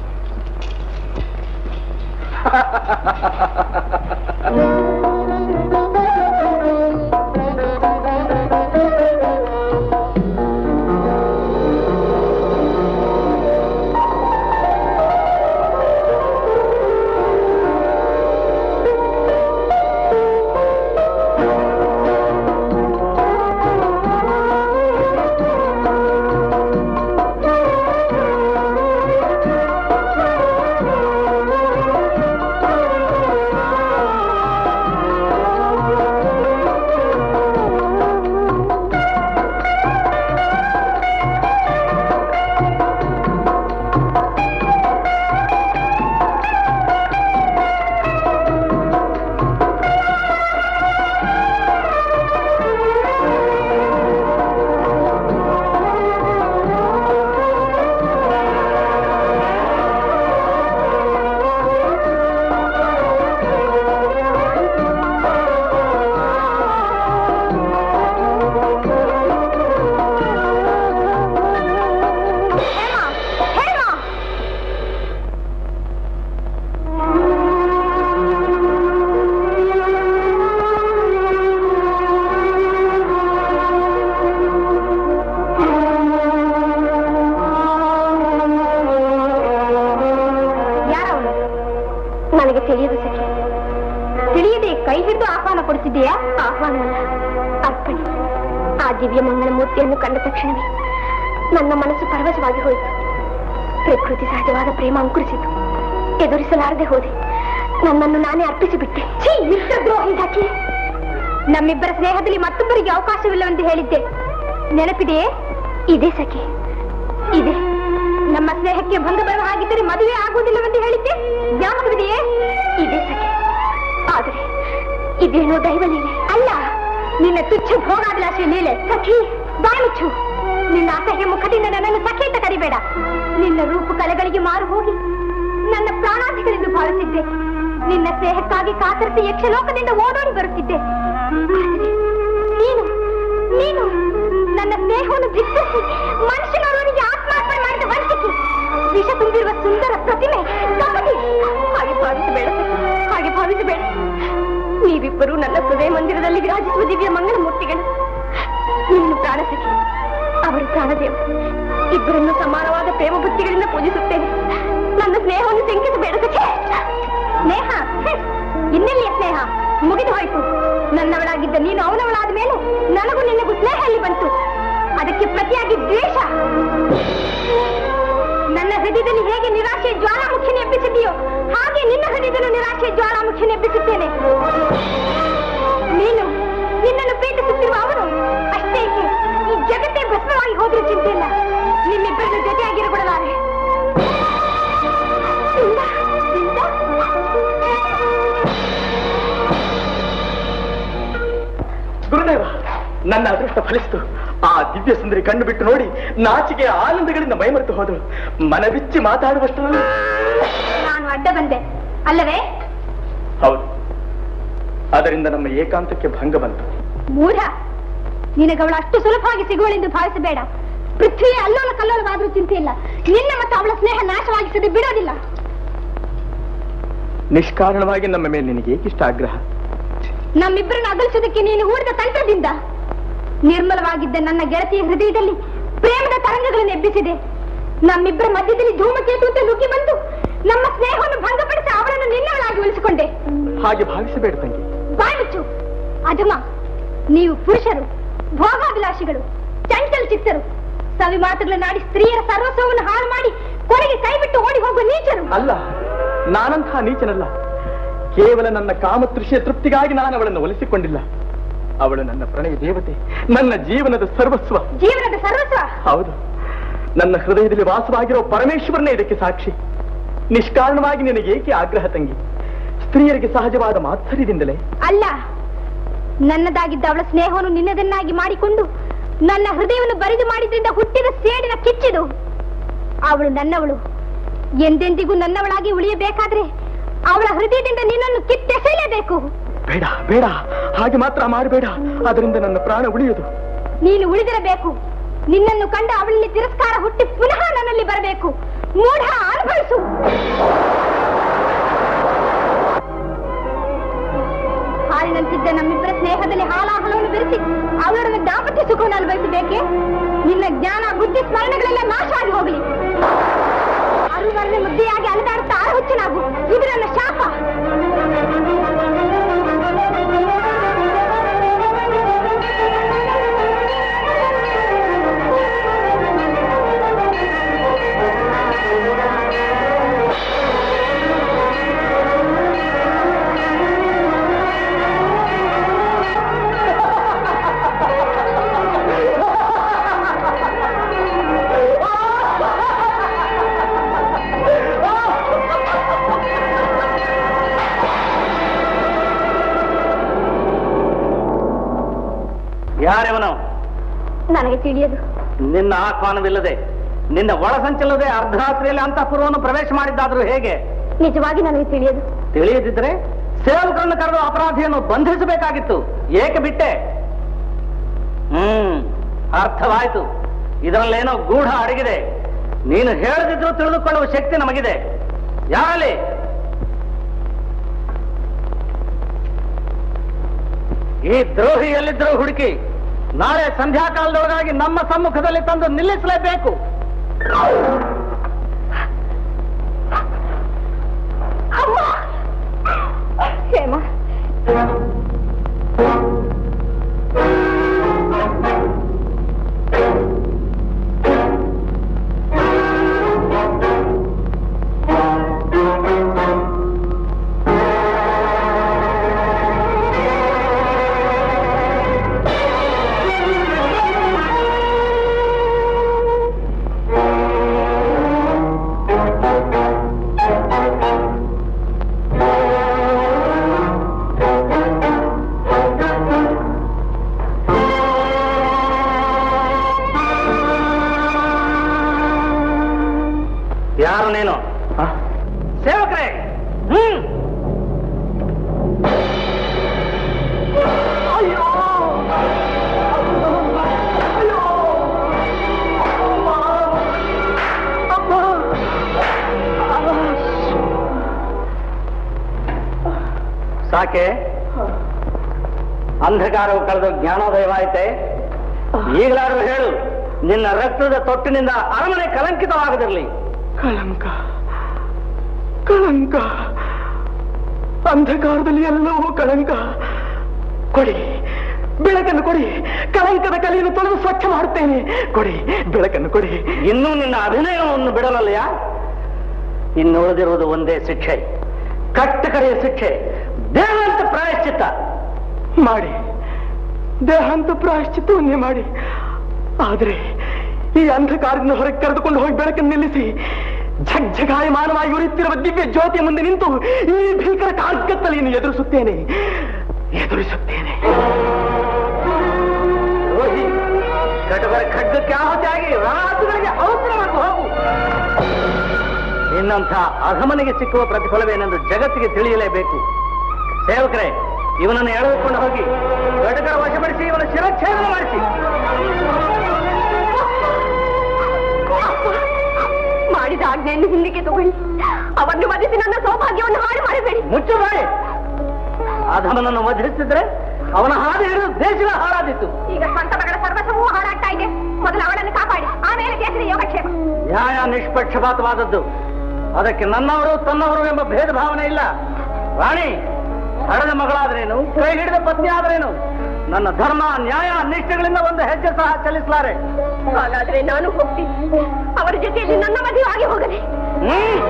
ಹೇಮಾ ಹೇಮಾ ಯಾರವನು ನನಗೆ ತಿಳಿಯದು ಸಖಿ ತಿಳಿಯದೆ ಕೈ ಹಿಡಿದು ಆಹ್ವಾನ ಕೊಡುತ್ತಿದ್ದೀಯಾ ಆಹ್ವಾನವಲ್ಲ ಅರ್ಪಣೆ ಆ ದಿವ್ಯ ಮಂಗಲ ಮೂರ್ತಿಯನ್ನು ಕಂಡ ತಕ್ಷಣವೇ ನನ್ನ ಮನಸ್ಸು ಪರವಶವಾಗಿ ಹೋಯಿತು ಪ್ರಕೃತಿ ಸಹಜವಾದ ಪ್ರೇಮ ಅಂಕುರಿಸಿತು ಎದುರಿಸಲಾರದೆ ಹೋದೆ ನನ್ನನ್ನು ನಾನೇ ಅರ್ಪಿಸಿಬಿಟ್ಟೆ ಛೀ ಮಿತ್ರದ್ರೋಹಿ ಸಖಿ ನಮ್ಮಿಬ್ಬರ ಸ್ನೇಹದಲ್ಲಿ ಮತ್ತೊಬ್ಬರಿಗೆ ಅವಕಾಶವಿಲ್ಲವೆಂದು ಹೇಳಿದ್ದೆ ನೆನಪಿದೆಯೇ ಇದೆ ಸಖಿ ಇದೆ ನಮ್ಮ ಸ್ನೇಹಕ್ಕೆ ಭಂಗ ಬರುವ ಹಾಗಿದ್ದರೆ ಮದುವೆ ಆಗುವುದಿಲ್ಲವೆಂದು ಹೇಳಿದ್ದೆ ಜ್ಞಾಪಕವಿದೆಯೇ ಇದೆ ಸಖಿ ಆದರೆ ಇದೇನೋ ದೈವ ಲೀಲೆ ಅಲ್ಲ ನಿನ್ನ ತುಚ್ಛ ಭೋಗಾಭಿಲಾಷೆ ಲೀಲೆ ಸಖಿ ಬಾಮುಚ್ಚು ನಿನ್ನ ಅಸಹ್ಯ ಮುಖದಿಂದ ನನ್ನನ್ನು ಸಖಿ ಅಂತ ಕರಿಬೇಡ ನಿನ್ನ ರೂಪು ಕಲೆಗಳಿಗೆ ಮಾರು ಹೋಗಿ ನನ್ನ ಪ್ರಾಣಾಧಿಕರೆಂದು ಭಾವಿಸಿದ್ದೆ ನಿನ್ನ ಸ್ನೇಹಕ್ಕಾಗಿ ಕಾತರಿಸಿ ಯಕ್ಷಲೋಕದಿಂದ ಓಡೋಡಿ ಬರುತ್ತಿದ್ದೆ ಆದರೆ ನೀನು ನೀನು ನನ್ನ ಸ್ನೇಹವನ್ನು ಧಿಕ್ಕರಿಸಿ ಮನುಷ್ಯನವರಿಗೆ ಆತ್ಮಾರ್ಪಣೆ ಮಾಡಿದ ವಂಚಿಕೆ ವಿಷ ತುಂಬಿರುವ ಸುಂದರ ಪ್ರತಿಮೆ ಕಪಟಿ ಹಾಗೆ ಭಾವಿಸಬೇಡ ಸಖಿ, ಹಾಗೆ ಭಾವಿಸಬೇಡ ನೀವಿಬ್ಬರು ನನ್ನ ಹೃದಯ ಮಂದಿರದಲ್ಲಿ ವಿರಾಜಿಸುವ ದಿವ್ಯ ಮಂಗಳ ಮೂರ್ತಿಗಳು ನೀನು ಪ್ರಾಣಸಖಿ ಅವರು ಪ್ರಾಣದೇವ ಇಬ್ಬರನ್ನು ಸಮಾನವಾದ ಪ್ರೇಮ ಬುದ್ಧಿಗಳಿಂದ ಪೂಜಿಸುತ್ತೇನೆ ನನ್ನ ಸ್ನೇಹವನ್ನು ಶಂಕಿಸಬೇಡ ಸಖಿ ಸ್ನೇಹ ಹ್ಮ್. ಇನ್ನೆಲ್ಲಿಯ ಸ್ನೇಹ ಮುಗಿದು ಹೋಯ್ತು ನನ್ನವಳಾಗಿದ್ದ ನೀನು ಅವನವಳಾದ ಮೇಲೆ ನನಗೂ ನಿನಗೂ ಸ್ನೇಹ ಎಲ್ಲಿ ಬಂತು ಅದಕ್ಕೆ ಪ್ರತಿಯಾಗಿ ದ್ವೇಷ ನನ್ನ ಹೃದಯದಲ್ಲಿ ಹೇಗೆ ನಿರಾಶೆ ಜ್ವಾಲಾಮುಖಿನ ಎಬ್ಬಿಸಿದೆಯೋ ಹಾಗೆ ನಿನ್ನ ಹೃದಯದಲ್ಲೂ ನಿರಾಶೆ ಜ್ವಾಲಾಮುಖಿನ ಎಬ್ಬಿಸುತ್ತೇನೆ ನೀನು ನಿನ್ನನ್ನು ಪ್ರೀತಿಸುತ್ತಿರುವ ಅವನು ಅಷ್ಟೇ ಏಕೆ, ಈ ಜಗತ್ತೇ ಭಸ್ಮವಾಗಿ ಹೋದ್ರೂ ಚಿಂತೆ ಇಲ್ಲ ನಿಮ್ಮಿಬ್ಬರನ್ನು ಜೊತೆಯಾಗಿರಬಿಡಲಾರೆ ಇಂದ, ಇಂದ. ಗುರುದೇವ ನನ್ನ ಅದೃಷ್ಟ ಫಲಿಸಿತು ಆ ದಿವ್ಯ ದಿವ್ಯ ಸುಂದರಿ ಕಣ್ಣು ಬಿಟ್ಟು ನೋಡಿ ನಾಚಿಕೆ ಆನಂದಗಳಿಂದ ಮೈಮರೆತು ಹೋದಳು ಮನಬಿಚ್ಚಿ ಮಾತಾಡುವಷ್ಟರಲ್ಲಿ ನಾನು ಅಡ್ಡ ಬಂದೆ ಅಲ್ಲವೇ ಹೌದು ಅದರಿಂದ ನಮ್ಮ ಏಕಾಂತಕ್ಕೆ ಭಂಗ ಬಂತು ಮೂಢ ನಿನಗವಳು ಅಷ್ಟು ಸುಲಭವಾಗಿ ಸಿಗುವಳೆಂದು ಭಾವಿಸಬೇಡ ಪೃಥ್ವಿಯೇ ಅಲ್ಲೋಲ ಕಲ್ಲೋಲವಾದ್ರೂ ಚಿಂತೆ ಇಲ್ಲ ನಿನ್ನ ಮತ್ತು ಅವಳ ಸ್ನೇಹ ನಾಶವಾಗಿಸದೆ ಬಿಡೋದಿಲ್ಲ ನಿಷ್ಕಾರಣವಾಗಿ ನಮ್ಮ ಮೇಲೆ ನಿನಗೆ ಏಕಿಷ್ಟ ಆಗ್ರಹ ನಮ್ಮಿಬ್ಬರನ್ನು ಅಗಲಿಸೋದಕ್ಕೆ ನೀನು ಹೂಡಿದ ತಂತ್ರದಿಂದ ನಿರ್ಮಲವಾಗಿದ್ದ ನನ್ನ ಗೆಳತಿಯ ಹೃದಯದಲ್ಲಿ ಪ್ರೇಮದ ತರಂಗಗಳನ್ನು ಎಬ್ಬಿಸಿದೆ ನಮ್ಮಿಬ್ಬರ ಮಧ್ಯದಲ್ಲಿ ಧೂಮಕೇತು ಅಂತ ನುಗ್ಗಿ ಬಂದು ನಮ್ಮ ಸ್ನೇಹವನ್ನು ಭಂಗಪಡಿಸಿ ಅವಳನ್ನು ನಿನ್ನವಳಾಗಿ ಉಳಿಸಿಕೊಂಡೆ ಹಾಗೆ ಭಾವಿಸಬೇಡ ತಂಗಿ ಬಾಯ್ ಮುಚ್ಚು ಅಧಮ ನೀವು ಪುರುಷರು ಭೋಗಾಭಿಲಾಷಿಗಳು ಚಂಚಲ ಚಿತ್ತರು ಸವಿ ಮಾತುಗಳನ್ನಾಡಿ ಸ್ತ್ರೀಯರ ಸರ್ವಸ್ವವನ್ನು ಹಾಳು ಮಾಡಿ ಕೊನೆಗೆ ಕೈ ಬಿಟ್ಟು ಓಡಿ ಹೋಗುವ ನೀಚರು ಅಲ್ಲ ನಾನಂತಹ ನೀಚನಲ್ಲ ಕೇವಲ ನನ್ನ ಕಾಮತೃಷಿಯ ತೃಪ್ತಿಗಾಗಿ ನಾನು ಅವಳನ್ನು ಒಲಿಸಿಕೊಂಡಿಲ್ಲ ಅವಳು ನನ್ನ ಪ್ರಣಯ ದೇವತೆ ನನ್ನ ಜೀವನದ ಸರ್ವಸ್ವ ಜೀವನದ ಸರ್ವಸ್ವ ಹೌದು ನನ್ನ ಹೃದಯದಲ್ಲಿ ವಾಸವಾಗಿರೋ ಪರಮೇಶ್ವರನೇ ಇದಕ್ಕೆ ಸಾಕ್ಷಿ ನಿಷ್ಕಾರಣವಾಗಿ ನಿನಗೆ ಏಕೆ ಆಗ್ರಹ ತಂಗಿ ಸ್ತ್ರೀಯರಿಗೆ ಸಹಜವಾದ ಮಾತ್ಸರ್ಯದಿಂದಲೇ ಅಲ್ಲ ನನ್ನದಾಗಿದ್ದ ಅವಳ ಸ್ನೇಹವನ್ನು ನಿನ್ನದನ್ನಾಗಿ ಮಾಡಿಕೊಂಡು ನನ್ನ ಹೃದಯವನ್ನು ಬರಿದು ಮಾಡಿದ್ರಿಂದ ಹುಟ್ಟಿದ ಸೇಡಿನ ಕಿಚ್ಚಿದು ಅವಳು ನನ್ನವಳು ಎಂದೆಂದಿಗೂ ನನ್ನವಳಾಗಿ ಉಳಿಯಬೇಕಾದ್ರೆ ಅವಳ ಹೃದಯದಿಂದ ನಿನ್ನನ್ನು ಕಿತ್ತೆಸೆಯಲೇಬೇಕು ಬೇಡ ಬೇಡ ಹಾಗೆ ಮಾತ್ರ ಮಾಡಬೇಡ ಅದರಿಂದ ನನ್ನ ಪ್ರಾಣ ಉಳಿಯುವುದು ನೀನು ಉಳಿದಿರಬೇಕು ನಿನ್ನನ್ನು ಕಂಡ ಅವಳಲ್ಲಿ ತಿರಸ್ಕಾರ ಹುಟ್ಟಿ ಪುನಃ ನನ್ನಲ್ಲಿ ಬರಬೇಕು ಮೂಢ ಅನುಭವಿಸು ಹಾಲಿನಂತಿದ್ದ ನಮ್ಮಿಬ್ಬರ ಸ್ನೇಹದಲ್ಲಿ ಹಾಲಾಹಲವನ್ನು ಬೆರೆಸಿ ಅವಳೊಡನೆ ದಾಂಪತ್ಯ ಸುಖವನ್ನು ಅನುಭವಿಸಬೇಕೆ ನಿನ್ನ ಜ್ಞಾನ ಬುದ್ಧಿ ಸ್ಮರಣೆಗಳೆಲ್ಲ ನಾಶ ಆಗಿ ಹೋಗಲಿ ಅರುವರನೆ ಮುದ್ದೆಯಾಗಿ ಅಲೆದಾಡುತ್ತಾ ಆಹುಚ್ಚನಾಗು ಇದು ನನ್ನ ಶಾಪ ಯಾರೆವನು ನನಗೆ ತಿಳಿಯದು ನಿನ್ನ ಆಹ್ವಾನವಿಲ್ಲದೆ ನಿನ್ನ ಒಳಸಂಚಲದೆ ಅರ್ಧರಾತ್ರಿಯಲ್ಲಿ ಅಂತಃಪುರವನ್ನು ಪ್ರವೇಶ ಮಾಡಿದ್ದಾದ್ರೂ ಹೇಗೆ ನಿಜವಾಗಿ ನನಗೆ ತಿಳಿಯದು ತಿಳಿಯದಿದ್ರೆ ಸೇವಕರನ್ನು ಕರೆದು ಅಪರಾಧಿಯನ್ನು ಬಂಧಿಸಬೇಕಾಗಿತ್ತು ಏಕೆ ಬಿಟ್ಟೆ ಹ್ಮ್ ಅರ್ಥವಾಯ್ತು ಇದರಲ್ಲೇನೋ ಗೂಢ ಅಡಗಿದೆ ನೀನು ಹೇಳದಿದ್ರು ತಿಳಿದುಕೊಳ್ಳುವ ಶಕ್ತಿ ನಮಗಿದೆ ಯಾರಲ್ಲಿ ಈ ದ್ರೋಹಿ ಎಲ್ಲಿದ್ರೂ ಹುಡುಕಿ ನಾಳೆ ಸಂಧ್ಯಾಕಾಲದೊಳಗಾಗಿ ನಮ್ಮ ಸಮ್ಮುಖದಲ್ಲಿ ತಂದು ನಿಲ್ಲಿಸಲೇಬೇಕು ಹೇಮ ಯಾರು ನೀನು ಆ? ಸೇವಕರೇ ಹ್ಮ್ ಸಾಕೆ ಅಂಧಕಾರವು ಕಳೆದು ಜ್ಞಾನೋದಯವಾಯಿತೆ ಈಗಲಾದ್ರೂ ಹೇಳು ನಿನ್ನ ರಕ್ತದ ತೊಟ್ಟಿನಿಂದ ಅರಮನೆ ಕಲಂಕಿತವಾಗದಿರಲಿ ಕಳಂಕ ಕಳಂಕ ಅಂಧಕಾರದಲ್ಲಿ ಎಲ್ಲವೂ ಕಳಂಕ ಕೊಡಿ ಬೆಳಕನ್ನು ಕೊಡಿ ಕಳಂಕದ ಕಲೆಯನ್ನು ತೊಳೆದು ಸ್ವಚ್ಛ ಮಾಡುತ್ತೇನೆ ಕೊಡಿ ಬೆಳಕನ್ನು ಕೊಡಿ ಇನ್ನೂ ನಿನ್ನ ಅಭಿನಯವನ್ನು ಬಿಡಲಲ್ಲಯ್ಯ ಇನ್ನು ಉಳಿದಿರುವುದು ಒಂದೇ ಶಿಕ್ಷೆ ಕಟ್ಟಕಡೆಯ ಶಿಕ್ಷೆ ದೇವಂತ ಪ್ರಾಯಶ್ಚಿತ್ತ ಮಾಡಿ ದೇಹಾಂತ ಪ್ರಾಯಶ್ಚಿತ್ತವನ್ನೇ ಮಾಡಿ ಆದರೆ ಈ ಅಂಧಕಾರದಿಂದ ಹೊರಗೆ ಕರೆದುಕೊಂಡು ಹೋಗಿ ಬೆಳಕನ್ನು ನಿಲ್ಲಿಸಿ ಝಗ್ಝಗಾಯಮಾನವಾಗಿ ಉರಿಯುತ್ತಿರುವ ದಿವ್ಯ ಜ್ಯೋತಿಯ ಮುಂದೆ ನಿಂತು ಈ ಭೀಕರ ಕಾರ್ಗತ್ತಲೆಯನ್ನು ಎದುರಿಸುತ್ತೇನೆ ಎದುರಿಸುತ್ತೇನೆ ದ್ರೋಹಿ ಕಟುಕರ ಖಡ್ಗಕ್ಕೆ ಆಹುತಿಯಾಗಿ ರಾಸುಗಳಿಗೆ ಔತ್ರ ಮಾಡಿ ಹೋಗು ನಿನ್ನಂಥ ಅಧಮನಿಗೆ ಸಿಕ್ಕುವ ಪ್ರತಿಫಲವೇನೆಂದು ಜಗತ್ತಿಗೆ ತಿಳಿಯಲೇಬೇಕು ಸೇವಕರೇ ಇವನನ್ನು ಎಳೆದುಕೊಂಡು ಹೋಗಿ ಕಟುಕರ ವಶಪಡಿಸಿ ಇವನ ಶಿರಚ್ಛೇದನ ಮಾಡಿಸಿ ಮಾಡಿದ ಆಜ್ಞೆಯನ್ನು ಹಿಂದಕ್ಕೆ ತಗೊಳ್ಳಿ ಅವನ್ನು ವಧಿಸಿ ನನ್ನ ಸೌಭಾಗ್ಯವನ್ನು ಹಾಳು ಮಾಡಬೇಡಿ ಮುಚ್ಚು ಬಾಯಿ ಅಧಮನನ್ನು ವಧಿಸಿದ್ರೆ ಅವನ ಹಾದಿ ಹಿಡಿದು ದೇಶದ ಹಾಳಾದಿತ್ತು ಈಗ ಸ್ವಂತ ಮಗಳ ಸರ್ವಸ್ವವೂ ಹಾಳಾಗ್ತಾ ಇದೆ ಮೊದಲು ಅವಳನ್ನು ಕಾಪಾಡಿ ಆಮೇಲೆ ದೇಶದ ಯೋಗಕ್ಷೇಮ ನ್ಯಾಯ ನಿಷ್ಪಕ್ಷಪಾತವಾದದ್ದು ಅದಕ್ಕೆ ನನ್ನವರು ತನ್ನವರು ಎಂಬ ಭೇದ ಭಾವನೆ ಇಲ್ಲ ರಾಣಿ ಹಡದ ಮಗಳಾದ್ರೇನು ಕೈ ಹಿಡಿದ ಪತ್ನಿ ಆದ್ರೇನು ನನ್ನ ಧರ್ಮ ನ್ಯಾಯ ನಿಷ್ಠೆಗಳಿಂದ ಒಂದು ಹೆಜ್ಜೆ ಸಹ ಚಲಿಸಲಾರೆ ಹಾಗಾದ್ರೆ ನಾನು ಹೋಗ್ತೀನಿ ಅವರ ಜೊತೆಯಲ್ಲಿ ನನ್ನ ಮದುವೆ ಆಗಿ ಹೋಗಲಿ ಹ್ಮ್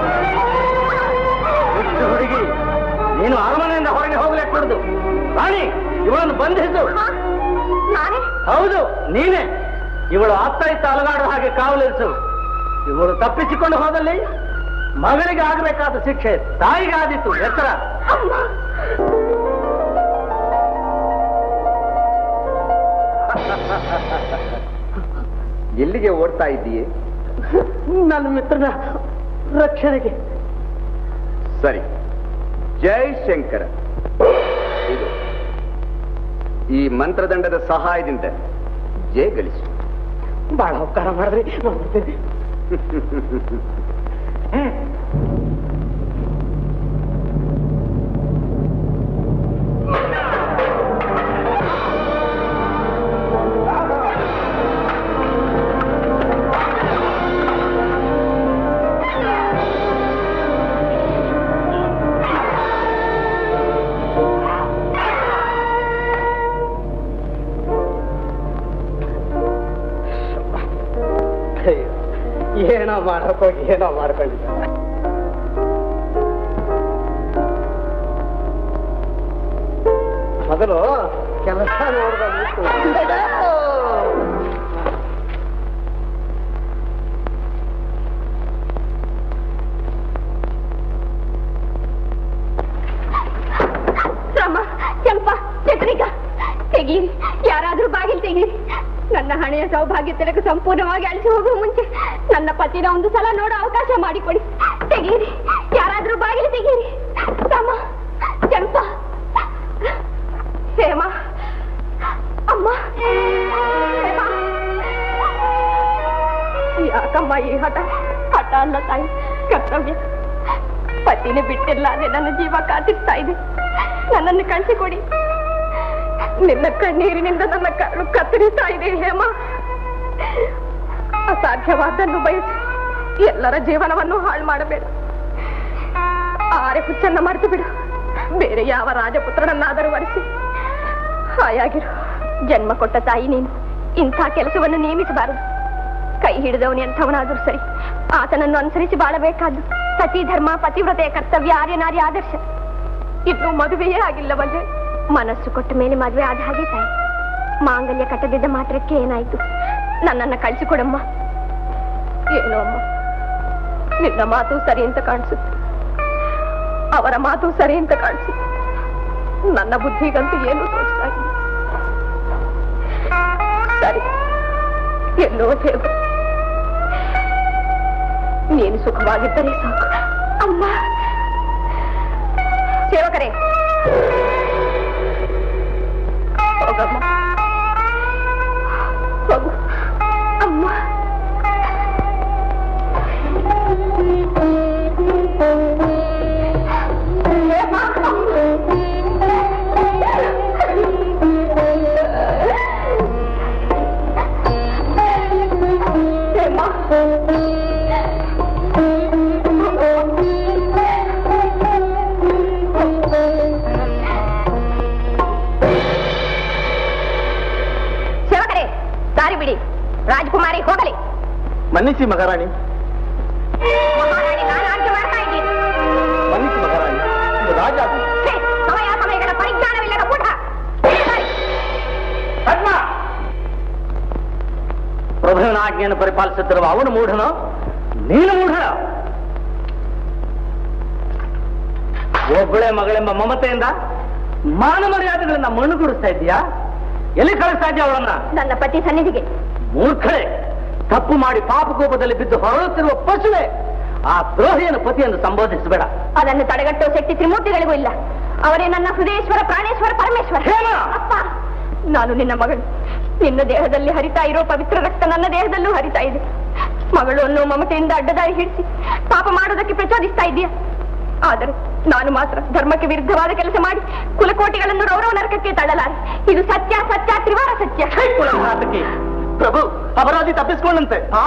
ಇಷ್ಟು ಹುಡುಗಿ ನೀನು ಅರಮನೆಯಿಂದ ಹೊರಗೆ ಹೋಗ್ಲಿಕ್ಕೆ ಕೊಡುದು ರಾಣಿ ಇವಳನ್ನು ಬಂಧಿಸು ನಾನೇ ಹೌದು ನೀನೇ ಇವಳು ಅತ್ತ ಇತ್ತ ಅಲಗಾಡುವ ಹಾಗೆ ಕಾವಲಿರಿಸು ಇವಳು ತಪ್ಪಿಸಿಕೊಂಡು ಹೋದಲ್ಲಿ ಮಗಳಿಗೆ ಆಗಬೇಕಾದ ಶಿಕ್ಷೆ ತಾಯಿಗೆ ಆದಿತ್ತು ಎತ್ತರ ಎಲ್ಲಿಗೆ ಓಡ್ತಾ ಇದ್ದೀಯೇ ನನ್ನ ಮಿತ್ರನ ರಕ್ಷಣೆಗೆ ಸರಿ ಜೈ ಶಂಕರ ಇದು ಈ ಮಂತ್ರದಂಡದ ಸಹಾಯದಿಂದ ಜಯ ಗಳಿಸು ಬಹಳ ಉಪಕಾರ ಮಾಡಿದ್ರಿ ನಾನು ಬರ್ತೀನಿ. ಅಯ್ಯೋ, ಏನೋ ಮಾಡಕ್ ಹೋಗಿ ಏನೋ ಮಾಡ್ಕೊಂಡಿದ್ದ ಮೊದಲು ಕೆಲಸ ನೋಡ್ಬೇಕು ಶ್ರಮ ಕೆಂಪ ಚಕ್ರಿಕ ತೆಗೀರಿ ಯಾರಾದ್ರೂ ಬಾಗಿಲು ತೆಗೀರಿ ನನ್ನ ಹಣೆಯ ಸೌಭಾಗ್ಯ ತಿಲಕ ಸಂಪೂರ್ಣವಾಗಿ ಅಳಿಸಿ ಹೋಗುವ ಮುಂಚೆ ನನ್ನ ಪತಿನ ಒಂದು ಸಲ ನೋಡೋ ಅವಕಾಶ ಮಾಡಿಕೊಡಿ ತೆಗೀರಿ ಯಾರಾದ್ರೂ ಬಾಗಿಲು ತೆಗೀರಿ ಶ್ರಮ ಕೆಂಪ ಹೇಮ ಅಮ್ಮ ಹೇಮ ಯಾಕಮ್ಮ ಈ ಹಠ ಹಠ ಅಲ್ಲ ತಾಯಿ ಕರ್ತವ್ಯ ಪತಿನೇ ಬಿಟ್ಟಿಲ್ಲ ಅದೇ ನನ್ನ ಜೀವ ಕಾತಿರ್ತಾ ಇದೆ ನನ್ನನ್ನು ಕಳಿಸಿಕೊಡಿ ನಿನ್ನ ಕಣ್ಣೀರಿನಿಂದ ನನ್ನ ಕಣ್ಣು ಕತ್ತರಿಸ್ತಾ ಇದೆ ಹೇಮ ಅಸಾಧ್ಯವಾದನ್ನು ಬಯಸಿ ಎಲ್ಲರ ಜೀವನವನ್ನು ಹಾಳು ಮಾಡಬೇಡ ಆರೆ ಹುಚ್ಚನ್ನ ಮರೆತು ಬಿಡು ಬೇರೆ ಯಾವ ರಾಜಪುತ್ರನನ್ನಾದರೂ ವರಿಸಿ ಹಾಯಾಗಿರು ಜನ್ಮ ಕೊಟ್ಟ ತಾಯಿ ನೀನು ಇಂಥ ಕೆಲಸವನ್ನು ನೇಮಿಸಬಾರದು ಕೈ ಹಿಡಿದವನು ಎಂಥವನಾದರೂ ಸರಿ ಆತನನ್ನು ಅನುಸರಿಸಿ ಬಾಳಬೇಕಾದ್ದು ಸತಿ ಧರ್ಮ ಪತಿವ್ರತೆಯ ಕರ್ತವ್ಯ ಆರ್ಯನಾರಿ ಆದರ್ಶ ಇನ್ನು ಮದುವೆಯೇ ಆಗಿಲ್ಲವಲ್ಲೇ ಮನಸ್ಸು ಕೊಟ್ಟ ಮೇಲೆ ಮದುವೆ ಆದ ಹಾಗೆ ತಾಯಿ ಮಾಂಗಲ್ಯ ಕಟ್ಟದಿದ್ದ ಮಾತ್ರಕ್ಕೆ ಏನಾಯ್ತು ನನ್ನನ್ನ ಕಳಿಸಿಕೊಡಮ್ಮ ಏನೋ ಅಮ್ಮ ನಿನ್ನ ಮಾತು ಸರಿ ಅಂತ ಕಾಣಿಸುತ್ತೆ ಅವರ ಮಾತು ಸರಿ ಅಂತ ಕಾಣಿಸುತ್ತೆ ನನ್ನ ಬುದ್ಧಿಗಂತೂ ಏನು ತೋರಿಸ್ತಾ ಇಲ್ಲ ಸರಿ ಎಲ್ಲೋ ಹೇಗೋ ನೀನು ಸುಖವಾಗಿದ್ದರೆ ಸಾಕು ಅಮ್ಮ ಸೇವಕರೇ ಹೋಗಮ್ಮ ಹೋಗು ಅಮ್ಮ ಸೇವಕರೇ ದಾರಿ ಬಿಡಿ ರಾಜಕುಮಾರಿ ಹೋಗಲಿ ಮನ್ನಿಸಿ ಮಹಾರಾಣಿ ಮಹಾರಾಣಿ ನಾನು ಆಜ್ಞೆ ಮಾಡ್ತಾ ಇದ್ದೀನಿ ಮನ್ನಿಸಿ ಮಹಾರಾಣಿ ಇದು ರಾಜ ಛೇ, ಸಮಯ ಸಮಯಗಳ ಪರಿಜ್ಞಾನವಿಲ್ಲದ ಕೂಟ ದಾರಿ. ಪ್ರಭುವಿನ ಆಜ್ಞೆಯನ್ನು ಪರಿಪಾಲಿಸುತ್ತಿರುವ ಅವನು ಮೂಢನೋ ನೀನು ಮೂಢನ ಒಬ್ಬಳೆ ಮಗಳೆಂಬ ಮಮತೆಯಿಂದ ಮಾನ ಮರ್ಯಾದೆಗಳಿಂದ ಮಣ್ಣು ಗುಡಿಸ್ತಾ ಇದ್ದೀಯಾ ಎಲ್ಲಿ ಕಳಿಸ್ತಾ ಇದ್ದೀಯ ಅವಳನ್ನ ನನ್ನ ಪತಿ ಸನ್ನಿಧಿಗೆ ಮೂರ್ಖಳೆ ತಪ್ಪು ಮಾಡಿ ಪಾಪಕೋಪದಲ್ಲಿ ಬಿದ್ದು ಹೊರಳುತ್ತಿರುವ ಪಶುವೆ ಆ ದ್ರೋಹಿಯನ್ನು ಪತಿಯನ್ನು ಸಂಬೋಧಿಸಬೇಡ ಅದನ್ನು ತಡೆಗಟ್ಟುವ ಶಕ್ತಿ ತ್ರಿಮೂರ್ತಿಗಳಿಗೂ ಇಲ್ಲ ಅವರೇ ನನ್ನ ಹೃದಯೇಶ್ವರ ಪ್ರಾಣೇಶ್ವರ ಪರಮೇಶ್ವರ ಹೇಮ! ಅಪ್ಪ ನಾನು ನಿನ್ನ ಮಗಳು ನಿನ್ನ ದೇಹದಲ್ಲಿ ಹರಿತಾ ಇರೋ ಪವಿತ್ರ ರಕ್ತ ನನ್ನ ದೇಹದಲ್ಲೂ ಹರಿತಾ ಇದೆ ಮಗಳು ಅನ್ನೋ ಮಮತೆಯಿಂದ ಅಡ್ಡದಾರಿ ಹಿಡಿಸಿ ಪಾಪ ಮಾಡೋದಕ್ಕೆ ಪ್ರಚೋದಿಸ್ತಾ ಇದೆಯಾ ಆದರೆ ನಾನು ಮಾತ್ರ ಧರ್ಮಕ್ಕೆ ವಿರುದ್ಧವಾದ ಕೆಲಸ ಮಾಡಿ ಕುಲಕೋಟಿಗಳನ್ನು ರೌರವ ನರಕಕ್ಕೆ ತಳ್ಳಲಾರೆ ಇದು ಸತ್ಯ ಸತ್ಯ ತ್ರಿವಾರ ಸತ್ಯ ಕುಲಘಾತಕಿ ಪ್ರಭು ಅಪರಾಧಿ ತಪ್ಪಿಸಿಕೊಂಡಂತೆ ಆ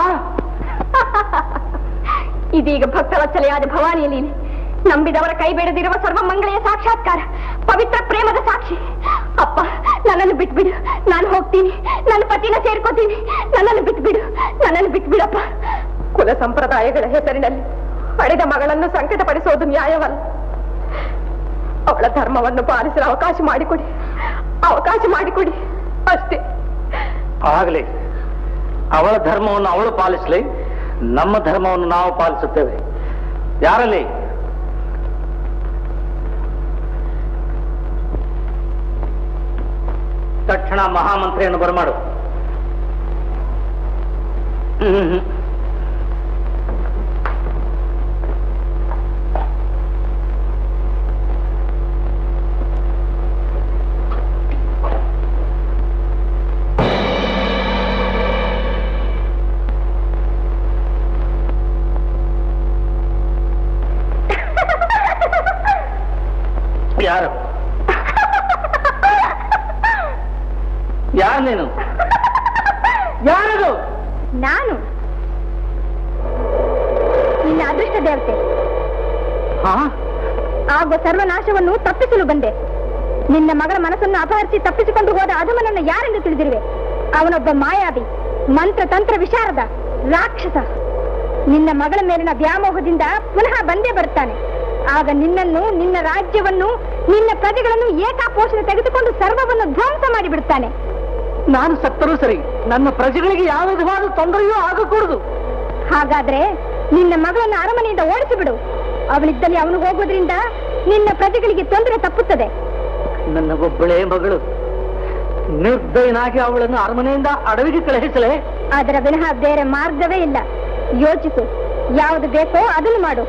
ಇದೀಗ ಭಕ್ತವತ್ಸಲೆಯಾದ ಭವಾನಿಯ ಲೀಲೆ ನಂಬಿದವರ ಕೈ ಬೇಡದಿರುವ ಸರ್ವ ಮಂಗಳೆಯ ಸಾಕ್ಷಾತ್ಕಾರ ಪವಿತ್ರ ಪ್ರೇಮದ ಸಾಕ್ಷಿ ಅಪ್ಪ ನನ್ನನ್ನು ಬಿಟ್ಬಿಡು ನಾನು ಹೋಗ್ತೀನಿ ನನ್ನ ಪತಿನ ಸೇರ್ಕೋತೀನಿ ನನ್ನನ್ನು ಬಿಟ್ಬಿಡು ನನ್ನನ್ನು ಬಿಟ್ಬಿಡಪ್ಪ ಕುಲ ಸಂಪ್ರದಾಯಗಳ ಹೆಸರಿನಲ್ಲಿ ಪಡೆದ ಮಗಳನ್ನು ಸಂಕಟಪಡಿಸೋದು ನ್ಯಾಯವಲ್ಲ ಅವಳ ಧರ್ಮವನ್ನು ಪಾಲಿಸಲು ಅವಕಾಶ ಮಾಡಿಕೊಡಿ ಅವಕಾಶ ಮಾಡಿಕೊಡಿ ಅಷ್ಟೇ ಆಗಲಿ ಅವಳ ಧರ್ಮವನ್ನು ಅವಳು ಪಾಲಿಸಲಿ ನಮ್ಮ ಧರ್ಮವನ್ನು ನಾವು ಪಾಲಿಸುತ್ತೇವೆ ಯಾರಲ್ಲಿ ತಕ್ಷಣ ಮಹಾಮಂತ್ರಿಯನ್ನು ಬರಮಾಡು ಹ್ಮ್ ಯಾರು ಯಾರು ನೀನು ಯಾರದು ನಾನು ನಿನ್ನ ಅದೃಷ್ಟ ದೇವತೆ ಹಾ ಆಗುವ ಸರ್ವನಾಶವನ್ನು ತಪ್ಪಿಸಲು ಬಂದೆ ನಿನ್ನ ಮಗಳ ಮನಸ್ಸನ್ನು ಅಪಹರಿಸಿ ತಪ್ಪಿಸಿಕೊಂಡು ಹೋದ ಅಧಮನನ್ನು ಯಾರೆಂದು ತಿಳಿದಿರುವೆ ಅವನೊಬ್ಬ ಮಾಯಾವಿ ಮಂತ್ರ ತಂತ್ರ ವಿಶಾರದ ರಾಕ್ಷಸ ನಿನ್ನ ಮಗಳ ಮೇಲಿನ ವ್ಯಾಮೋಹದಿಂದ ಪುನಃ ಬಂದೇ ಬರುತ್ತಾನೆ ಆಗ ನಿನ್ನನ್ನು ನಿನ್ನ ರಾಜ್ಯವನ್ನು ನಿನ್ನ ಪ್ರಜೆಗಳನ್ನು ಏಕಾಪೋಷಣೆ ತೆಗೆದುಕೊಂಡು ಸರ್ವವನ್ನು ಧ್ವಂಸ ಮಾಡಿಬಿಡುತ್ತಾನೆ ನಾನು ಸತ್ತರೂ ಸರಿ ನನ್ನ ಪ್ರಜೆಗಳಿಗೆ ಯಾವ ವಿಧವಾದ ತೊಂದರೆಯೂ ಆಗಕೂಡದು ಹಾಗಾದ್ರೆ ನಿನ್ನ ಮಗಳನ್ನು ಅರಮನೆಯಿಂದ ಓಡಿಸಿಬಿಡು ಅವಳಿದ್ದಲ್ಲಿ ಅವನು ಹೋಗೋದ್ರಿಂದ ನಿನ್ನ ಪ್ರಜೆಗಳಿಗೆ ತೊಂದರೆ ತಪ್ಪುತ್ತದೆ ನನ್ನ ಒಬ್ಬಳೇ ಮಗಳು ನಿರ್ದಯನಾಗಿ ಅವಳನ್ನು ಅರಮನೆಯಿಂದ ಅಡವಿಗೆ ಕಳುಹಿಸಲೇ ಅದರ ವಿನಃ ಬೇರೆ ಮಾರ್ಗವೇ ಇಲ್ಲ ಯೋಚಿಸು ಯಾವುದು ಬೇಕೋ ಅದನ್ನು ಮಾಡು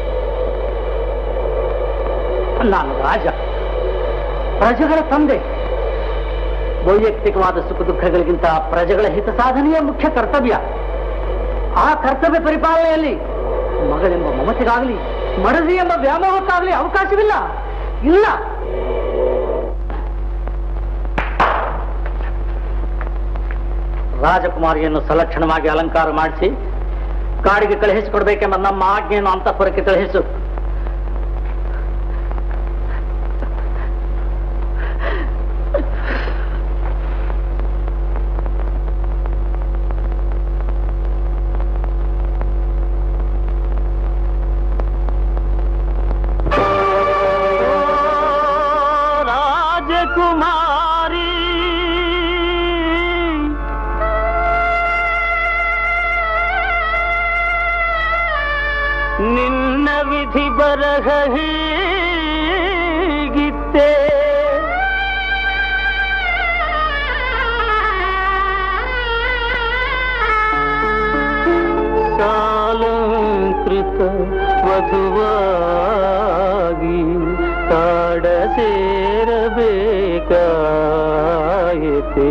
ನಾನು ರಾಜ ಪ್ರಜೆಗಳ ತಂದೆ ವೈಯಕ್ತಿಕವಾದ ಸುಖ ದುಃಖಗಳಿಗಿಂತ ಪ್ರಜೆಗಳ ಹಿತ ಸಾಧನೆಯೇ ಮುಖ್ಯ ಕರ್ತವ್ಯ ಆ ಕರ್ತವ್ಯ ಪರಿಪಾಲನೆಯಲ್ಲಿ ಮಗಳೆಂಬ ಮಮತೆಗಾಗಲಿ ಮಡದಿ ಎಂಬ ವ್ಯಾಮೋಹಕ್ಕಾಗಲಿ ಅವಕಾಶವಿಲ್ಲ ಇಲ್ಲ ರಾಜಕುಮಾರಿಯನ್ನು ಸಲಕ್ಷಣವಾಗಿ ಅಲಂಕಾರ ಮಾಡಿಸಿ ಕಾಡಿಗೆ ಕಳುಹಿಸಿಕೊಡ್ಬೇಕೆಂಬ ನಮ್ಮ ಆಜ್ಞೆಯನ್ನು ಅಂತಃಪುರಕ್ಕೆ ಕಳುಹಿಸು ರಾಜಕುಮಾರಿ ನಿನ್ನ ವಿಧಿ ಬರಹ ಹೀಗಿತ್ತೆ ಸಾಲಂಕೃತ ವಧುವಾಗಿ ಕಾಡ ಸೇರಬೇಕಾಯಿತೆ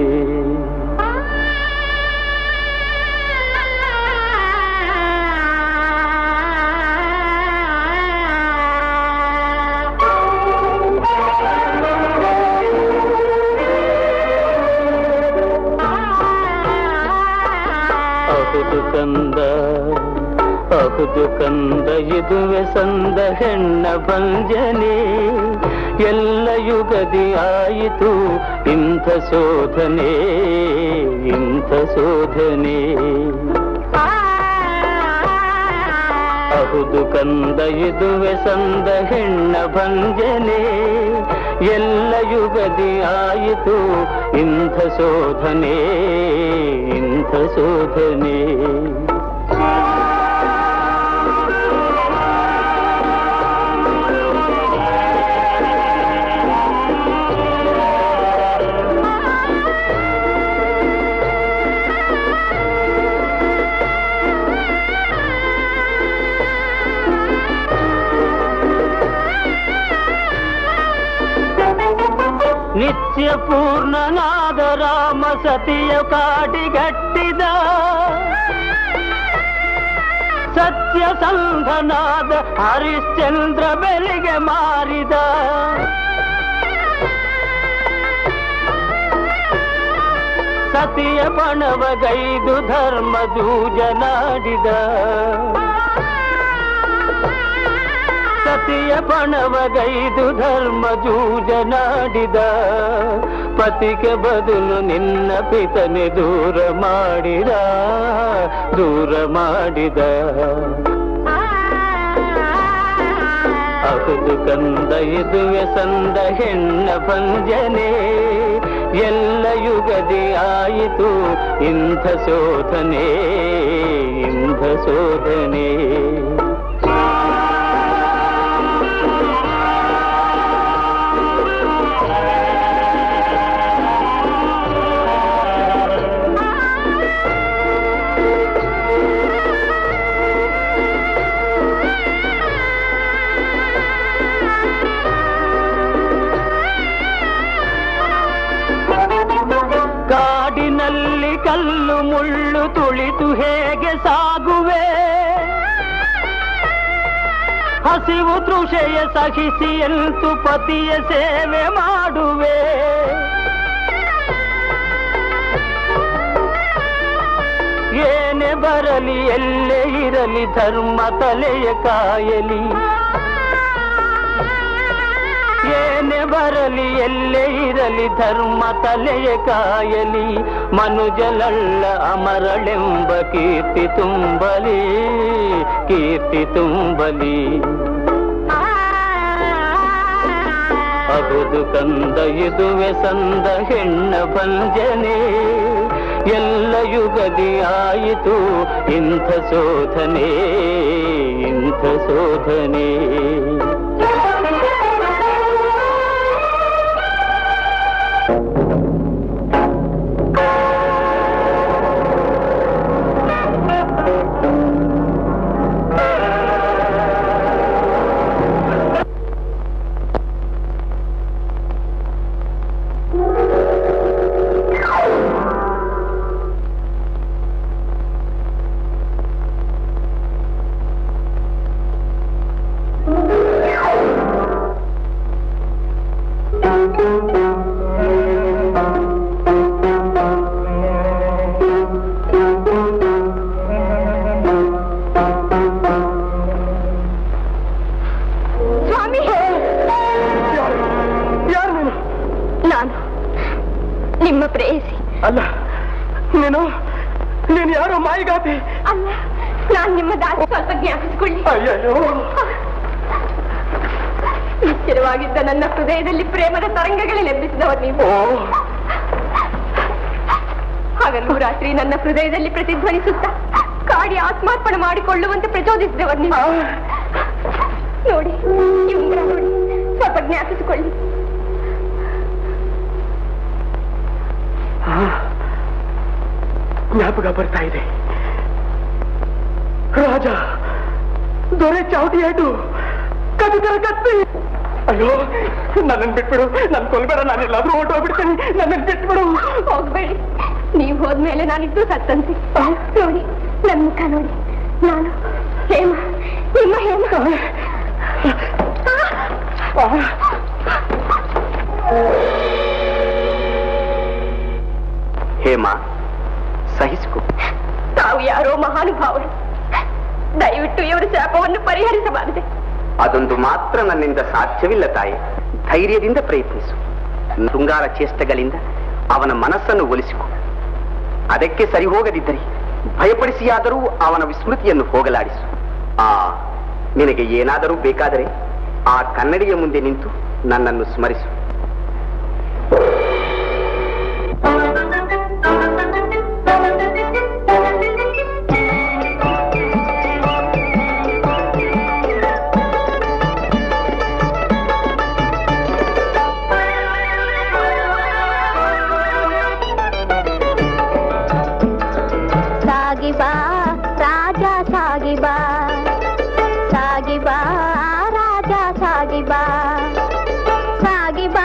ಅಹುದು ಕಂದ ಅಹುದು ಕಂದ ಇದುವೆ ಸಂದ ಹೆಣ್ಣ ಭಂಜನೆ ಎಲ್ಲ ಯುಗದಿ ಆಯಿತು ಇಂಥ ಶೋಧನೆ ಇಂಥ ಶೋಧನೆ ಅಹುದು ಕಂದ ಇದುವೆ ಸಂದ ಹೆಣ್ಣ ಭಂಜನೆ ಎಲ್ಲ ಯುಗದಿ ಆಯಿತು ಇಂಥ ಶೋಧನೆ ಇಂಥ ಶೋಧನೆ ನಿತ್ಯ ಪೂರ್ಣನಾದ ರಾಮ ಸತಿಯ ಕಾಡಿಗಟ್ಟಿದ ಸತ್ಯ ಸಂಘನಾದ ಹರಿಶ್ಚಂದ್ರ ಬೆಲೆಗೆ ಮಾರಿದ ಸತಿಯ ಪಣವಗೈದು ಧರ್ಮ ಜೂಜನಾಡಿದ ಸತಿಯ ಪಣವಗೈದು ಧರ್ಮ ಜೂಜನಾಡಿದ ಪತಿಗೆ ಬದಲು ನಿನ್ನ ಪಿತನೆ ದೂರ ಮಾಡಿದ ದೂರ ಮಾಡಿದ ಅಹುದು ಕಂದ ಇದುವೆ ಸಂದ ಹೆಣ್ಣ ಭಂಜನೆ ಎಲ್ಲ ಯುಗದಿ ಆಯಿತು ಇಂಥ ಶೋಧನೆ ಇಂಥ ಶೋಧನೆ ಕಾಡಿನಲ್ಲಿ ಕಲ್ಲು ಮುಳ್ಳು ತುಳಿತು ಹೇಗೆ ಸಾಗುವೆ ಹಸಿವು ತೃಷೆಯ ಸಹಿಸಿ ಎಂತು ಪತಿಯ ಸೇವೆ ಮಾಡುವೆ ಏನೇ ಬರಲಿ ಎಲ್ಲೇ ಇರಲಿ ಧರ್ಮ ತಲೆಯ ಕಾಯಲಿ ಏನೇ ಬರಲಿ ಎಲ್ಲೇ ಇರಲಿ ಧರ್ಮ ತಲೆಯ ಕಾಯಲಿ ಮನುಜಲಳ್ಳ ಅಮರಳೆಂಬ ಕೀರ್ತಿ ತುಂಬಲಿ ಕೀರ್ತಿ ತುಂಬಲಿ ಅಗುದು ಕಂದ ಇದುವೆ ಸಂದ ಹೆಣ್ಣ ಭಂಜನೆ ಎಲ್ಲ ಯುಗದಿ ಆಯಿತು ಇಂಥ ಶೋಧನೆ ಇಂಥ ಶೋಧನೆ ಸ್ವಾಮಿ ಯಾರು ನೀನು ನಾನು ನಿಮ್ಮ ಪ್ರೇಯಸಿ ಅಲ್ಲ ನೀನು ನೀನು ಯಾರೋ ಮಾಯಿಗಾತಿ ಅಲ್ಲ ನಾನು ನಿಮ್ಮ ದಾರಿ ಸ್ವಲ್ಪ ಜ್ಞಾಪಿಸಿಕೊಳ್ಳಿ ಅಯ್ಯಯ್ಯೋ ನಿಶ್ಚಲವಾಗಿದ್ದ ನನ್ನ ಹೃದಯದಲ್ಲಿ ಪ್ರೇಮದ ತರಂಗಗಳೇ ನೆಬ್ಬಿಸಿದವರು ನೀವು ಓ ಹಗಲು ರಾತ್ರಿ ನನ್ನ ಹೃದಯದಲ್ಲಿ ಪ್ರತಿಧ್ವನಿಸುತ್ತ ಕಾಡಿ ಆತ್ಮಾರ್ಪಣೆ ಮಾಡಿಕೊಳ್ಳುವಂತೆ ಪ್ರಚೋದಿಸಿದವರು ನೀವು ನೋಡಿ ಈ ಉಂಗುರ ನೋಡಿ ಸ್ವಲ್ಪ ಜ್ಞಾಪಿಸಿಕೊಳ್ಳಿ ಆ, ಜ್ಞಾಪಕ ಬರ್ತಾ ಇದೆ ರಾಜ ದೊರೆ ಚಾವಟಿಯಾಟು ಕದಿತರ ಕತ್ತಿ ಅಯ್ಯೋ ನನ್ನನ್ನು ಬಿಟ್ಬಿಡು ನನ್ ಕೊಲ್ಬೇಡ ನಾನೆಲ್ಲಾದ್ರೂ ಹೊರಟೋಗ್ಬಿಡ್ತೀನಿ ನನ್ನನ್ನು ಬಿಟ್ಬಿಡು ಹೋಗ್ಬೇಡಿ ನೀವು ಹೋದ್ಮೇಲೆ ನಾನಿದ್ದು ಸತ್ತಂತೆ ನೋಡಿ ನನ್ನ ಮುಖ ನೋಡಿ ನಾನು ಹೇಮ ನಿಮ್ಮ ಹೇಮ ಹೇಮ ಸಹಿಸಿಕೊ ತಾವು ಯಾರೋ ಮಹಾನುಭಾವರು ದಯವಿಟ್ಟು ಇವರ ಶಾಪವನ್ನು ಪರಿಹರಿಸಬಾರದೆ ಅದೊಂದು ಮಾತ್ರ ನನ್ನಿಂದ ಸಾಧ್ಯವಿಲ್ಲ ತಾಯಿ ಧೈರ್ಯದಿಂದ ಪ್ರಯತ್ನಿಸು ಶೃಂಗಾರ ಚೇಷ್ಟೆಗಳಿಂದ ಅವನ ಮನಸ್ಸನ್ನು ಒಲಿಸಿಕೊ ಅದಕ್ಕೆ ಸರಿ ಹೋಗದಿದ್ದರೆ ಭಯಪಡಿಸಿಯಾದರೂ ಅವನ ವಿಸ್ಮೃತಿಯನ್ನು ಹೋಗಲಾಡಿಸು ಆ ನಿನಗೆ ಏನಾದರೂ ಬೇಕಾದರೆ ಆ ಕನ್ನಡಿಯ ಮುಂದೆ ನಿಂತು ನನ್ನನ್ನು ಸ್ಮರಿಸು ಸಾಗಿಬಾ ರಾಜ ಸಾಗಿಬಾ ಸಾಗಿಬಾ ರಾಜ ಸಾಗಿಬಾ ಸಾಗಿಬಾ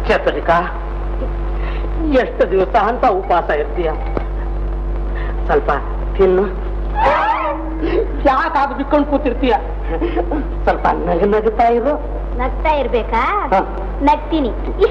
ಚತುರಿಕಾ ಎಷ್ಟು ದಿವಸ ಅಂತ ಉಪವಾಸ ಇರ್ತೀಯ ಸ್ವಲ್ಪ ತಿನ್ನು ಯಾಕಾಗ ಬಿಕ್ಕೊಂಡು ಕೂತಿರ್ತೀಯ ಸ್ವಲ್ಪ ನಗ ನಗುತ್ತಾ ಇರು ನಗ್ತಾ ಇರ್ಬೇಕಾ ಹ. ನಗ್ತೀನಿ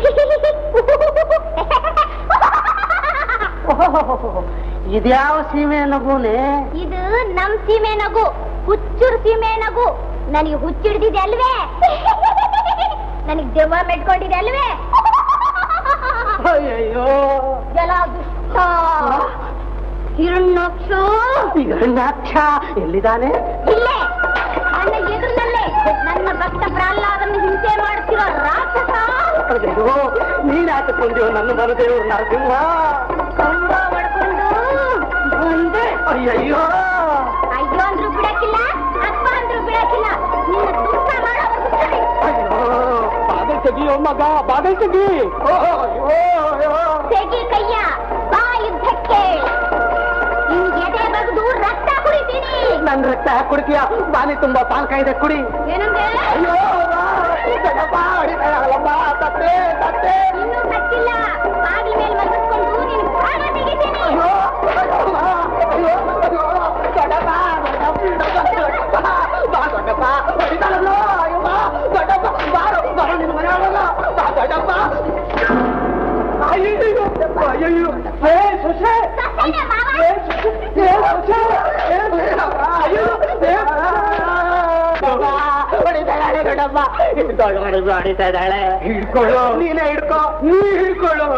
ಇದ್ಯಾವ ಸೀಮೆ ನಗುನೆ ಇದು ನಮ್ ಸೀಮೆ ನಗು ಹುಚ್ಚುರು ಸೀಮೆ ನಗು ನನಗೆ ಹುಚ್ಚಿಡ್ದಿದೆ ಅಲ್ವೇ ನನಗೆ ದೆವ್ವ ಮೆಟ್ಕೊಂಡಿದೆ ಅಲ್ವೇ ಅಯ್ಯಯ್ಯೋ ಜಲ ದುಷ್ಟ ಹಿರಣ್ಯಾಕ್ಷ ಹಿರಣ್ಯಾಕ್ಷ ಎಲ್ಲಿದ್ದಾನೆ ಇಲ್ಲೇ ನನ್ನ ಎದುರಿನಲ್ಲೇ ನನ್ನ ಭಕ್ತ ಪ್ರಹ್ಲಾದನ್ನು ಹಿಂಸೆ ಮಾಡ್ತಿರೋ ರಾಕ್ಷಸ ಅಯ್ಯೋ ನೀನ್ ಹಾಕಿಕೊಂಡಿಯೋ ನನ್ನ ಮನದೇವ್ರು ನರಸಿಂಹ ಕಂಬ ಹೊಡ್ಕೊಂಡು ಬಂದೆ ಅಯ್ಯಯ್ಯೋ ಅಯ್ಯೋ ಅಂದ್ರೂ ಬಿಡಕ್ಕಿಲ್ಲ ಅಪ್ಪ ಅಂದ್ರೂ ಬಿಡಕ್ಕಿಲ್ಲ ನಿನ್ನ ದುಃಖ ಮಾಡೋ ಮುಗ್ಸದೆ. ಅಯ್ಯೋ ಬಾಗಲ್ ತೆಗಿಯೋ ಮಗ ಬಾಗಲ್ ತೆಗಿ ಓ, ಅಯ್ಯೋ ಅಯ್ಯೋ ತೆಗಿ ಕಯ್ಯ ಬಾ ಯುದ್ಧಕ್ಕೆ ನಿನ್ ಎದೆ ಬಗ್ದು ರಕ್ತ ಕುಡಿತೀನಿ ನನ್ ರಕ್ತ ಯಾಕ್ ಕುಡಿತೀಯ ಬಾನಿ ತುಂಬಾ ಪಾಲ್ಕ ಇದೆ ಕುಡಿ ಏನಂದೆ ಅಯ್ಯೋ ದೊಡ್ಡಪ್ಪ, ಹೊಡಿತಾಳಲ್ಲಪ್ಪ, ತತ್ತೆ ತತ್ತೆ ಇನ್ನೂ ಸತ್ತಿಲ್ಲ ಬಾಗಿಲ ಮೇಲೆ ಮಲಗಿಸ್ಕೊಂಡು ನಿನ್ ಪ್ರಾಣ ತೆಗಿತೀನಿ ಅಯ್ಯೋ ಅಯ್ಯೋ, ಅಯ್ಯೋ, ಅಯ್ಯೋ, ದೊಡ್ಡಪ್ಪ, ದೊಡ್ಡಪ್ಪ, ದೊಡ್ಡಪ್ಪ, ಬಾ ದೊಡ್ಡಪ್ಪ, ಹೊಡಿತಾಳಲ್ಲೋ, ಅಯ್ಯೋ, ಬಾ, ದೊಡ್ಡಪ್ಪ, ಬಾರೋ, ಬಾರೋ, ನಿನ್ನ ಮನೆ ಒಳಗ, ಬಾ ದೊಡ್ಡಪ್ಪ. ಅಯ್ಯಯ್ಯೋ, ಅಯ್ಯಯ್ಯೋ, ಏ, ಸೊಸೆ, ಸತ್ತೇನೆ ಮಾವ ಏ, ಸೊಸೆ, ಏ, ಸೊಸೆ, ಏ, ಅಯ್ಯೋ, ಏ, ದೊಡ್ಡಪ್ಪ, ಹೊಡಿತಾಳೆ ದೊಡ್ಡಪ್ಪ, ಹಿಡ್ಕೊಳ್ಳು, ಹೊಡಿದು ಹೊಡಿತಾಳೆ. ಹಿಡ್ಕೊಳ್ಳು ನೀನೇ ಹಿಡ್ಕೊ ನೀ ಹಿಡ್ಕೊಳ್ಳು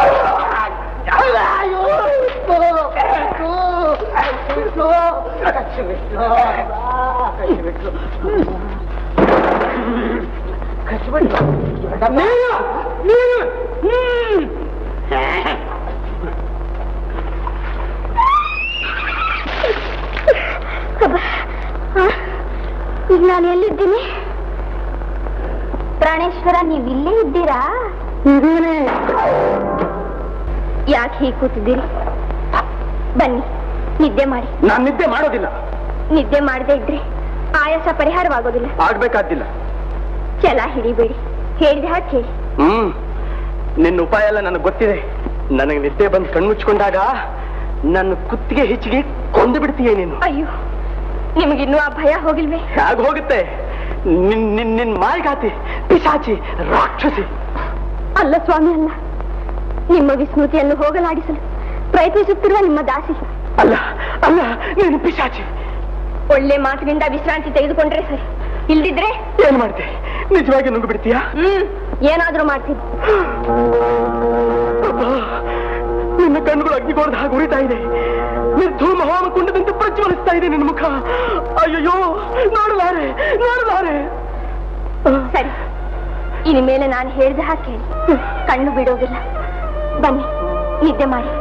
ಅಯ್ಯೋ, ಹಿಡ್ಕೊ, ಹಿಡ್ಕೊ, ಹಿಡ್ಕೊ, ಕಚ್ಚು ಬಿಟ್ಲು, ಕಚ್ಚು ಬಿಟ್ಲು. ಕಚ್ಚು ಬಿಟ್ಲು. ನೀನು, ನೀನು, ಹ್ಮ್. ಈಗ ನಾನು ಎಲ್ಲಿದ್ದೀನಿ ಪ್ರಾಣೇಶ್ವರ ನೀವು ಇಲ್ಲೇ ಇದ್ದೀರಾ ಇದೀನಿ. ಯಾಕೆ ಹೀಗೆ ಕೂತಿದ್ದೀರಿ ಬನ್ನಿ ನಿದ್ದೆ ಮಾಡಿ ನಾನ್ ನಿದ್ದೆ ಮಾಡೋದಿಲ್ಲ ನಿದ್ದೆ ಮಾಡದೇ ಇದ್ರೆ ಆಯಾಸ ಪರಿಹಾರವಾಗೋದಿಲ್ಲ ಆಗ್ಬೇಕಾದ್ದಿಲ್ಲ ಛಲ ಹಿಡಿಬೇಡಿ ಹೇಳಿದ ಹಾಗೆ ಕೇಳಿ ಹ್ಮ್ ನಿನ್ನ ಉಪಾಯ ಎಲ್ಲ ನನಗೆ ಗೊತ್ತಿದೆ ನನಗೆ ನಿದ್ದೆ ಬಂದು ಕಣ್ಮುಚ್ಕೊಂಡಾಗ ನನ್ನ ಕುತ್ತಿಗೆ ಹೆಚ್ಚಿಗೆ ಕೊಂದು ಬಿಡ್ತೀಯ ನೀನು ಅಯ್ಯೋ ನಿಮಗಿನ್ನೂ ಆ ಭಯ ಹೋಗಿಲ್ವೇ ಹೇಗೆ ಹೋಗುತ್ತೆ ನಿನ್ ನಿನ್ ನಿನ್ ಮಾಯಿಗಾತಿ ಪಿಶಾಚಿ ರಾಕ್ಷಸಿ ಅಲ್ಲ ಸ್ವಾಮಿ ಅಲ್ಲ ನಿಮ್ಮ ವಿಸ್ಮೃತಿಯನ್ನು ಹೋಗಲಾಡಿಸಲು ಪ್ರಯತ್ನಿಸುತ್ತಿರುವ ನಿಮ್ಮ ದಾಸಿ ಅಲ್ಲ ಅಲ್ಲ ನೀನು ಪಿಶಾಚಿ ಒಳ್ಳೆ ಮಾತಿನಿಂದ ವಿಶ್ರಾಂತಿ ತೆಗೆದುಕೊಂಡ್ರೆ ಸರಿ ಇಲ್ದಿದ್ರೆ ಏನ್ ಮಾಡ್ತೆ ನಿಜವಾಗಿ ನುಗ್ಗು ಬಿಡ್ತೀಯಾ ಹ್ಮ್ ಏನಾದ್ರೂ ಮಾಡ್ತೀನಿ ಅಬ್ಬಾ, ನಿನ್ನ ಕಣ್ಣುಗಳು ಅಗ್ನಿಗೋಳದ ಹಾಗೆ ಉರಿತಾ ಇದೆ ನಿರ್ಧೂಮ ಹೋಮ ಕುಂಡದಂತೆ ಪ್ರಜ್ವಲಿಸ್ತಾ ಇದೆ ನಿನ್ನ ಮುಖ ಅಯ್ಯಯ್ಯೋ ನೋಡಲಾರೆ ನೋಡಲಾರೆ ಸರಿ ಇನ್ನು ಮೇಲೆ ನಾನು ಹೇಳಿದ ಹಾಗೆ ಕೇಳಿ ಕಣ್ಣು ಬಿಡೋದಿಲ್ಲ ಬನ್ನಿ ನಿದ್ದೆ ಮಾಡಿ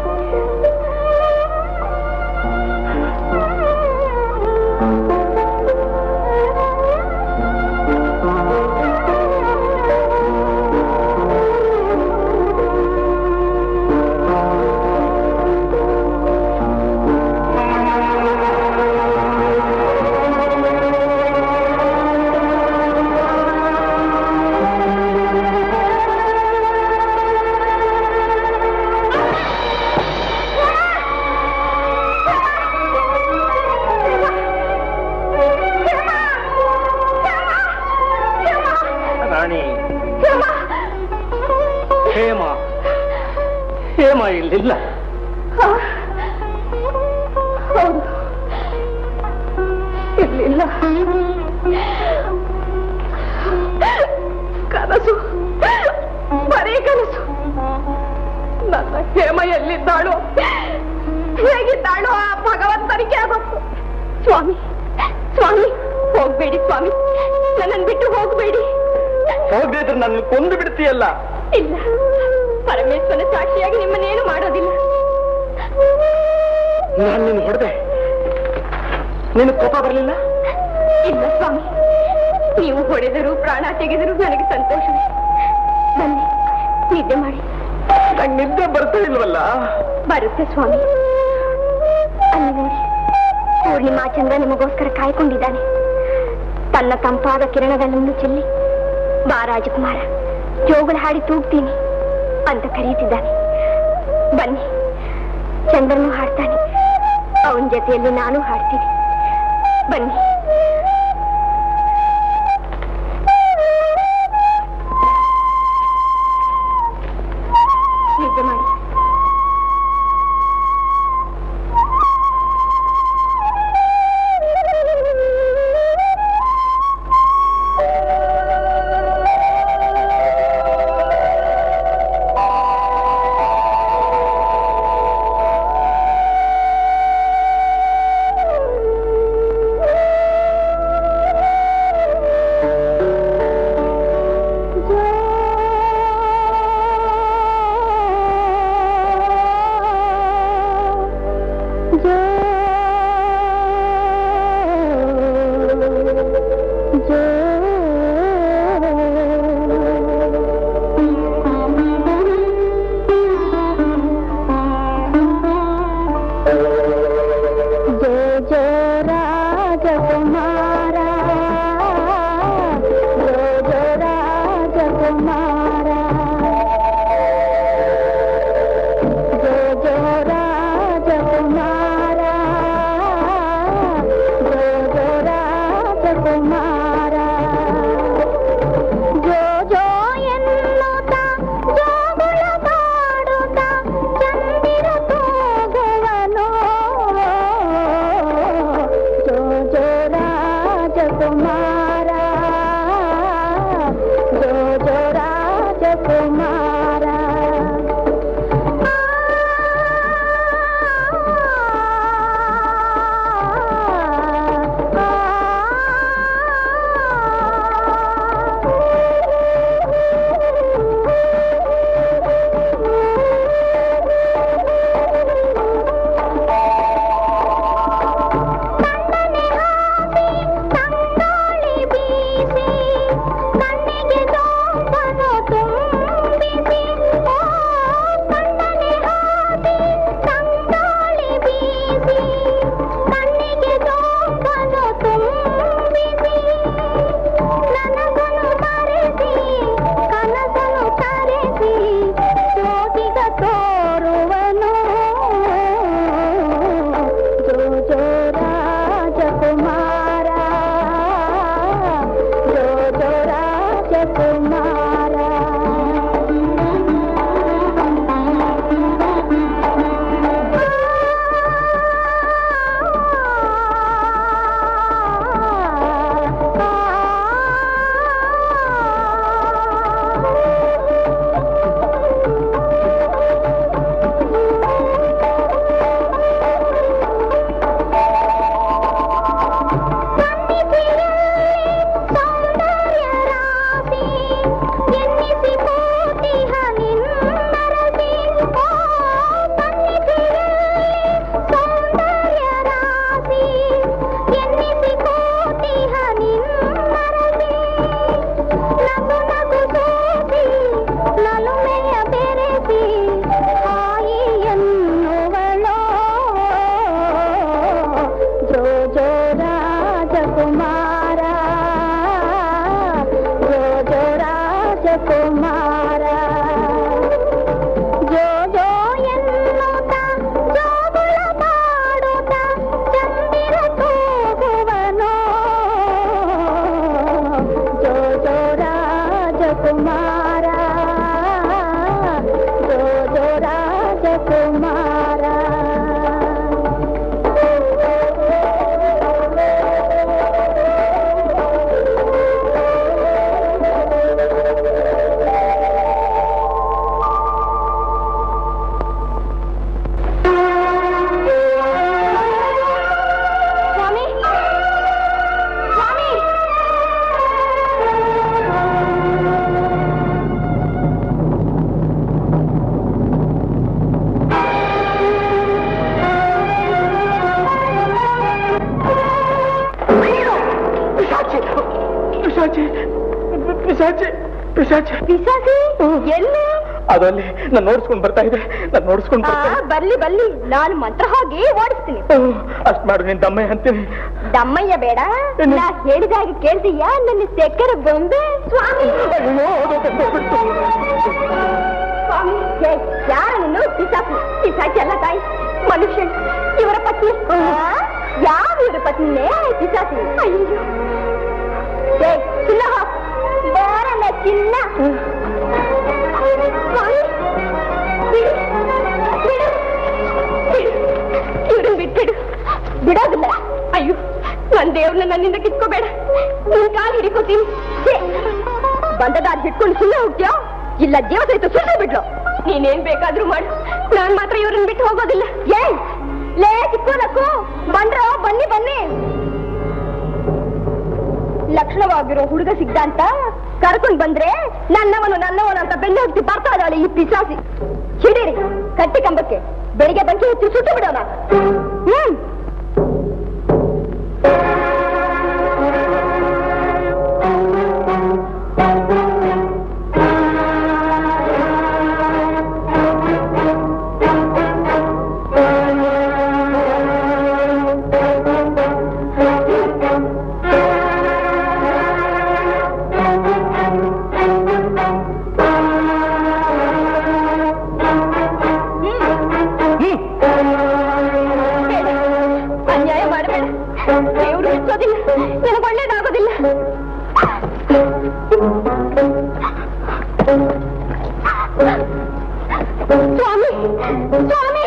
ರಾಣಿ ಹೇಮ ಹೇಮ ಇಲ್ಲಿಲ್ಲ ಹೌದು ಇರ್ಲಿಲ್ಲ ಕನಸು ಬರೀ ಕನಸು ನನ್ನ ಹೇಮ ಎಲ್ಲಿದ್ದಾಳೋ ಹೇಗಿದ್ದಾಳೋ ಆ ಭಗವಂತನಿಗೆ ಆಗೋದು ಸ್ವಾಮಿ ಸ್ವಾಮಿ ಹೋಗ್ಬೇಡಿ ಸ್ವಾಮಿ ನನ್ನನ್ನು ಬಿಟ್ಟು ಹೋಗ್ಬೇಡಿ ಹೋಗದೆ ಇದ್ರೆ ನನ್ನ ಕೊಂದು ಬಿಡ್ತೀಯಲ್ಲ ಇಲ್ಲ ಪರಮೇಶ್ವರನ ಸಾಕ್ಷಿಯಾಗಿ ನಿಮ್ಮನ್ನೇನು ಮಾಡೋದಿಲ್ಲ ನಾನು ನಿನ್ನ ಹೊಡೆದೆ ನಿನ್ನ ಕೋಪ ಬರಲಿಲ್ಲ ಇಲ್ಲ ಸ್ವಾಮಿ ನೀವು ಹೊಡೆದರೂ ಪ್ರಾಣ ತೆಗೆದರೂ ನನಗೆ ಸಂತೋಷವೇ ಬನ್ನಿ ನಿದ್ದೆ ಮಾಡಿ ನಂಗೆ ನಿದ್ದೆ ಬರ್ತಾ ಇಲ್ವಲ್ಲ ಬರುತ್ತೆ ಸ್ವಾಮಿ ಅಲ್ಲಿ ನೋಡಿ ಪೂರ್ಣಿಮಾ ಚಂದ್ರ ನಿಮಗೋಸ್ಕರ ಕಾಯ್ಕೊಂಡಿದ್ದಾನೆ ತನ್ನ ತಂಪಾದ ಕಿರಣಗಳನ್ನು ಚೆಲ್ಲಿ ಬಾ ರಾಜಕುಮಾರ ಜೋಗುಳ ಹಾಡಿ ತೂಗ್ತೀನಿ ಅಂತ ಕರೆಯುತ್ತಿದ್ದಾನೆ ಬನ್ನಿ ಚಂದ್ರನು ಹಾಡ್ತಾನೆ ಅವನ ಜೊತೆಯಲ್ಲಿ ನಾನು ಹಾಡ್ತೀನಿ ಬನ್ನಿ ನಿದ್ದೆ ಮಾಡಿ ಪಿಶಾಚಿ ಪಿಶಾಚಿ ಪಿಶಾಚಿ ಪಿಸಾಸಿ ಎಲ್ಲಿ ಅದಲ್ಲಿ ನಾನು ನೋಡ್ಸ್ಕೊಂಡ್ ಬರ್ತಾ ಇದೆ ನಾನು ನೋಡ್ಸ್ಕೊಂಡ್ ಆ, ಬರ್ತಾ ಬರ್ಲಿ ಬರ್ಲಿ ನಾನು ಮಂತ್ರ ಹೋಗಿ ಓಡಿಸ್ತೀನಿ ಅಷ್ಟ್ ಮಾಡು ನಿನ್ ದಮ್ಮ ಅಂತೀನಿ ದಮ್ಮಯ್ಯ ಬೇಡ ಏನು? ನಾ ಹೇಳಿದಾಗ ಕೇಳ್ತೀಯಾ ನನ್ನ ಸೆಕ್ಕರ ಗೊಂಬೆ ಸ್ವಾಮಿ ಅಯ್ಯೋ, ಅದು ಬಂದ್ಬಿಡ್ತು. ಸ್ವಾಮಿ ಪಿಸಾಚಿ ಅಲ್ಲ ತಾಯಿ ಮನುಷ್ಯ ಇವರ ಪತ್ನಿ ಯಾವ ಇವರ ಪತ್ನಿನೇ ಪಿಸಾಚಿ ಅಯ್ಯೋ ಏ, ಚಿನ್ನ ಹಾಕು. ಬಾರಲ್ಲ ಚಿನ್ನ ಸ್ವಾಮಿ, ಬಿಡು, ಬಿಡು, ಬಿಡು. ಇವ್ರನ್ನ ಬಿಟ್ಬಿಡು ಬಿಡೋದಿಲ್ಲ ಅಯ್ಯೋ ನನ್ ದೇವ್ರನ್ನ ನನ್ನಿಂದ ಕಿತ್ಕೋಬೇಡ ನಿನ್ ಕಾಲ್ ಹಿಡಿಕೋತೀನಿ ಛೇ, ಬಂದದಾದ್ ಬಿಟ್ಕೊಂಡು ಸುಮ್ಮನೆ ಹೋಗ್ತೀಯೋ ಇಲ್ಲ ಜೀವ ಸಹಿತ ಸುಮ್ಮನೆ ಬಿಡ್ಲು ನೀನೇನ್ ಬೇಕಾದ್ರೂ ಮಾಡು ನಾನ್ ಮಾತ್ರ ಇವ್ರನ್ನ ಬಿಟ್ಟು ಹೋಗೋದಿಲ್ಲ ಏ ಲೇ ಚಿಕ್ಕೋನಕ್ಕು ಬಂದ್ರೋ ಬನ್ನಿ ಬನ್ನಿ ಲಕ್ಷಣವಾಗಿರೋ ಹುಡುಗ ಸಿಗ್ದ ಅಂತ ಕರ್ಕೊಂಡ್ ಬಂದ್ರೆ ನನ್ನವನು ನನ್ನವನು ಅಂತ ಬೆನ್ನು ಹತ್ತಿ ಬರ್ತಾ ಇದ್ದಾಳೆ ಈ ಪಿಸಾಸಿ ಹಿಡೀರಿ ಕಟ್ಟಿ ಕಂಬಕ್ಕೆ ಬೆಳಿಗ್ಗೆ ಬಂಕಿ ಹಚ್ಚಿ ಸುಟ್ಟು ಬಿಡೋಣ ಹ್ಮ್ ಬೇಡ. ಅನ್ಯಾಯ ಮಾಡಬೇಡ ದೇವರು ಬಿಚ್ಚೋದಿಲ್ಲ ನನಗೆ ಒಳ್ಳೇದಾಗೋದಿಲ್ಲ ಸ್ವಾಮಿ ಸ್ವಾಮಿ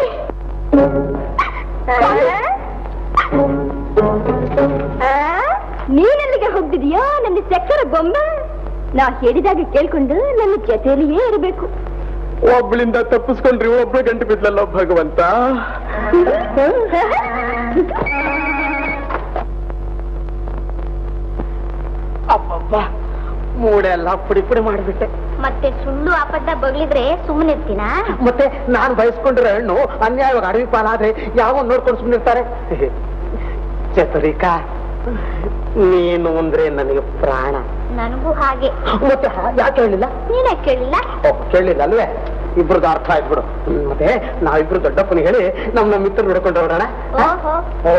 ಆ? ನೀನೆಲ್ಲಿಗೆ ಹೋಗ್ತಿದೀಯೋ ನನ್ನ ಚಕ್ಕರ ಬೊಂಬೆ ನಾ ಹೇಳಿದಾಗ ಕೇಳ್ಕೊಂಡು ನನ್ನ ಜೊತೆಯಲ್ಲಿಯೇ ಇರಬೇಕು ಒಬ್ಳಿಂದ ತಪ್ಪಿಸ್ಕೊಂಡ್ರಿ ಒಬ್ಳು ಗಂಟು ಬಿದ್ಲಲ್ಲೋ ಭಗವಂತ ಅಬ್ಬಬ್ಬ ಮೂಡೆಲ್ಲ ಪುಡಿ ಪುಡಿ ಮಾಡಿಬಿಟ್ಟೆ ಮತ್ತೆ ಸುಳ್ಳು ಅಬದ್ಧ ಬಗ್ಲಿದ್ರೆ ಸುಮ್ಮನೆ ಇರ್ತೀನಾ ಮತ್ತೆ ನಾನು ಬಯಸ್ಕೊಂಡಿರೋ ಹೆಣ್ಣು ಅನ್ಯಾಯವಾಗಿ ಅಡವಿ ಪಾಲಾದ್ರೆ ಯಾವ ನೋಡ್ಕೊಂಡು ಸುಮ್ಮನಿರ್ತಾರೆ ಚತುರಿಕಾ ನೀನು ಅಂದ್ರೆ ನನಗೆ ಪ್ರಾಣ ನನಗೂ ಹಾಗೆ ಮತ್ತೆ ಹಾ- ಯಾಕೆ ಹೇಳಿಲ್ಲ ನೀನೇ ಕೇಳಿಲ್ಲ ಓ ಕೇಳಿಲ್ಲ ಅಲ್ವೇ ಇಬ್ರದ್ದು ಅರ್ಥ ಆಯ್ತು ಹ್ಮ್, ಮತ್ತೆ ನಾವಿಬ್ರು ದೊಡ್ಡಪ್ಪನಿಗೆ ಹೇಳಿ ನಮ್ಮ ನಮ್ಮ ಮಿತ್ರ ನೋಡ್ಕೊಂಡು ಹೊರಡೋಣ ಓಹೋ ಓ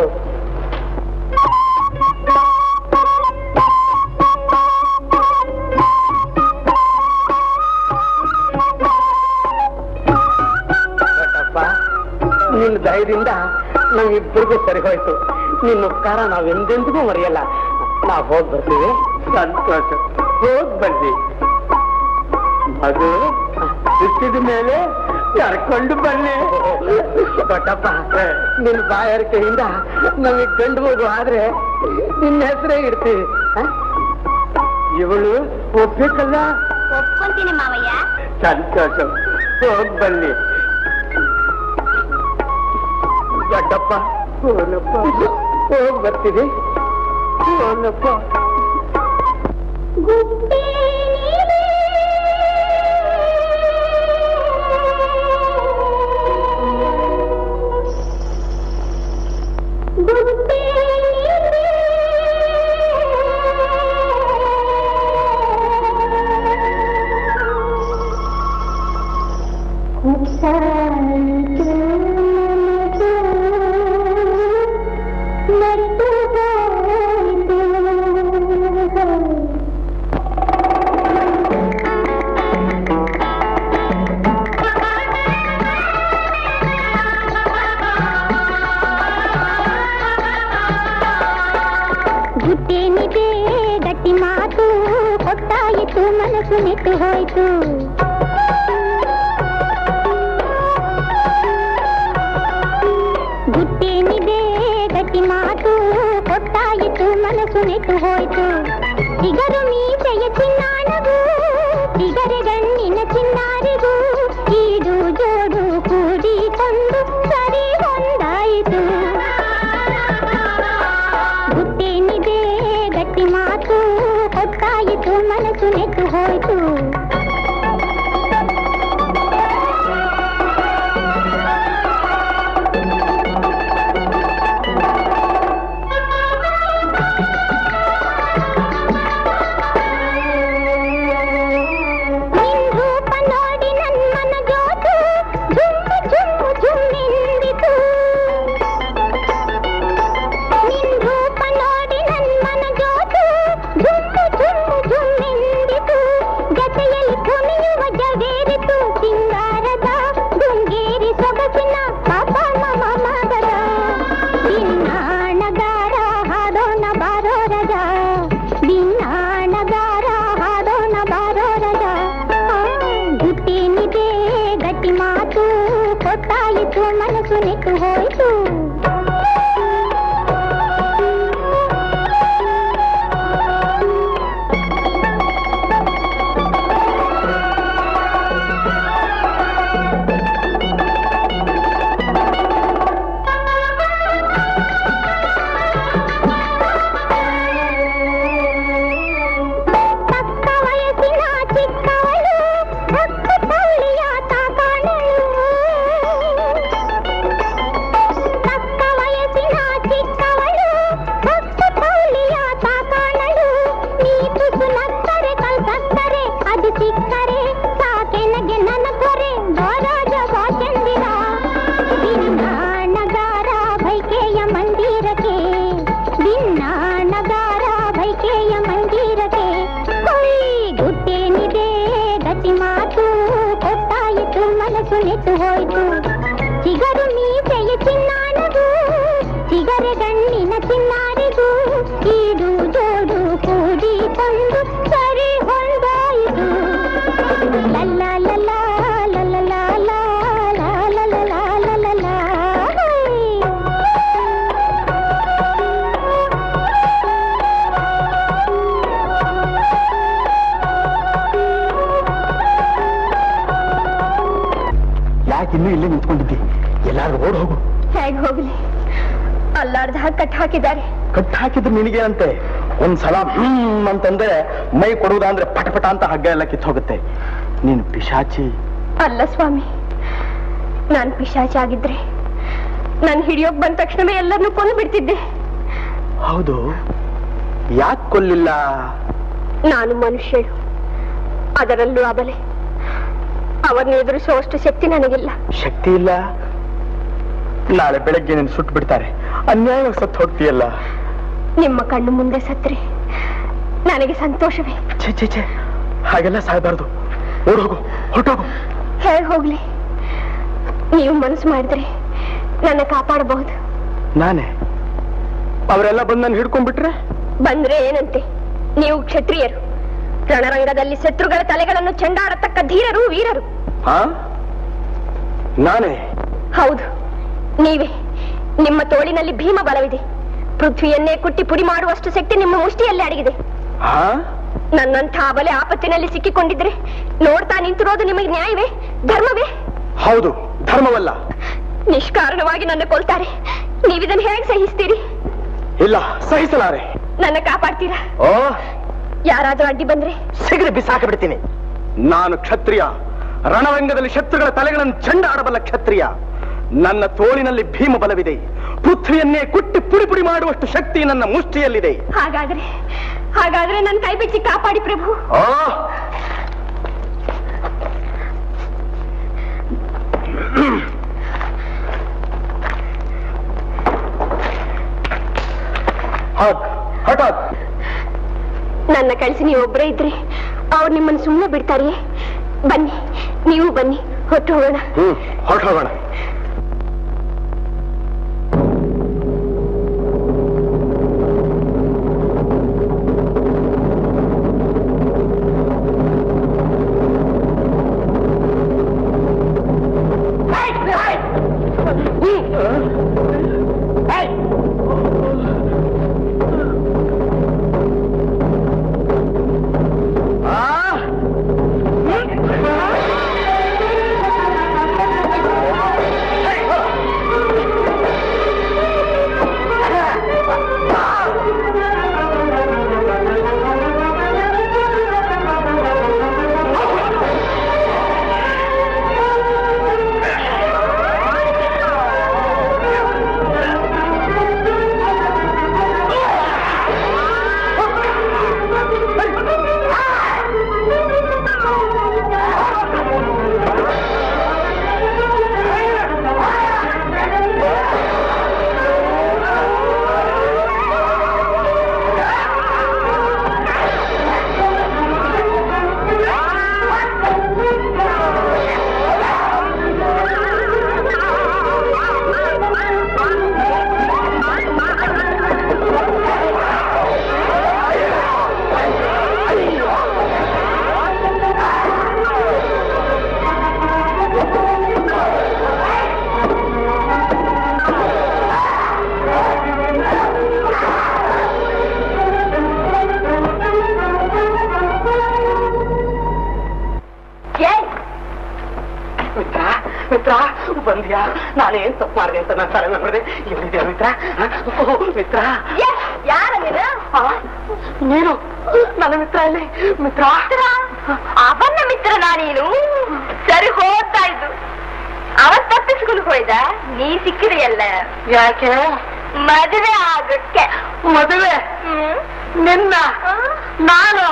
ದೊಡ್ಡಪ್ಪ ನಿನ್ನ ದಯದಿಂದ ನಮ್ಮಿಬ್ಬರಿಗೂ ಸರಿ ಹೋಯ್ತು ನಿನ್ನ ಉಪಕಾರ ನಾವೆಂದೆಂದಿಗೂ ಮರೆಯಲ್ಲ ನಾವು ಹೋಗಿ ಬರ್ತೀವಿ ಸಂತೋಷ ಹೋಗ್ ಬನ್ನಿ ಅದು ಸಿಕ್ಕಿದ ಮೇಲೆ ಕರ್ಕೊಂಡು ಬನ್ನಿ ದೊಡ್ಡಪ್ಪ ನಿನ್ನ ಬಾಯಾರಿಕೆಯಿಂದ ನಮಗೆ ಗಂಡು ಮಗು ಆದ್ರೆ ನಿನ್ನ ಹೆಸರೇ ಇಡ್ತೀವಿ ಹ? ಇವಳು ಒಪ್ಬೇಕಲ್ಲ ಒಪ್ಕೊಂತೀನಿ ಮಾವಯ್ಯ ಸಂತೋಷ ಹೋಗ್ ಬನ್ನಿ ದೊಡ್ಡಪ್ಪ ಓನಪ್ಪ ಹೋಗ್ ಬರ್ತೀವಿ ಓನಪ್ಪ ಗುಟ್ಟೇನಿದೆ ಗಟ್ಟಿ ಮಾತು ಕೊಟ್ಟಾಯಿತು ಮನಸ್ಸು ನೆಟ್ಟು ಹೋಯ್ತು ಗುಟ್ಟೇನಿದೆ ಗಟ್ಟಿ ಮಾತು ಕೊಟ್ಟಾಯಿತು ಮನಸ್ಸು ನೆಟ್ಟು ಹೋಯ್ತು ಇಗರು ಮೀಸೆಯ ಚಿನ್ನಾಣವು ಇಗರೆ ಗಣ್ಣಿನ ಚಿನ್ನಾರಿಗೂ ಈಡು ಜೋಡು ಕೂಡಿಕೊಂಡು ಸರಿ ಹೊಂದಾಯಿತು ಗುಟ್ಟೇನಿದೆ ಗಟ್ಟಿ ಮಾತು ಕೊಟ್ಟಾಯಿತು ಮನಸ್ಸು ನೆಟ್ಟು ಹೋಯ್ತು ಮನಸ್ಸು ನೆಟ್ಟು ಹೋಯ್ತು ತಕ್ಕ ವಯಸ್ಸಿನ ಚಿಕ್ಕವಳು ಹಕ್ಕ ತೌಳಿಯಾಟ ಕಾಣಳು ತಕ್ಕ ವಯಸ್ಸಿನ ಚಿಕ್ಕವಳು ಹಕ್ಕ ತೌಳಿಯಾಟ ಕಾಣಳು ನೀ ತುಸು ನಕ್ಕರೆ ಕಲ್ಸಕ್ಕರೆ ಅದು ಸಿಕ್ಕರೆ ಸಾಕೆನಗೆ ನನ್ನ ಕೊರೆ ಬಾರಾಜ ಬಾಚಂದಿರ ಬಿನ್ನಾಣಗಾರ ಬೈಕೆಯ ಮಂದಿರಕ್ಕೆ ಬಿನ್ನಾಣಗಾರ ಬೈಕೆಯ ಮಂದಿರಕ್ಕೆ ಕೊಯ್ ಗುಟ್ಟೇನಿದೆ ಗತಿ ಮಾತು ಕೊಟ್ಟಾಯಿತು ಮನಸ್ಸು ನೆಟ್ಟು ಹೋಯ್ತು ಚಿಗರು ಮೀಸೆಯ ಚಿನ್ನಾನದು ಚಿಗರೆ ಗಣ್ಣಿನ ಚಿನ್ನಾರಿದು ಈಡು ಜೋಡು ಕೂಡಿಕೊಂಡು ಸರಿ ಹೊಂದಾಯಿತು ಲಲ್ಲ ಲಲ್ಲ ಲಲ್ಲ ಲಲ್ಲ ಲಲ್ಲ ಲಲ್ಲ ಲಲ್ಲ ಯಾಕೆ ಇನ್ನೂ ಇಲ್ಲೇ ನಿಂತ್ಕೊಂಡಿದ್ದಿ ಎಲ್ಲಾದ್ರೂ ಓಡ್ ಹೋಗು ಹೇಗೆ ಹೋಗ್ಲಿ ಅಲ್ಲಾರ್ದ ಹಾಕಿ ಕಟ್ ಹಾಕಿದ್ದಾರೆ ಕಟ್ ಹಾಕಿದ್ರು ನಿನಗೆ ಅಂತೆ ಒಂದ್ಸಲ ಹ್ಮ್ ಅಂತಂದ್ರೆ ಮೈ ಕೊಡುವುದ ಅಂದ್ರೆ ಪಟಪಟ ಅಂತ ಹಗ್ಗ ಎಲ್ಲ ಕಿತ್ತು ಹೋಗುತ್ತೆ ನೀನು ಪಿಶಾಚಿ ಅಲ್ಲ ಸ್ವಾಮಿ ನಾನ್ ಪಿಶಾಚಿ ಆಗಿದ್ರೆ ನಾನು ಹಿಡಿಯೋಕ್ ಬಂದ ತಕ್ಷಣವೇ ಎಲ್ಲರನ್ನೂ ಕೊಂದು ಬಿಡ್ತಿದ್ದೆ ಹೌದು ಯಾಕೆ ಕೊಲ್ಲಿಲ್ಲ ನಾನು ಮನುಷ್ಯಳು ಅದರಲ್ಲೂ ಅಬಲೆ ಅವರನ್ನು ಎದುರಿಸುವಷ್ಟು ಶಕ್ತಿ ನನಗಿಲ್ಲ ಶಕ್ತಿ ಇಲ್ಲ ನಾಳೆ ಬೆಳಗ್ಗೆ ನೀನು ಸುಟ್ಟು ಬಿಡ್ತಾರೆ ಅನ್ಯಾಯವಾಗಿ ಸತ್ತು ಹೋಗ್ತೀಯಲ್ಲ ನಿಮ್ಮ ಕಣ್ಣು ಮುಂದೆ ಸತ್ರೆ ನನಗೆ ಸಂತೋಷವೇ ಛೇ ಛೇ ಛೇ ಹಾಗೆಲ್ಲ ಸಾಯಬಾರ್ದು ಓಡೋಗು ಹೊರಟೋಗು ಹೇಗೆ ಹೋಗ್ಲಿ ನೀವು ಮನಸ್ಸು ಮಾಡಿದ್ರೆ ನನ್ನ ಕಾಪಾಡಬಹುದು ನಾನೇ ಅವರೆಲ್ಲ ಬಂದು ನಾನು ಹಿಡ್ಕೊಂಡ್ಬಿಟ್ರೆ ಬಂದ್ರೆ ಏನಂತೆ ನೀವು ಕ್ಷತ್ರಿಯರು ರಣರಂಗದಲ್ಲಿ ಶತ್ರುಗಳ ತಲೆಗಳನ್ನು ಚೆಂಡಾಡತಕ್ಕ ಧೀರರು ವೀರರು ಹಾ ನಾನೇ ಹೌದು ನೀವೇ ನಿಮ್ಮ ತೋಳಿನಲ್ಲಿ ಭೀಮ ಬಲವಿದೆ ಪೃಥ್ವಿಯನ್ನೇ ಕುಟ್ಟಿ ಪುಡಿ ಮಾಡುವಷ್ಟು ಶಕ್ತಿ ನಿಮ್ಮ ಮುಷ್ಟಿಯಲ್ಲಿ ಅಡಗಿದೆ ಹಾ ನನ್ನಂಥ ಬಲೆ ಆಪತ್ತಿನಲ್ಲಿ ಸಿಕ್ಕಿಕೊಂಡಿದ್ರೆ ನೋಡ್ತಾ ನಿಂತಿರೋದು ನಿಮಗೆ ನ್ಯಾಯವೇ ಧರ್ಮವೇ ಹೌದು ಧರ್ಮವಲ್ಲ ನಿಷ್ಕಾರಣವಾಗಿ ನನ್ನ ಕೊಲ್ತಾರೆ ನೀವಿದನ್ನು ಹೇಗೆ ಸಹಿಸ್ತೀರಿ ಇಲ್ಲ ಸಹಿಸಲಾರೆ ನನ್ನ ಕಾಪಾಡ್ತೀರಾ ಓ ಯಾರಾದ್ರೂ ಅಡ್ಡಿ ಬಂದ್ರೆ ಸಿಗದೆ ಬಿಸಾಕ ಬಿಡ್ತೀನಿ ನಾನು ಕ್ಷತ್ರಿಯ ರಣರಂಗದಲ್ಲಿ ಶತ್ರುಗಳ ತಲೆಗಳನ್ನು ಚೆಂಡಾಡಬಲ್ಲ ಕ್ಷತ್ರಿಯ ನನ್ನ ತೋಳಿನಲ್ಲಿ ಭೀಮ ಬಲವಿದೆ ಪೃಥ್ವಿಯನ್ನೇ ಕುಟ್ಟಿ ಪುಡಿ ಪುಡಿ ಮಾಡುವಷ್ಟು ಶಕ್ತಿ ನನ್ನ ಮುಷ್ಟಿಯಲ್ಲಿದೆ ಹಾಗಾದ್ರೆ ಹಾಗಾದ್ರೆ ನನ್ನ ಕೈ ಬಿಚ್ಚಿ ಕಾಪಾಡಿ ಪ್ರಭು ಆ ಹಾಕ್ ಹಠಾತ್ ನನ್ನ ಕಳಿಸಿ ನೀವು ಒಬ್ಬರೇ ಇದ್ರೆ ಅವ್ರು ನಿಮ್ಮನ್ನು ಸುಮ್ಮನೆ ಬಿಡ್ತಾರೆಯೇ ಬನ್ನಿ ನೀವು ಬನ್ನಿ ಹೊತ್ತು ಹೋಗೋಣ ಹ್ಮ್ ಹೊರಟು ಹೋಗೋಣ ಆ ಮಿತ್ರ ಮಿತ್ರ ಬಂದ್ಯಾ ನಾನೇನ್ ತಪ್ಪು ಮಾಡಿದೆ ಅಂತ ನನ್ನ ತಲೆ ಮಾಡಿದೆ ಎಲ್ಲಿದ್ಯಾ ಮಿತ್ರ ಆ? ಓ, ಮಿತ್ರ ಯಾರ ನೀನು ಆ? ನೀನು ನನ್ನ ಮಿತ್ರ ಇಲ್ಲಿ ಮಿತ್ರ ಅವನ ಮಿತ್ರನಾ ನೀನು ಸರಿ ಹೋಗ್ತಾ ಇದ್ದು ಅವ ತಪ್ಪಿಸ್ಕೊಂಡು ಹೋಯ್ದ ನೀ ಸಿಕ್ಕಿದೆಯಲ್ಲ ಯಾಕೆ ಮದುವೆ ಆಗಕ್ಕೆ ಮದುವೆ ಹ್ಮ್ ನಿನ್ನ ನಾನು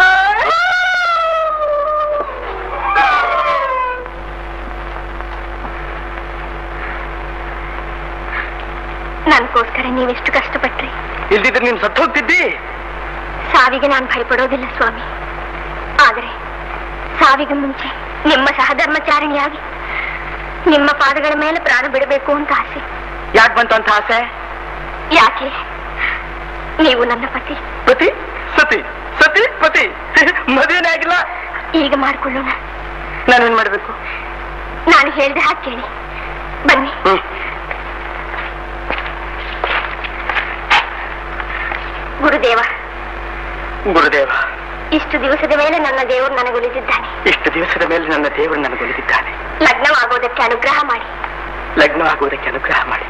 ನನ್ಗೋಸ್ಕರ ನೀವೆಷ್ಟು ಕಷ್ಟಪಟ್ರಿ ಇಲ್ದಿದ್ರೆ ನೀನ್ ಸತ್ತು ಹೋಗ್ತಿದ್ದಿ ಸಾವಿಗೆ ನಾನು ಭಯಪಡೋದಿಲ್ಲ ಸ್ವಾಮಿ ಆದರೆ ಸಾವಿಗೆ ಮುಂಚೆ ನಿಮ್ಮ ಸಹಧರ್ಮಚಾರಿಣಿಯಾಗಿ ನಿಮ್ಮ ಪಾದಗಳ ಮೇಲೆ ಪ್ರಾಣ ಬಿಡಬೇಕು ಅಂತ ಆಸೆ ಯಾಕೆ ಬಂತು ಅಂತ ಆಸೆ ಯಾಕೆ ನೀವು ನನ್ನ ಪತಿ ಪತಿ ಸತಿ ಸತಿ ಪತಿ ಮದುವೆನೇ ಆಗಿಲ್ಲ ಈಗ ಮಾಡ್ಕೊಳ್ಳೋಣ ನಾನೇನ್ ಮಾಡ್ಬೇಕು ನಾನು ಹೇಳ್ದೆ ಹಾಗೆ ಕೇಳಿ ಬನ್ನಿ ಹ್ಮ್ ಗುರುದೇವ ಗುರುದೇವ ಇಷ್ಟು ದಿವಸದ ಮೇಲೆ ನನ್ನ ದೇವರು ನನಗೊಲಿಸಿದ್ದಾನೆ ಇಷ್ಟು ದಿವಸದ ಮೇಲೆ ನನ್ನ ದೇವರು ನನಗೊಲಿದಿದ್ದಾನೆ ಲಗ್ನವಾಗೋದಕ್ಕೆ ಅನುಗ್ರಹ ಮಾಡಿ ಲಗ್ನವಾಗುವುದಕ್ಕೆ ಅನುಗ್ರಹ ಮಾಡಿ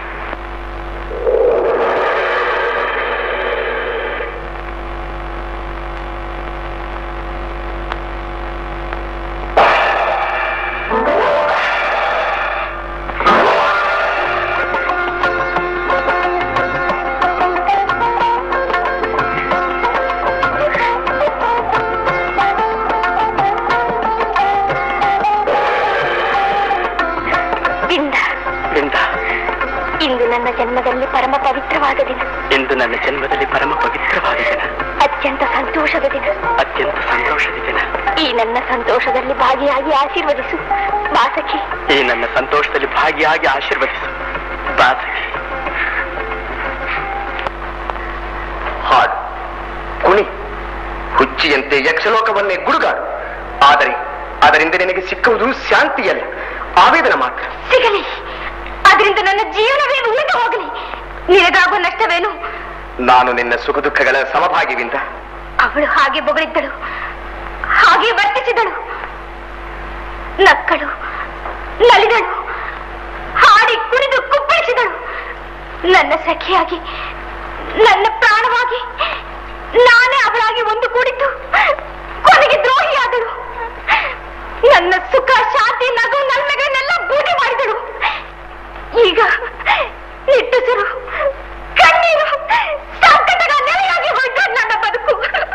ಇಂದ ಬೃಂದ ಇಂದು ನನ್ನ ಜನ್ಮದಲ್ಲಿ ಪರಮ ಪವಿತ್ರವಾದ ದಿನ ಇಂದು ನನ್ನ ಜನ್ಮದಲ್ಲಿ ಪರಮ ಪವಿತ್ರವಾದ ದಿನ ಅತ್ಯಂತ ಸಂತೋಷದ ದಿನ ಅತ್ಯಂತ ಸಂತೋಷದ ದಿನ ಈ ನನ್ನ ಸಂತೋಷದಲ್ಲಿ ಭಾಗಿಯಾಗಿ ಆಶೀರ್ವದಿಸು ಬಾಸಖಿ ಈ ನನ್ನ ಸಂತೋಷದಲ್ಲಿ ಭಾಗಿಯಾಗಿ ಆಶೀರ್ವದಿಸು ಬಾಸಗಿ ಹಾಡು ಕುಣಿ ಹುಚ್ಚಿಯಂತೆ ಯಕ್ಷಲೋಕವನ್ನೇ ಗುಡುಗಾಡು ಆದರೆ ಅದರಿಂದ ನಿನಗೆ ಸಿಕ್ಕುವುದು ಶಾಂತಿಯಲ್ಲ ಆವೇದನ ಮಾತ್ರ ಸಿಗಲಿ ಅದರಿಂದ ನನ್ನ ಜೀವನವೇ ಉಳಿದು ಹೋಗಲಿ ನಿನಗಾಗುವ ನಷ್ಟವೇನು ನಾನು ನಿನ್ನ ಸುಖ ದುಃಖಗಳ ಸಮಭಾಗಿವಿಂದ ಅವಳು ಹಾಗೆ ಬೊಗಳಿದ್ದಳು ಹಾಗೆ ವರ್ತಿಸಿದಳು ನಕ್ಕಳು ನಲಿದಳು ಹಾಡಿ ಕುಣಿದು ಕುಪ್ಪಳಿಸಿದಳು ನನ್ನ ಸಖಿಯಾಗಿ ನನ್ನ ಪ್ರಾಣವಾಗಿ ನಾನೇ ಅವಳಾಗಿ ಒಂದು ಕೂಡಿದ್ದು ಕೊನೆಗೆ ದ್ರೋಹಿಯಾದಳು ನನ್ನ ಸುಖ ಶಾಂತಿ ನಗು ನನ್ಮೆಗಳನ್ನೆಲ್ಲ ಬೂದಿ ಮಾಡಿದಳು ಈಗ ನಿಟ್ಟುಸಿರು ಕಣ್ಣೀರು ಸಂಕಟಗಳ ನೆಲೆಯಾಗಿ ಹೋಯ್ತು ನನ್ನ ಬದುಕು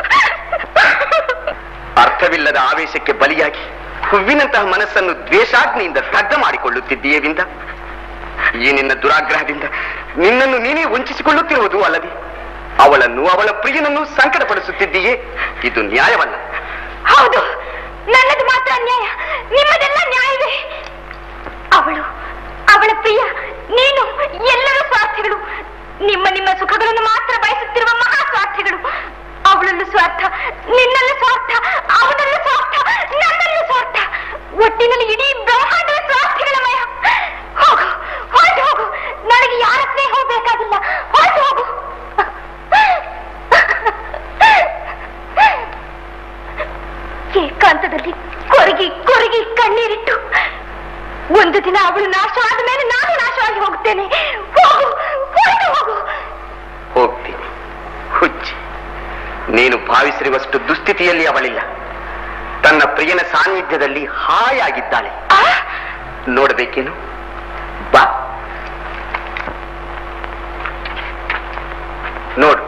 ಅರ್ಥವಿಲ್ಲದ ಆವೇಶಕ್ಕೆ ಬಲಿಯಾಗಿ ಹೂವಿನಂತಹ ಮನಸ್ಸನ್ನು ದ್ವೇಷಾಗ್ನಿಯಿಂದ ದಗ್ಧ ಮಾಡಿಕೊಳ್ಳುತ್ತಿದ್ದೀಯೇ ವಿಂದ ಈ ನಿನ್ನ ದುರಾಗ್ರಹದಿಂದ ನಿನ್ನನ್ನು ನೀನೇ ವಂಚಿಸಿಕೊಳ್ಳುತ್ತಿರುವುದು ಅಲ್ಲದೆ ಅವಳನ್ನು ಅವಳ ಪ್ರಿಯನನ್ನು ಸಂಕಟಪಡಿಸುತ್ತಿದ್ದೀಯೇ ಇದು ನ್ಯಾಯವಲ್ಲ ಹೌದು ನನ್ನದು ಮಾತ್ರ ಅನ್ಯಾಯ ನಿಮ್ಮದೆಲ್ಲ ನ್ಯಾಯವೇ ಅವಳು ಅವಳ ಪ್ರಿಯ ನೀನು ಎಲ್ಲರೂ ಸ್ವಾರ್ಥಿಗಳು ನಿಮ್ಮ ನಿಮ್ಮ ಸುಖಗಳನ್ನು ಮಾತ್ರ ಬಯಸುತ್ತಿರುವ ಮಹಾ ಸ್ವಾರ್ಥಿಗಳು ಅವಳಲ್ಲೂ ಸ್ವಾರ್ಥ ನಿನ್ನಲ್ಲೂ ಸ್ವಾರ್ಥ ಅವನಲ್ಲೂ ಸ್ವಾರ್ಥ ನನ್ನಲ್ಲೂ ಸ್ವಾರ್ಥ ಒಟ್ಟಿನಲ್ಲಿ ಇಡೀ ಬ್ರಹ್ಮಾಂಡದ ಸ್ವಾರ್ಥಿಗಳ ಮಯ ಹೋಗು ಹೊರಟು ಹೋಗು ನನಗೆ ಯಾರ ಸ್ನೇಹವೂ ಬೇಕಾಗಿಲ್ಲ ಹೊರಟು ಹೋಗು ಏಕಾಂತದಲ್ಲಿ ಕೊರಗಿ ಕೊರಗಿ ಕಣ್ಣೀರಿಟ್ಟು ಒಂದು ದಿನ ಅವಳು ನಾಶವಾದ ಮೇಲೆ ನಾನು ನಾಶವಾಗಿ ಹೋಗುತ್ತೇನೆ ಹೋಗು ಹೊರಟು ಹೋಗು ಹೋಗ್ತೀನಿ ಹುಚ್ಚಿ ನೀನು ಭಾವಿಸಿರುವಷ್ಟು ದುಸ್ಥಿತಿಯಲ್ಲಿ ಅವಳಿಲ್ಲ ತನ್ನ ಪ್ರಿಯನ ಸಾನ್ನಿಧ್ಯದಲ್ಲಿ ಹಾಯಾಗಿದ್ದಾಳೆ ಆ? ನೋಡಬೇಕೇನು ಬಾ ನೋಡು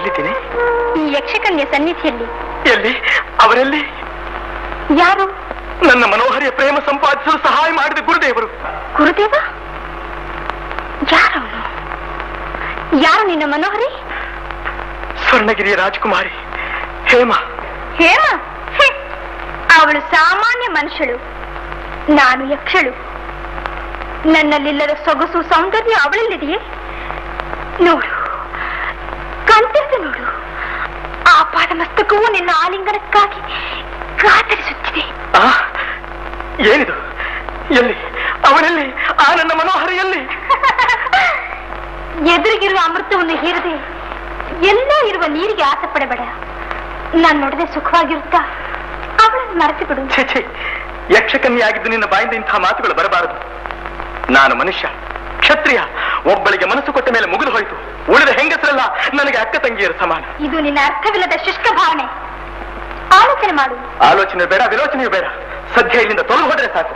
ಎಲ್ಲಿದ್ದೀನಿ ಈ ಯಕ್ಷಕನ್ಯ ಸನ್ನಿಧಿಯಲ್ಲಿ ಎಲ್ಲಿ ಅವರೆಲ್ಲಿ ಯಾರು ನನ್ನ ಮನೋಹರಿಯ ಪ್ರೇಮ ಸಂಪಾದಿಸಲು ಸಹಾಯ ಮಾಡಿದ ಗುರುದೇವರು ಗುರುದೇವ ಯಾರವನು ಯಾರು ನಿನ್ನ ಮನೋಹರಿ ಸ್ವರ್ಣಗಿರಿಯ ರಾಜಕುಮಾರಿ ಹೇಮ ಹೇಮ ಹ್ಮ್. ಅವಳು ಸಾಮಾನ್ಯ ಮನುಷ್ಯಳು ನಾನು ಯಕ್ಷಳು ನನ್ನಲ್ಲಿಲ್ಲದ ಸೊಗಸು ಸೌಂದರ್ಯ ಅವಳಲ್ಲಿದೆಯೇ ನೋಡು ಕಂತಿರ್ದು ನೋಡು ಆ ಪಾದಮಸ್ತಕವು ನಿನ್ನ ಆಲಿಂಗನಕ್ಕಾಗಿ ಕಾತರಿಸುತ್ತಿದೆ ಆ ಏನಿದು ಎಲ್ಲಿ ಅವಳೆಲ್ಲಿ ಆ ನನ್ನ ಮನೋಹರಿಯಲ್ಲಿ ಎದುರಿಗಿರುವ ಅಮೃತವನ್ನು ಹೀರದೆ ಎಲ್ಲೋ ಇರುವ ನೀರಿಗೆ ಆಸೆ ಪಡಬೇಡ ನಾನು ನೋಡದೆ ಸುಖವಾಗಿರುತ್ತಾ ಅವಳನ್ನು ಮರೆತು ಬಿಡು ಛೇ ಛೇ ಯಕ್ಷಕನ್ಯಾಗಿದ್ದು ನಿನ್ನ ಬಾಯಿಂದ ಇಂತಹ ಮಾತುಗಳು ಬರಬಾರದು ನಾನು ಮನುಷ್ಯ ಕ್ಷತ್ರಿಯ ಒಬ್ಬಳಿಗೆ ಮನಸ್ಸು ಕೊಟ್ಟ ಮೇಲೆ ಮುಗಿದು ಹೋಯಿತು ಉಳಿದ ಹೆಂಗಸರೆಲ್ಲ ನನಗೆ ಅಕ್ಕ ತಂಗಿಯರ ಸಮಾನ ಇದು ನಿನ್ನ ಅರ್ಥವಿಲ್ಲದ ಶುಷ್ಕ ಭಾವನೆ ಆಲೋಚನೆ ಮಾಡು ಆಲೋಚನೆ ಬೇಡ ವಿಲೋಚನೆಯೂ ಬೇಡ ಸದ್ಯ ಇಲ್ಲಿಂದ ತೊಲಗು ಹೋದ್ರೆ ಸಾಕು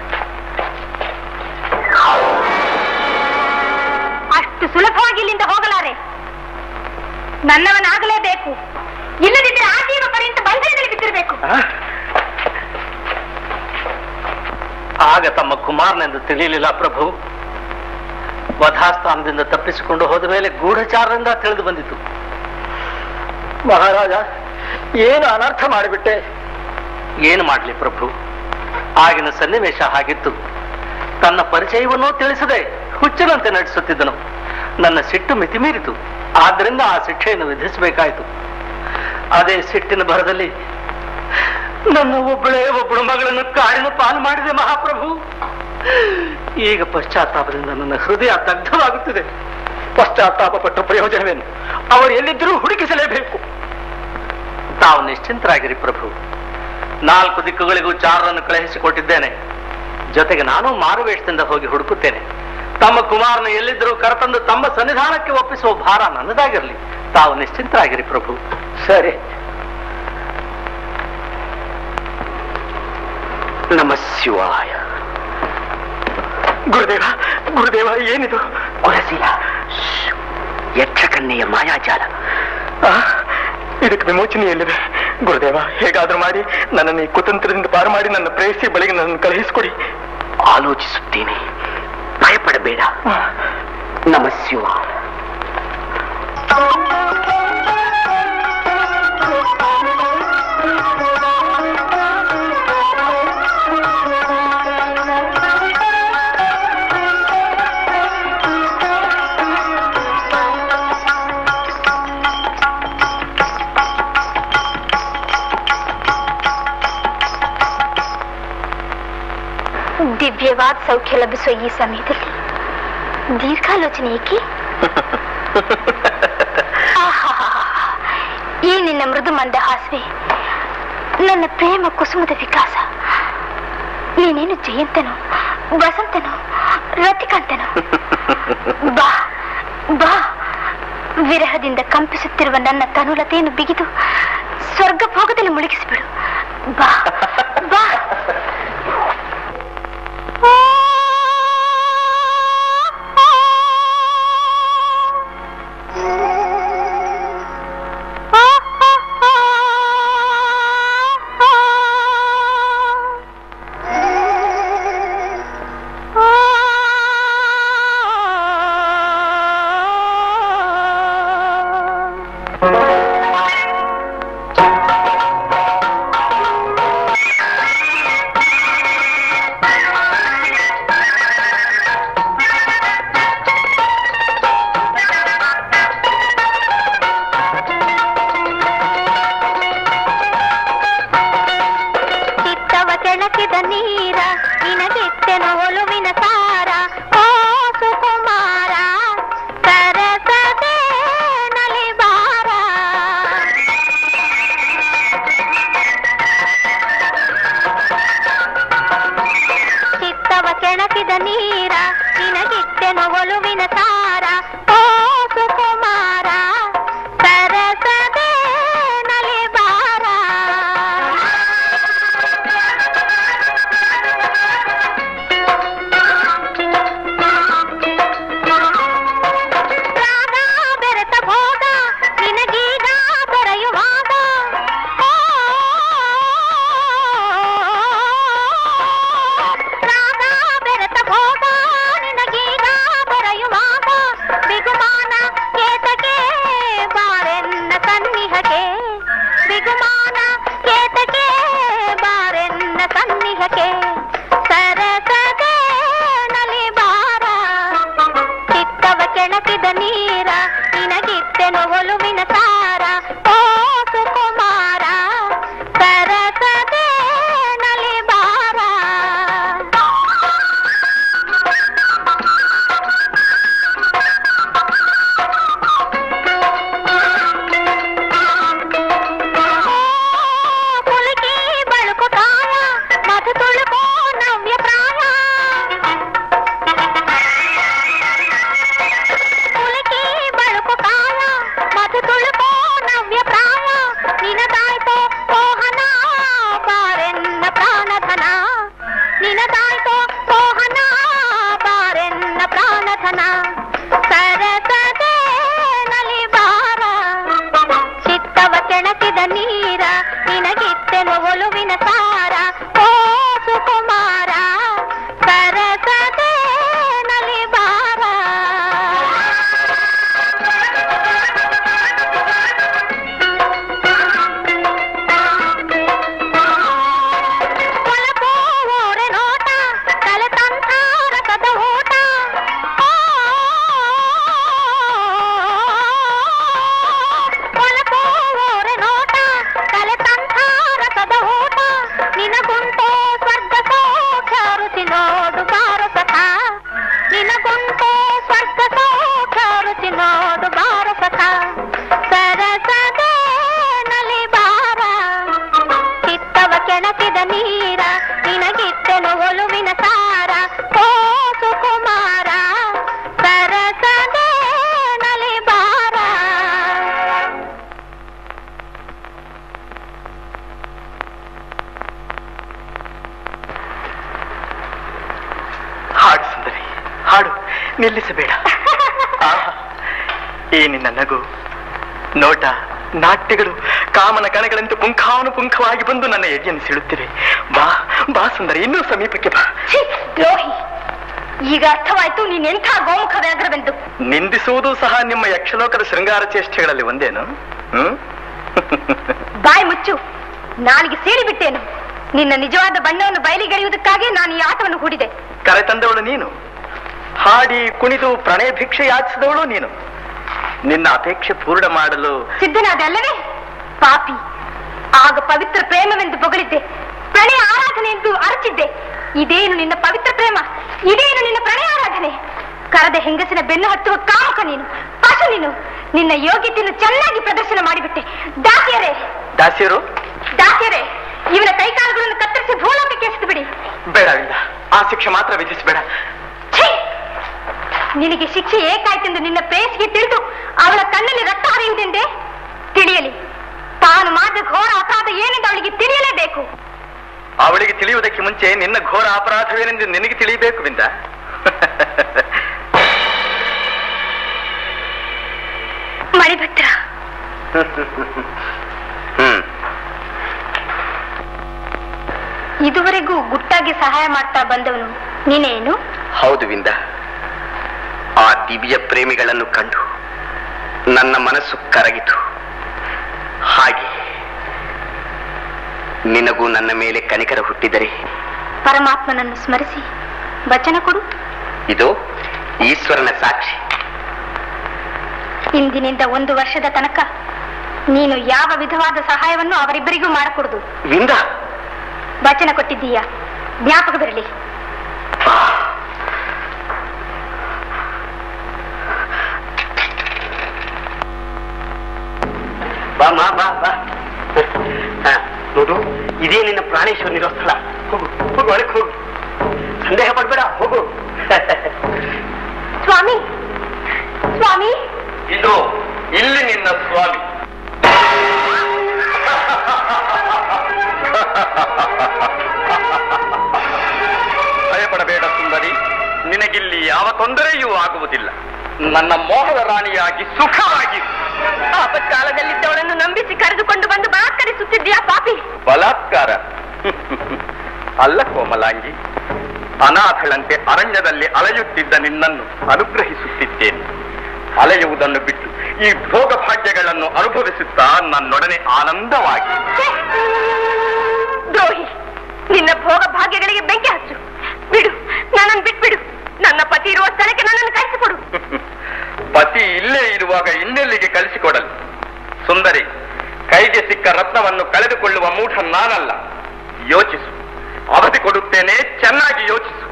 ಅಷ್ಟು ಸುಲಭವಾಗಿ ಇಲ್ಲಿಂದ ಹೋಗಲಾರೆ ನನ್ನವನಾಗಲೇಬೇಕು ಇಲ್ಲದಿದ್ದರೆ ಆಜೀವ ಪರ್ಯಂತ ಬಂಧನದಲ್ಲಿ ಬಿದ್ದಿರಬೇಕು ಆ? ಆಗ ತಮ್ಮ ಕುಮಾರನೆಂದು ತಿಳಿಯಲಿಲ್ಲ ಪ್ರಭು ವಧಾಸ್ಥಾನದಿಂದ ತಪ್ಪಿಸಿಕೊಂಡು ಹೋದ ಮೇಲೆ ಗೂಢಚಾರರಿಂದ ತಿಳಿದು ಬಂದಿತು ಮಹಾರಾಜ ಏನು ಅನರ್ಥ ಮಾಡಿಬಿಟ್ಟೆ ಏನು ಮಾಡಲಿ ಪ್ರಭು ಆಗಿನ ಸನ್ನಿವೇಶ ಹಾಗಿತ್ತು ತನ್ನ ಪರಿಚಯವನ್ನೂ ತಿಳಿಸದೆ ಹುಚ್ಚನಂತೆ ನಟಿಸುತ್ತಿದ್ದನು ನನ್ನ ಸಿಟ್ಟು ಮಿತಿಮೀರಿತು ಆದ್ದರಿಂದ ಆ ಶಿಕ್ಷೆಯನ್ನು ವಿಧಿಸಬೇಕಾಯಿತು ಅದೇ ಸಿಟ್ಟಿನ ಭರದಲ್ಲಿ ನನ್ನ ಒಬ್ಬಳೇ ಒಬ್ಬಳು ಮಗಳನ್ನು ಕಾಡಿನ ಪಾಲು ಮಾಡಿದೆ ಮಹಾಪ್ರಭು ಈಗ ಪಶ್ಚಾತ್ತಾಪದಿಂದ ನನ್ನ ಹೃದಯ ದಗ್ಧವಾಗುತ್ತಿದೆ ಪಶ್ಚಾತ್ತಾಪ ಪಟ್ಟ ಪ್ರಯೋಜನವೇನು ಅವರು ಎಲ್ಲಿದ್ದರೂ ಹುಡುಕಿಸಲೇಬೇಕು ತಾವು ನಿಶ್ಚಿಂತರಾಗಿರಿ ಪ್ರಭು ನಾಲ್ಕು ದಿಕ್ಕುಗಳಿಗೂ ಚಾರರನ್ನು ಕಳುಹಿಸಿಕೊಟ್ಟಿದ್ದೇನೆ ಜೊತೆಗೆ ನಾನು ಮಾರುವೇಷದಿಂದ ಹೋಗಿ ಹುಡುಕುತ್ತೇನೆ ತಮ್ಮ ಕುಮಾರನ ಎಲ್ಲಿದ್ದರೂ ಕರೆತಂದು ತಮ್ಮ ಸನ್ನಿಧಾನಕ್ಕೆ ಒಪ್ಪಿಸುವ ಭಾರ ನನ್ನದಾಗಿರಲಿ ತಾವು ನಿಶ್ಚಿಂತರಾಗಿರಿ ಪ್ರಭು ಸರಿ ನಮ ಶಿವಾಯ ಗುರುದೇವ ಗುರುದೇವ ಏನಿದು ಕುಲಶೀಲ ಯಕ್ಷಕನ್ನೆಯ ಮಾಯಾಜಾಲ ಆ, ಇದಕ್ಕೆ ವಿಮೋಚನೆ ಎಲ್ಲಿದೆ ಗುರುದೇವ ಹೇಗಾದ್ರೂ ಮಾಡಿ ನನ್ನನ್ನು ಈ ಕುತಂತ್ರದಿಂದ ಪಾರು ಮಾಡಿ ನನ್ನ ಪ್ರೇಯಸಿ ಬಳಿಗೆ ನನ್ನನ್ನು ಕಳುಹಿಸಿಕೊಡಿ ಆಲೋಚಿಸುತ್ತೇನೆ ಭಯಪಡಬೇಡ ನಮ ಶಿವಾಯ ದಿವ್ಯವಾದ ಸೌಖ್ಯ ಲಭಿಸುವ ಈ ಸಮಯದಲ್ಲಿ ದೀರ್ಘಾಲೋಚನೆ ಏಕೆ ಆಹಾಹಾಹಾ. ಈ ನಿನ್ನ ಮೃದು ಮಂದಹಾಸವೇ ನನ್ನ ಪ್ರೇಮ ಕುಸುಮದ ವಿಕಾಸ ನೀನೇನು ಜಯಂತನು ವಸಂತನು ರತಿಕಾಂತನು ಬಾ ಬಾ ವಿರಹದಿಂದ ಕಂಪಿಸುತ್ತಿರುವ ನನ್ನ ತನುಲತೆಯನ್ನು ಬಿಗಿದು ಸ್ವರ್ಗ ಭೋಗದಲ್ಲಿ ಮುಳುಗಿಸಿಬಿಡು ಬಾ ಬಾ ಚಿತ್ತವ ಕೆಳಕಿದ ನೀರ ನಿನಗೆತ್ತೆನು ಒಲುವಿನ ಸಾರ ಓ ಸುಕುಮಾರ ಸರಸದೆ ನಲಿಬಾರ ಚಿತ್ತವ ಕೆಣಕಿದ ನೀರ ನಿನಗಿತ್ತೆನು ಒಲುವಿನ ಸಾರ ಓ ಸುಕುಮಾರ ಸರಸದೆ ನಲಿಬಾರ ರಾಗ ಬೆರೆತ ಭೋಗ ನಿನಗೀ ನಿಲ್ಲಿಸಬೇಡ ಆಹಾ, ಈ ನಿನ್ನ ನಗು ನೋಟ ನಾಟ್ಯಗಳು ಕಾಮನ ಕಣಗಳಂತೆ ಪುಂಖಾನುಪುಂಖವಾಗಿ ಬಂದು ನನ್ನ ಎದೆಯನ್ನು ಸೆಳುತ್ತಿವೆ ಬಾ ಬಾ ಸುಂದರಿ ಇನ್ನೂ ಸಮೀಪಕ್ಕೆ ಬಾ ಛೀ, ದ್ರೋಹಿ ಈಗ ಅರ್ಥವಾಯ್ತು ನೀನ್ ಎಂಥ ಗೋಮುಖ ವ್ಯಾಘ್ರವೆಂದು ನಿಂದಿಸುವುದು ಸಹ ನಿಮ್ಮ ಯಕ್ಷಲೋಕದ ಶೃಂಗಾರ ಚೇಷ್ಟೆಗಳಲ್ಲಿ ಒಂದೇನು ಹ್ಮ್ ಬಾಯಿ ಮುಚ್ಚು ನಾಲಿಗೆ ಸೇರಿಬಿಟ್ಟೇನು ನಿನ್ನ ನಿಜವಾದ ಬಣ್ಣವನ್ನು ಬಯಲಿಗೆಳೆಯುವುದಕ್ಕಾಗಿ ನಾನು ಈ ಆಟವನ್ನು ಹೂಡಿದೆ ಕರೆತಂದವಳು ನೀನು ಹಾಡಿ ಕುಣಿದು ಪ್ರಣಯ ಭಿಕ್ಷೆ ಯಾಚಿಸಿದವಳು ನೀನು ನಿನ್ನ ಅಪೇಕ್ಷೆ ಪೂರ್ಣ ಮಾಡಲು ಸಿದ್ಧನಾದೆ ಅಲ್ಲವೇ ಪಾಪಿ ಆಗ ಪವಿತ್ರ ಪ್ರೇಮವೆಂದು ಬೊಗಳಿದ್ದೆ ಪ್ರಣಯ ಆರಾಧನೆ ಎಂದು ಅರಚಿದ್ದೆ ಇದೇನು ನಿನ್ನ ಪವಿತ್ರ ಪ್ರೇಮ ಇದೇನು ನಿನ್ನ ಪ್ರಣಯ ಆರಾಧನೆ ಕರದ ಹೆಂಗಸಿನ ಬೆನ್ನು ಹತ್ತುವ ಕಾಮಕ ನೀನು ಪಶು ನೀನು ನಿನ್ನ ಯೋಗ್ಯತೆಯನ್ನು ಚೆನ್ನಾಗಿ ಪ್ರದರ್ಶನ ಮಾಡಿಬಿಟ್ಟೆ ದಾಸಿಯರೇ ದಾಸಿಯರು ದಾಸಿಯರೇ ಇವನ ಕೈಕಾಲುಗಳನ್ನು ಕತ್ತರಿಸಿ ಭೂಲೋಕಕ್ಕೆ ಎಸೆದು ಬಿಡಿ ಬೇಡವಿಲ್ಲ ಆ ಶಿಕ್ಷೆ ಮಾತ್ರ ವಿಧಿಸಬೇಡ ಛೀ! ನಿನಗೆ ಶಿಕ್ಷೆ ಏಕಾಯ್ತೆಂದು ನಿನ್ನ ಪ್ರೇಯಸಿಗೆ ತಿಳಿದು ಅವಳ ಕಣ್ಣಲ್ಲಿ ರಕ್ತ ಹರಿಯುವುದೆಂದೇ ತಿಳಿಯಲಿ ತಾನು ಮಾಡಿದ ಘೋರ ಅಪರಾಧ ಏನೆಂದು ಅವಳಿಗೆ ತಿಳಿಯಲೇಬೇಕು ಅವಳಿಗೆ ತಿಳಿಯುವುದಕ್ಕೆ ಮುಂಚೆ ನಿನ್ನ ಘೋರ ಅಪರಾಧವೇನೆಂದು ನಿನಗೆ ತಿಳಿಯಬೇಕು ಬಿಂದ ಮಣಿಭದ್ರ ಹ್ಮ್ ಇದುವರೆಗೂ ಗುಟ್ಟಾಗಿ ಸಹಾಯ ಮಾಡ್ತಾ ಬಂದವನು ನೀನೇನು ಹೌದು ವಿಂದ ಆ ದಿವ್ಯ ಪ್ರೇಮಿಗಳನ್ನು ಕಂಡು ನನ್ನ ಮನಸ್ಸು ಕರಗಿತು ಹಾಗೆ ನಿನಗೂ ನನ್ನ ಮೇಲೆ ಕನಿಕರ ಹುಟ್ಟಿದರೆ ಪರಮಾತ್ಮನನ್ನು ಸ್ಮರಿಸಿ ವಚನ ಕೊಡು ಇದು ಈಶ್ವರನ ಸಾಕ್ಷಿ ಇಂದಿನಿಂದ ಒಂದು ವರ್ಷದ ತನಕ ನೀನು ಯಾವ ವಿಧವಾದ ಸಹಾಯವನ್ನು ಅವರಿಬ್ಬರಿಗೂ ಮಾಡಕೂಡದು ವಿಂದ ವಚನ ಕೊಟ್ಟಿದ್ದೀಯಾ ಜ್ಞಾಪಕ ಬರಲಿ ಬಾ ಮಾ ಬಾ ಬಾ ಹಾ, ನೋಡು ಇದೇ ನಿನ್ನ ಪ್ರಾಣೇಶ್ವರನಿರೋ ಸ್ಥಳ ಹೋಗು ಹೋಗು ಒಳಗೆ ಹೋಗು ಸಂದೇಹ ಪಡ್ಬೇಡ ಹೋಗು ಸ್ವಾಮಿ ಸ್ವಾಮಿ ಇದು ಇಲ್ಲಿ ನಿನ್ನ ಸ್ವಾಮಿ ಭಯಪಡಬೇಡ ಸುಂದರಿ ನಿನಗಿಲ್ಲಿ ಯಾವ ತೊಂದರೆಯೂ ಆಗುವುದಿಲ್ಲ ನನ್ನ ಮೋಹದ ರಾಣಿಯಾಗಿ ಸುಖವಾಗಿ ಆಪತ್ಕಾಲದಲ್ಲಿದ್ದವಳನ್ನು ನಂಬಿಸಿ ಕರೆದುಕೊಂಡು ಬಂದು ಬಲಾತ್ಕರಿಸುತ್ತಿದ್ದೀಯಾ ಪಾಪಿ ಬಲಾತ್ಕಾರ ಅಲ್ಲ ಕೋಮಲಾಂಗಿ ಅನಾಥಳಂತೆ ಅರಣ್ಯದಲ್ಲಿ ಅಲೆಯುತ್ತಿದ್ದ ನಿನ್ನನ್ನು ಅನುಗ್ರಹಿಸುತ್ತಿದ್ದೇನೆ ಅಲೆಯುವುದನ್ನು ಬಿಟ್ಟು ಈ ಭೋಗ ಭಾಗ್ಯಗಳನ್ನು ಅನುಭವಿಸುತ್ತಾ ನನ್ನೊಡನೆ ಆನಂದವಾಗಿ ಛೆ! ದ್ರೋಹಿ ನಿನ್ನ ಭೋಗ ಭಾಗ್ಯಗಳಿಗೆ ಬೆಂಕಿ ಹಚ್ಚು ಬಿಡು ನನ್ನನ್ನು ಬಿಟ್ಬಿಡು ನನ್ನ ಪತಿ ಇರುವ ಸ್ಥಳಕ್ಕೆ ನನ್ನನ್ನು ಕಳಿಸಿಕೊಡು ಪತಿ ಇಲ್ಲೇ ಇರುವಾಗ ಇನ್ನೆಲ್ಲಿಗೆ ಕಳಿಸಿಕೊಡಲು ಸುಂದರಿ ಕೈಗೆ ಸಿಕ್ಕ ರತ್ನವನ್ನು ಕಳೆದುಕೊಳ್ಳುವ ಮೂಢ ನಾನಲ್ಲ ಯೋಚಿಸು ಅವಧಿ ಕೊಡುತ್ತೇನೆ ಚೆನ್ನಾಗಿ ಯೋಚಿಸು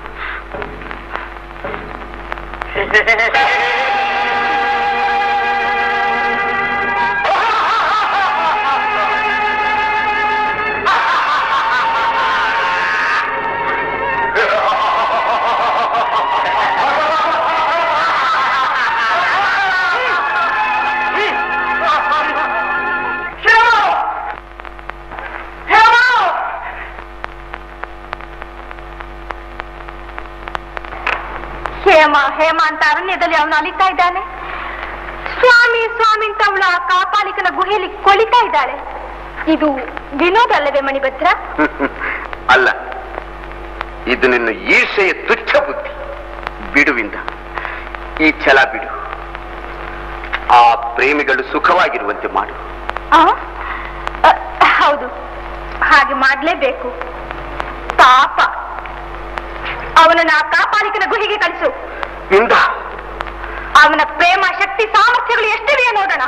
ಹೇಮ ಹೇಮ ಅಂತ ಅರಣ್ಯದಲ್ಲಿ ಅವನು ಅಲಿತಾ ಇದ್ದಾನೆ ಸ್ವಾಮಿ ಸ್ವಾಮಿ ಅಂತ ಅವಳ ಕಾಪಾಲಿಕನ ಗುಹೆಯಲ್ಲಿ ಕೊಳಿತಾ ಇದ್ದಾಳೆ ಇದು ವಿನೋದ ಅಲ್ಲವೇ ಮಣಿಭದ್ರ ಅಲ್ಲ ಇದು ನಿನ್ನ ಈರ್ಷೆಯ ತುಚ್ಛ ಬುದ್ಧಿ ಬಿಡುವಿಂದ ಈ ಛಲ ಬಿಡು ಆ ಪ್ರೇಮಿಗಳು ಸುಖವಾಗಿರುವಂತೆ ಮಾಡು ಆ? ಅ, ಹೌದು ಹಾಗೆ ಮಾಡ್ಲೇಬೇಕು ಪಾಪ ಅವನನ್ನ ಆ ಕಾಪಾಲಿಕನ ಗುಹೆಗೆ ಕಳಿಸು ಇಂದ ಅವನ ಪ್ರೇಮ ಶಕ್ತಿ ಸಾಮರ್ಥ್ಯಗಳು ಎಷ್ಟಿವೆಯೋ ನೋಡೋಣ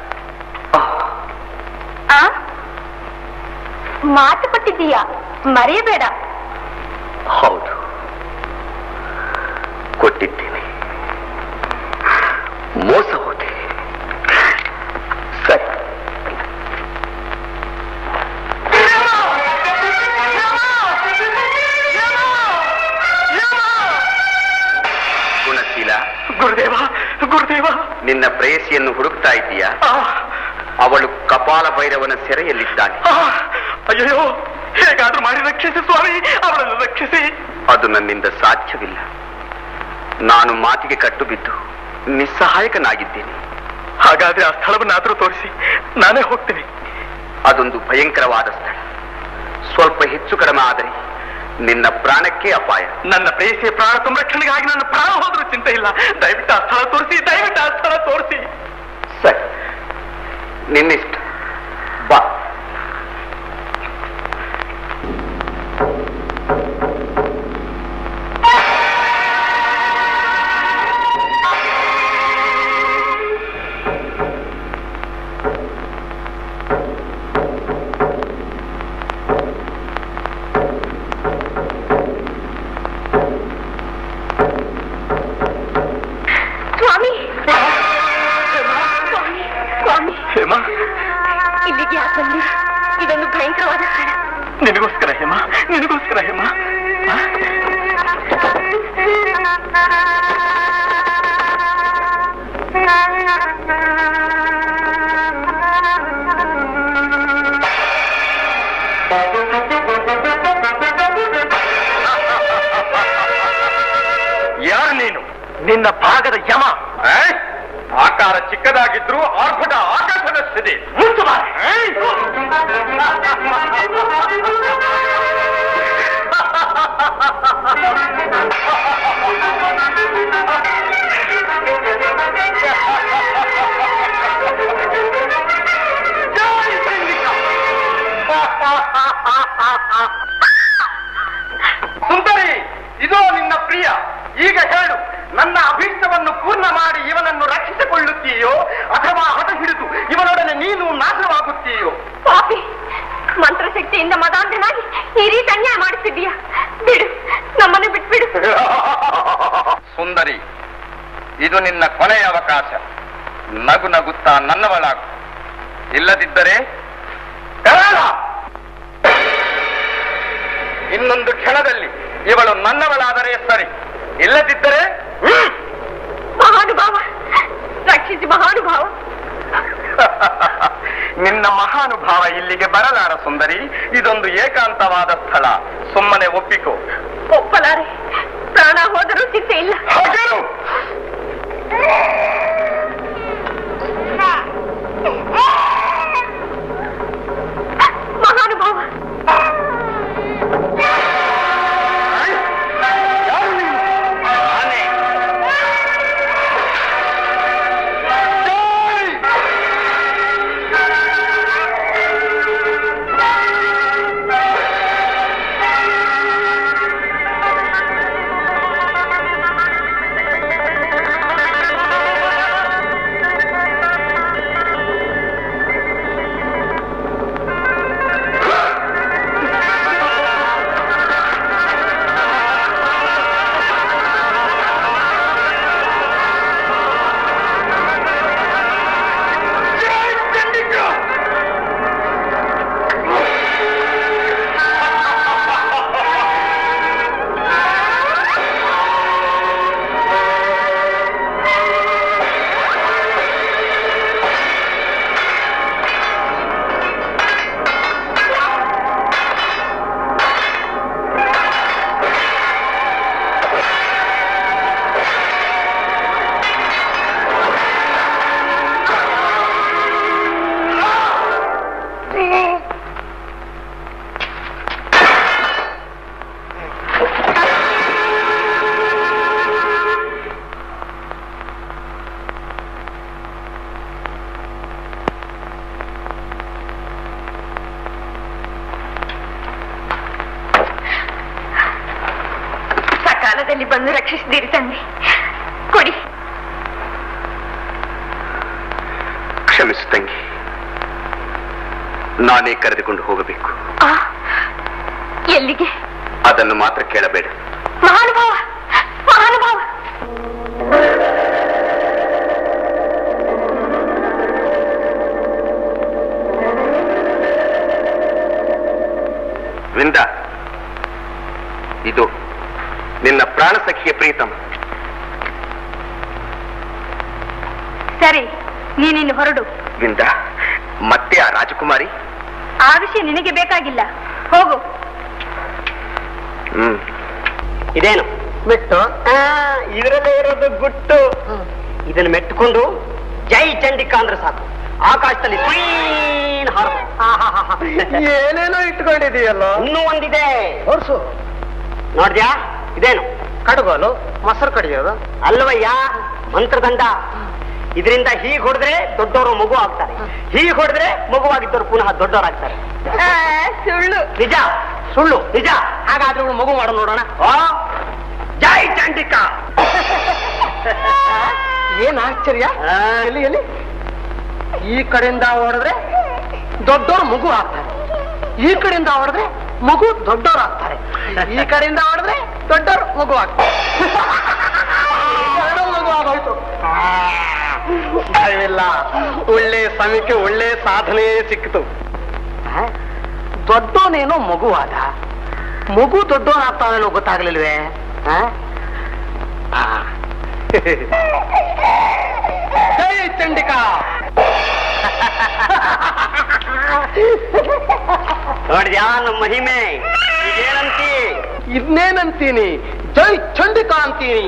ಆ ಮಾತು ಕೊಟ್ಟಿದ್ದೀಯಾ ಮರೆಯಬೇಡ ಹೌದು ಕೊಟ್ಟಿದ್ದೇನೆ ಮೋಸ ಹೋದೆ ಸರಿ ಗುಣಶೀಲ ಗುರುದೇವ ಗುರುದೇವ ನಿನ್ನ ಪ್ರೇಯಸಿಯನ್ನು ಹುಡುಕ್ತಾ ಇದ್ದೀಯಾ ಆ, ಅವಳು ಕಪಾಲ ಭೈರವನ ಸೆರೆಯಲ್ಲಿದ್ದಾಳೆ ಆ, ಅಯ್ಯಯ್ಯೋ ಹೇಗಾದ್ರೂ ಮಾಡಿ ರಕ್ಷಿಸಿ ಸ್ವಾಮಿ ಅವಳನ್ನು ರಕ್ಷಿಸಿ ಅದು ನನ್ನಿಂದ ಸಾಧ್ಯವಿಲ್ಲ ನಾನು ಮಾತಿಗೆ ಕಟ್ಟು ಬಿದ್ದು ನಿಸ್ಸಹಾಯಕನಾಗಿದ್ದೇನೆ ಹಾಗಾದ್ರೆ ಆ ಸ್ಥಳವನ್ನಾದರೂ ತೋರಿಸಿ ನಾನೇ ಹೋಗ್ತೀನಿ ಅದೊಂದು ಭಯಂಕರವಾದ ಸ್ಥಳ ಸ್ವಲ್ಪ ಹೆಚ್ಚು ಕಡಿಮೆ ಆದರೆ ನಿನ್ನ ಪ್ರಾಣಕ್ಕೆ ಅಪಾಯ ನನ್ನ ಪ್ರೇಯಸಿಯ ಪ್ರಾಣ ಸಂರಕ್ಷಣೆಗಾಗಿ ನನ್ನ ಪ್ರಾಣ ಹೋದ್ರೂ ಚಿಂತೆ ಇಲ್ಲ ದಯವಿಟ್ಟು ಆ ಸ್ಥಳ ತೋರಿಸಿ ದಯವಿಟ್ಟು ಆ ಸ್ಥಳ ತೋರಿಸಿ ಸರಿ ನಿನ್ನಿಷ್ಟ ಬಾ ಸ್ವಾಮಿ ಸ್ವಾಮಿ ಸ್ವಾಮಿ ಹೇಮಾ ಇಲ್ಲಿಗೆ ಯಾಕೆ ಬಂದ್ರಿ ಇದೊಂದು ಭಯಂಕರವಾದ ಸ್ಥಳ ನಿನಗೋಸ್ಕರ ಹೇಮಾ ನಿನಗೋಸ್ಕರ ಹೇಮಾ ಆ? ಯಾರು ನೀನು ನಿನ್ನ ಭಾಗದ ಯಮ ಆ? ಆಕಾರ ಚಿಕ್ಕದಾಗಿದ್ರು ಆರ್ಭಟ ಆಕಾಶದಷ್ಟಿದೆ ಮುಂಚು ಬಾ. ಸುಂದರಿ ಇದೋ ನಿನ್ನ ಪ್ರಿಯ ಈಗ ಹೇಳು ನನ್ನ ಅಭೀಷ್ಟವನ್ನು ಪೂರ್ಣ ಮಾಡಿ ಇವನನ್ನು ರಕ್ಷಿಸಿಕೊಳ್ಳುತ್ತೀಯೋ ಅಥವಾ ಹಠ ಹಿಡಿದು ಇವನೊಡನೆ ನೀನು ನಾಶವಾಗುತ್ತೀಯೋ ಪಾಪಿ ಮಂತ್ರಶಕ್ತಿಯಿಂದ ಮದಾಂಧನಾಗಿ ಈ ರೀತಿ ಅನ್ಯಾಯ ಮಾಡುತ್ತಿದ್ದೀಯ ಬಿಡು ನಮ್ಮನ್ನು ಬಿಟ್ಬಿಡು ಸುಂದರಿ ಇದು ನಿನ್ನ ಕೊನೆಯ ಅವಕಾಶ ನಗು ನಗುತ್ತಾ ನನ್ನವಳಾಗು ಇಲ್ಲದಿದ್ದರೆ ಹೇಳ! ಇನ್ನೊಂದು ಕ್ಷಣದಲ್ಲಿ ಇವಳು ನನ್ನವಳಾದರೆ ಸರಿ ಇಲ್ಲದಿದ್ದರೆ ಹ್ಮ್! ಮಹಾನುಭಾವ ರಕ್ಷಿಸಿ ಮಹಾನುಭಾವ ನಿನ್ನ ಮಹಾನುಭಾವ ಇಲ್ಲಿಗೆ ಬರಲಾರ ಸುಂದರಿ ಇದೊಂದು ಏಕಾಂತವಾದ ಸ್ಥಳ ಸುಮ್ಮನೆ ಒಪ್ಪಿಕೋ ಒಪ್ಪಲಾರೆ ಪ್ರಾಣ ಹೋದರೂ ಚಿಂತೆ ಇಲ್ಲ ಹಾಗೇನು? ಮಹಾನುಭಾವ ಯಾರು ನೀನು? ನಾನೇ. ಜೈ! ಜೈ ಚಂಡಿಕಾ! ಸಕಾಲದಲ್ಲಿ ಬಂದು ರಕ್ಷಿಸಿದಿರಿ ತಂದೆ ಕೊಡಿ ಕ್ಷಮಿಸು ತಂಗಿ ನಾನೇ ಕರೆದುಕೊಂಡು ಹೋಗಬೇಕು ಆ ಎಲ್ಲಿಗೆ ಅದನ್ನು ಮಾತ್ರ ಕೇಳಬೇಡ ಮಹಾನುಭಾವ ಮಹಾನುಭಾವ ವಿಂದ ಇದು ನಿನ್ನ ಪ್ರಾಣ ಸಖಿಯ ಪ್ರೀತಮ ಸರಿ ನೀನಿನ್ನು ಹೊರಡು ವಿಂದ ಮತ್ತೆ ಆ ರಾಜಕುಮಾರಿ ಆ ವಿಷಯ ನಿನಗೆ ಬೇಕಾಗಿಲ್ಲ ಹೋಗು ಹ್ಮ್ ಇದೇನು ಬಿಟ್ಟು ಇದರಲ್ಲೇ ಇರೋದು ಗುಟ್ಟು ಇದನ್ನು ಮೆಟ್ಟುಕೊಂಡು ಜೈ ಚಂಡಿಕಾ ಅಂದ್ರೆ ಸಾಕು ಆಕಾಶದಲ್ಲಿ ಸ್ವೀನ್ ಹಾರಬೇಕು. ಏನೇನೋ ಇಟ್ಕೊಂಡಿದೀಯಲ್ಲ ಇನ್ನೂ ಒಂದಿದೆ ತೋರ್ಸು ನೋಡ್ದ್ಯಾ ಇದೇನು ಕಡುಗೋಲು ಮೊಸರು ಕಡಿಯೋದು ಅಲ್ವಯ್ಯ ಮಂತ್ರದಂಡ ಇದರಿಂದ ಹೀಗ್ ಹೊಡೆದ್ರೆ ದೊಡ್ಡವರು ಮಗು ಆಗ್ತಾರೆ ಹೀಗ್ ಹೊಡೆದ್ರೆ ಮಗುವಾಗಿದ್ದವರು ಪುನಃ ದೊಡ್ಡವರಾಗ್ತಾರೆ ಸುಳ್ಳು ನಿಜ ಸುಳ್ಳು ನಿಜ ಹಾಗಾದ್ರೆ ಇವಳು ಮಗು ಮಾಡೋ ನೋಡೋಣ ಆ, ಜೈ ಚಂಡಿಕಾ ಏನ್ ಆಶ್ಚರ್ಯ ಆ, ಎಲ್ಲಿ ಎಲ್ಲಿ ಈ ಕಡೆಯಿಂದ ಹೊಡೆದ್ರೆ ದೊಡ್ಡವರು ಮಗು ಆಗ್ತಾರೆ ಈ ಕಡೆಯಿಂದ ಹೊಡೆದ್ರೆ ಮಗು ದೊಡ್ಡವರು ಆಗ್ತಾರೆ ಈ ಕಡೆಯಿಂದ ಹೊಡೆದ್ರೆ ದೊಡ್ಡವರು ಮಗು ಆಗ್ತಾರೆ ಎರಡು ಮಗು ಆಗೋಯ್ತು ಅರಿವಿಲ್ಲ ಒಳ್ಳೆ ಸಮಯಕ್ಕೆ ಒಳ್ಳೆ ಸಾಧನೆ ಸಿಕ್ಕಿತು ದೊಡ್ಡವನೇನೋ ಮಗುವಾದ ಮಗು ದೊಡ್ಡವನಾಗ್ತಾನೇನೋ ಗೊತ್ತಾಗ್ಲಿಲ್ವೇ ಆ? ಆ. ಜೈ ಚಂಡಿಕಾ ನೋಡಿದ್ಯಾ ನಮ್ಮ ಮಹಿಮೆ ಇದೇನಂತಿ ಇನ್ನೇನಂತೀನಿ ಜೈ ಚಂಡಿಕಾ ಅಂತೀನಿ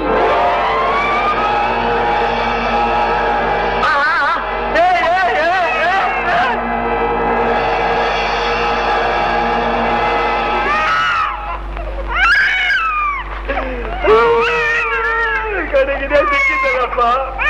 ಆ, ಆ, ಆ. ಏ, ಏ, ಏ, ಏ, ಏ. ಕಡೆಗಿದೆ ಸಿಕ್ಕಿದ್ದಲ್ಲಪ್ಪ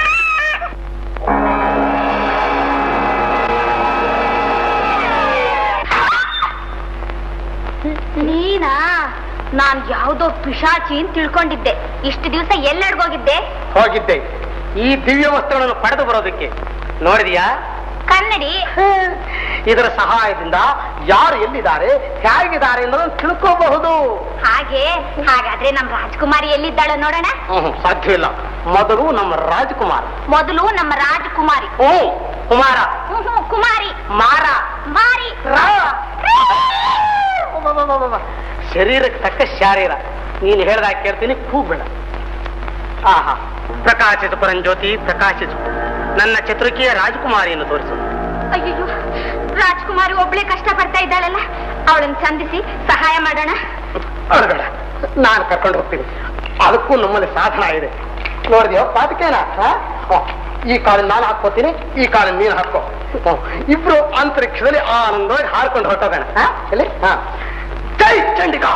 ನೀನಾ ನಾನ್ ಯಾವ್ದೋ ಪಿಶಾಚಿ ಅಂತ ತಿಳ್ಕೊಂಡಿದ್ದೆ ಇಷ್ಟು ದಿವಸ ಎಲ್ಲೆಡ್ಗೋಗಿದ್ದೆ ಹೋಗಿದ್ದೆ ಈ ದಿವ್ಯ ವಸ್ತುಗಳನ್ನು ಪಡೆದು ಬರೋದಕ್ಕೆ ನೋಡಿದ್ಯಾ ಕನ್ನಡಿ ಇದರ ಸಹಾಯದಿಂದ ಯಾರು ಎಲ್ಲಿದ್ದಾರೆ ಹೇಗಿದ್ದಾರೆ ಅನ್ನೋದನ್ನು ತಿಳ್ಕೋಬಹುದು ಹಾಗೆ ಹಾಗಾದ್ರೆ ನಮ್ ರಾಜ್ಕುಮಾರಿ ಎಲ್ಲಿದ್ದಾಳೋ ನೋಡೋಣ ಹ್ಮ್, ಸಾಧ್ಯವಿಲ್ಲ ಮೊದಲು ನಮ್ಮ ರಾಜಕುಮಾರ್ ಮೊದಲು ನಮ್ಮ ರಾಜಕುಮಾರಿ ಹ್ಞೂ ಕುಮಾರ ಹ್ಮ್, ಹ್ಮ್, ಕುಮಾರಿ ಮಾರ ಮಾರಿ ರಾ. ಅಬ್ಬಬ್ಬಬ್ಬಬ್ಬ. ಶರೀರಕ್ಕೆ ತಕ್ಕ ಶಾರೀರ ನೀನು ಹೇಳ್ದಾಗ ಕೇಳ್ತೀನಿ ಕೂಗ್ಬೇಡ ಆಹಾ ಪ್ರಕಾಶಿಸು ಪರಂಜ್ಯೋತಿ ಪ್ರಕಾಶಿಸು ನನ್ನ ಚತುರ್ಕಿಯ ರಾಜಕುಮಾರಿಯನ್ನು ತೋರಿಸು ಅಯ್ಯೋ ರಾಜ್ಕುಮಾರಿ ಒಬ್ಳೆ ಕಷ್ಟ ಪಡ್ತಾ ಇದ್ದಾಳಲ್ಲ ಅವಳನ್ನ ಚಂದಿಸಿ ಸಹಾಯ ಮಾಡೋಣ ಅಳಬೇಡ ನಾನು ಕರ್ಕೊಂಡು ಹೋಗ್ತೀನಿ ಅದಕ್ಕೂ ನಮ್ಮಲ್ಲಿ ಸಾಧನ ಇದೆ ನೋಡಿದ್ಯೋ ಪಾತಕೇನ ಈ ಕಾಲನ್ನ ನಾನು ಹಾಕೋತೀನಿ ಈ ಕಾಲನ್ನ ನೀನು ಹಾಕೋ ಹ್ಮ್. ಇಬ್ರು ಅಂತರಿಕ್ಷದಲ್ಲಿ ಆನಂದವಾಗಿ ಹಾರ್ಕೊಂಡು ಹೊರಟೋಗೋಣ ಹಾ? ಎಲ್ಲಿ ಹಾ ಜೈ ಚಂಡಿಕಾ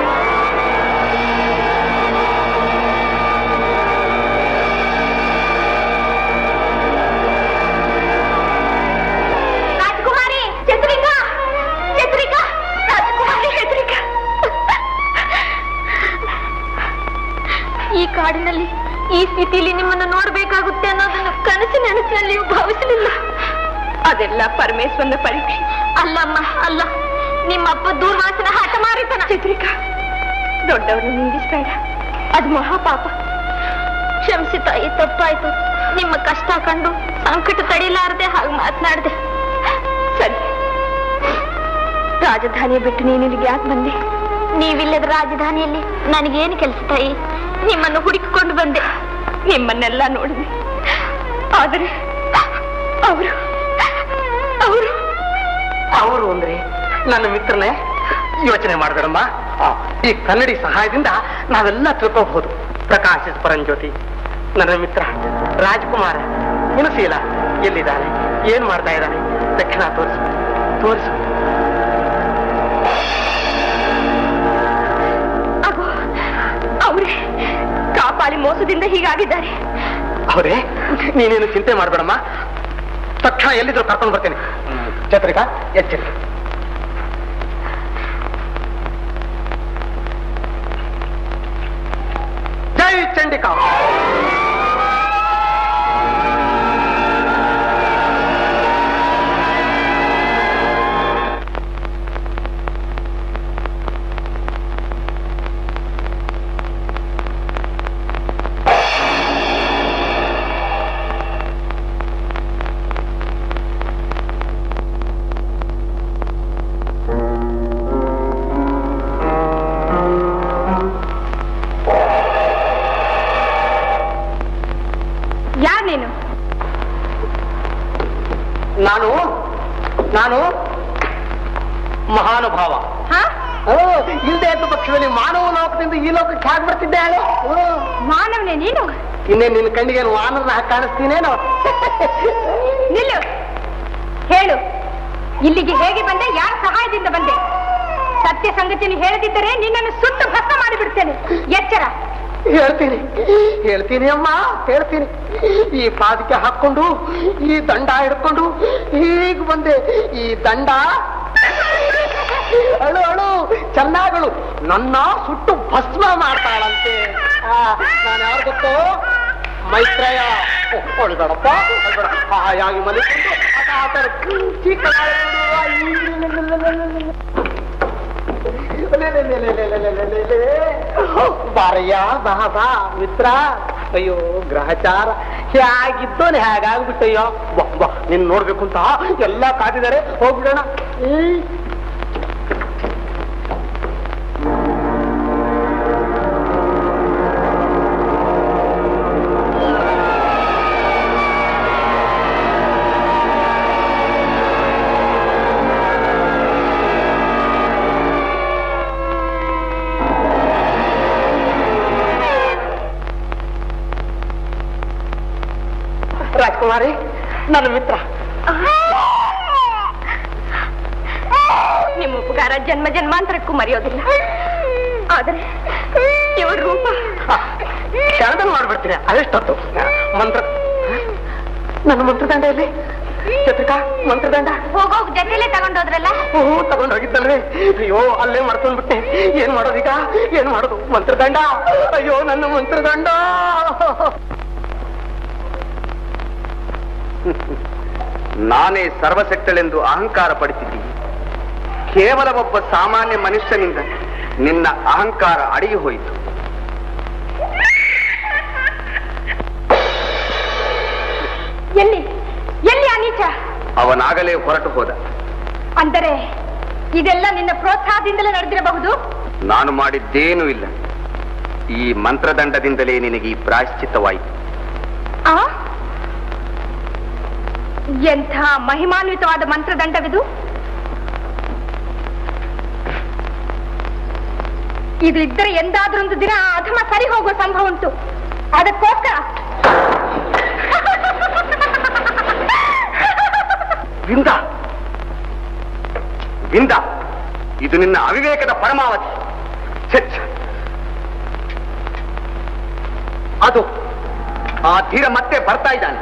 ರಾಜಕುಮಾರಿ ಚಂದ್ರಿಕಾ ಚಂದ್ರಿಕಾ ರಾಜಕುಮಾರಿ ಚಂದ್ರಿಕಾ ಈ ಕಾಡಿನಲ್ಲಿ ಈ ಸ್ಥಿತಿಯಲ್ಲಿ ನಿಮ್ಮನ್ನು ನೋಡ್ಬೇಕಾಗುತ್ತೆ ಅನ್ನೋದನ್ನು ಕನಸು ನೆನಸಿನಲ್ಲಿಯೂ ಭಾವಿಸಲಿಲ್ಲ ಅದೆಲ್ಲ ಪರಮೇಶ್ವರನ ಪರೀಕ್ಷೆ ಅಲ್ಲಮ್ಮ ಅಲ್ಲ ನಿಮ್ಮಪ್ಪ ದೂರ್ವಾಸನ ಹಠಮಾರಿತನ ಚಿತ್ರಿಕಾ ದೊಡ್ಡವರನ್ನು ನಿಂದಿಸ್ಬೇಡ ಅದು ಮಹಾಪಾಪ ಕ್ಷಮಿಸಿ ತಾಯಿ ತಪ್ಪಾಯ್ತು ನಿಮ್ಮ ಕಷ್ಟ ಕಂಡು ಸಂಕಟ ತಡಿಲಾರದೆ ಹಾಗೆ ಮಾತನಾಡಿದೆ ಸರಿ ರಾಜಧಾನಿ ಬಿಟ್ಟು ನೀನು ಇಲ್ಲಿಗೆ ಯಾಕೆ ಬಂದೆ ನೀವಿಲ್ಲದ ರಾಜಧಾನಿಯಲ್ಲಿ ನನಗೇನು ಕೆಲಸ ತಾಯಿ ನಿಮ್ಮನ್ನು ಹುಡುಕಿಕೊಂಡು ಬಂದೆ ನಿಮ್ಮನ್ನೆಲ್ಲ ನೋಡಿದೆ ಆದರೆ ಅವರು ಅವರು ಅವರು ಅಂದ್ರೆ ನನ್ನ ಮಿತ್ರನೇ ಯೋಚನೆ ಮಾಡಬೇಡಮ್ಮ ಆ, ಈ ಕನ್ನಡಿ ಸಹಾಯದಿಂದ ನಾವೆಲ್ಲ ತಿಳ್ಕೋಬಹುದು ಪ್ರಕಾಶ್ ಪರಂಜ್ಯೋತಿ ನನ್ನ ಮಿತ್ರ ರಾಜ್ಕುಮಾರ ಮುನಸೀಲ ಎಲ್ಲಿದ್ದಾರೆ ಏನ್ ಮಾಡ್ತಾ ಇದ್ದಾನೆ ದಕ್ಷಿಣ ತೋರಿಸು ತೋರಿಸು ಅಗೋ ಅವರೇ ಕಾಪಾಳಿ ಮೋಸದಿಂದ ಹೀಗಾಗಿದ್ದಾರೆ ಅವರೇ ನೀನೇನು ಚಿಂತೆ ಮಾಡಬೇಡಮ್ಮ ತಕ್ಷಣ ಎಲ್ಲಿದ್ರು ಕರ್ಕೊಂಡು ಬರ್ತೇನೆ ಛತ್ರಿಕಾ ಎಚ್ಚರಿಕೆ ಜೈ ಚಂಡಿಕಾ ಯಾರ್ ನೀನು ನಾನು ನಾನು ಮಹಾನುಭಾವ ಹಾ ಓ, ಇಲ್ದೇ ಇದ್ದ ಪಕ್ಷದಲ್ಲಿ ಮಾನವ ಲೋಕದ ಲೋಕದಿಂದ ಈ ಲೋಕಕ್ಕೆ ಹೇಗೆ ಬರ್ತಿದ್ದೆ ಹೇಳು ಮಾನವನೇ ನೀನು ಇನ್ನೇ ನಿನ್ನ ಕಣ್ಣಿಗೆ ವಾನರನ ಹಾಗೆ ಕಾಣಿಸ್ತೀನೇನೋ ನಿಲ್ಲು ಹೇಳು ಇಲ್ಲಿಗೆ ಹೇಗೆ ಬಂದೆ ಯಾರ ಸಹಾಯದಿಂದ ಬಂದೆ ಸತ್ಯ ಸಂಗತಿಯನ್ನು ಹೇಳದಿದ್ದರೆ ನಿನ್ನನ್ನು ಸುಟ್ಟು ಭಸ್ಮ ಮಾಡಿಬಿಡ್ತೇನೆ ಎಚ್ಚರ ಹೇಳ್ತೀನಿ ಹೇಳ್ತೀನಿ ಅಮ್ಮ ಹೇಳ್ತೀನಿ ಈ ಪಾದಕ್ಕೆ ಹಾಕೊಂಡು ಈ ದಂಡ ಹಿಡ್ಕೊಂಡು ಹೀಗ್ ಬಂದೆ ಈ ದಂಡ ಅಳು ಅಳು ಚೆನ್ನಾಗಳು ನನ್ನ ಸುಟ್ಟು ಭಸ್ಮ ಮಾಡ್ತಾಳಂತೆ ಆ, ನಾನು ಯಾರು ಗೊತ್ತೋ ಮೈತ್ರೇಯ ಹೊಳ್ಬೇಡಪ್ಪ ಹೊಳ್ಬೇಡ ಹಾಯಾಗಿ ಮಲಿಕೊಂಡು ಆಟ ಆಟ ಚಿಕ್ಕ ಬಾರಯ್ಯ ಬಾ ಬಾ ಮಿತ್ರ ಅಯ್ಯೋ ಗ್ರಹಚಾರ ಹೇಗಿದ್ದೋನೆ ಹೇಗಾಗ್ಬಿಟ್ಟಯ್ಯೋ ಬಾ ಬಾ ನಿನ್ ನೋಡ್ಬೇಕು ಅಂತ ಎಲ್ಲ ಕಾದಿದ್ದಾರೆ ಹೋಗ್ಬಿಡೋಣ ಏಯ್. ರಾಜ್ಕುಮಾರಿ ನನ್ನ ಮಿತ್ರ ನಿಮ್ಮ ಉಪಕಾರ ಜನ್ಮ ಜನ್ಮಾಂತರಕ್ಕೂ ಮರೆಯೋದಿಲ್ಲ ಆದರೆ ಇವರ ರೂಪ ಕ್ಷಣದಲ್ಲಿ ಮಾಡ್ಬಿಡ್ತೀನಿ ಅದೆಷ್ಟೊತ್ತು ಮಂತ್ರ ನನ್ನ ಮಂತ್ರದಂಡ ಎಲ್ಲಿ ಚತ್ರಿಕಾ ಮಂತ್ರದಂಡ ಹೋಗೋಗ್ ಜೊತೆಲೆ ತಗೊಂಡೋದ್ರಲ್ಲ ಹ್ಞೂ ತಗೊಂಡು ಹೋಗಿದ್ದಲ್ವೇ ಅಯ್ಯೋ ಅಲ್ಲೇ ಮಾಡ್ಕೊಂಡ್ಬಿಟ್ಟೆ ಏನ್ ಮಾಡೋದೀಗ ಏನ್ ಮಾಡೋದು ಮಂತ್ರದಂಡ ಅಯ್ಯೋ ನನ್ನ ಮಂತ್ರದಂಡ ನಾನೇ ಸರ್ವಶಕ್ತಳೆಂದು ಅಹಂಕಾರ ಪಡಿಸಿದ್ದೀನಿ ಕೇವಲ ಒಬ್ಬ ಸಾಮಾನ್ಯ ಮನುಷ್ಯನಿಂದ ನಿನ್ನ ಅಹಂಕಾರ ಅಡಗಿ ಹೋಯಿತು ಎಲ್ಲಿ ಎಲ್ಲಿ ಆ ನೀಚ ಅವನಾಗಲೇ ಹೊರಟು ಹೋದ ಅಂದರೆ ಇದೆಲ್ಲ ನಿನ್ನ ಪ್ರೋತ್ಸಾಹದಿಂದಲೇ ನಡೆದಿರಬಹುದು ನಾನು ಮಾಡಿದ್ದೇನೂ ಇಲ್ಲ ಈ ಮಂತ್ರದಂಡದಿಂದಲೇ ನಿನಗೆ ಈ ಪ್ರಾಯಶ್ಚಿತ್ತವಾಯಿತು ಆ ಎಂಥ ಮಹಿಮಾನ್ವಿತವಾದ ಮಂತ್ರದಂಡವಿದು ಇದು ಇದ್ದರೆ ಎಂದಾದ್ರೊಂದು ದಿನ ಆ ಅಧಮ ಸರಿ ಹೋಗುವ ಸಂಭವ ಉಂಟು ಅದಕ್ಕೋಸ್ಕರ ವಿಂದ ವಿಂದ ಇದು ನಿನ್ನ ಅವಿವೇಕದ ಪರಮಾವಧಿ ಛೆ, ಛೆ. ಅದು ಆ ಧೀರ ಮತ್ತೆ ಬರ್ತಾ ಇದ್ದಾನೆ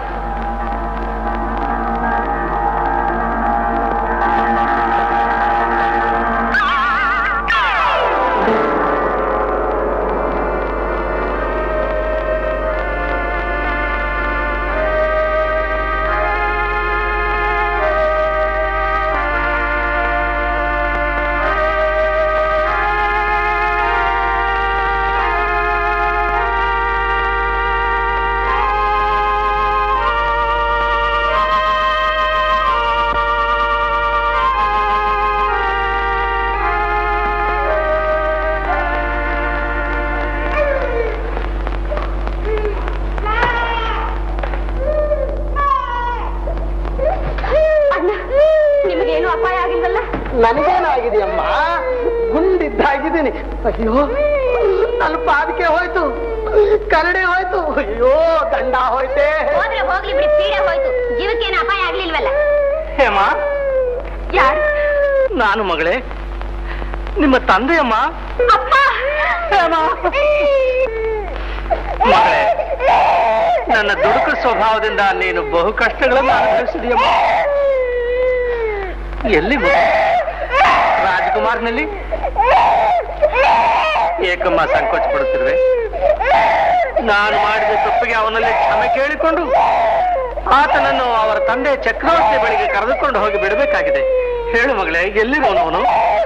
ಅಣ್ಣ ನಿಮಗೇನು ಅಪಾಯ ಆಗಿಲ್ವಲ್ಲ ನನಗೇನಾಗಿದೆಯಮ್ಮ ಗುಂಡಿದ್ದಾಗಿದ್ದೀನಿ ಅಯ್ಯೋ ನನ್ನ ಪಾದಕ್ಕೆ ಹೋಯ್ತು ಕರಡೆ ಹೋಯ್ತು ಅಯ್ಯೋ ದಂಡ ಹೋಯ್ತೆ ಹೋದ್ರೆ ಹೋಗ್ಲಿ ಬಿಡಿ ಪೀಡೆ ಹೋಯ್ತು ಜೀವಕ್ಕೇನು ಅಪಾಯ ಆಗ್ಲಿಲ್ವಲ್ಲ ಹೇಮ ಯಾರು ನಾನು ಮಗಳೇ ನಿಮ್ಮ ತಂದೆಯಮ್ಮ ಅಪ್ಪ ಹೇಮ ಮಗಳೇ ನನ್ನ ದುಡುಕು ಸ್ವಭಾವದಿಂದ ನೀನು ಬಹು ಕಷ್ಟಗಳನ್ನು ಅನುಭವಿಸಿದೆಯಮ್ಮ ಎಲ್ಲಿ ಮಗು? ರಾಜಕುಮಾರ್ನಲ್ಲಿ ಏಕಮ್ಮ ಸಂಕೋಚ ಪಡುತ್ತಿರುವೆ ನಾನು ಮಾಡಿದ ತಪ್ಪಿಗೆ ಅವನಲ್ಲಿ ಕ್ಷಮೆ ಕೇಳಿಕೊಂಡು ಆತನನ್ನು ಅವರ ತಂದೆ ಚಕ್ರವರ್ತಿ ಬಳಿಗೆ ಕರೆದುಕೊಂಡು ಹೋಗಿ ಬಿಡಬೇಕಾಗಿದೆ ಹೇಳು ಮಗಳೇ ಎಲ್ಲಿರುವನವನು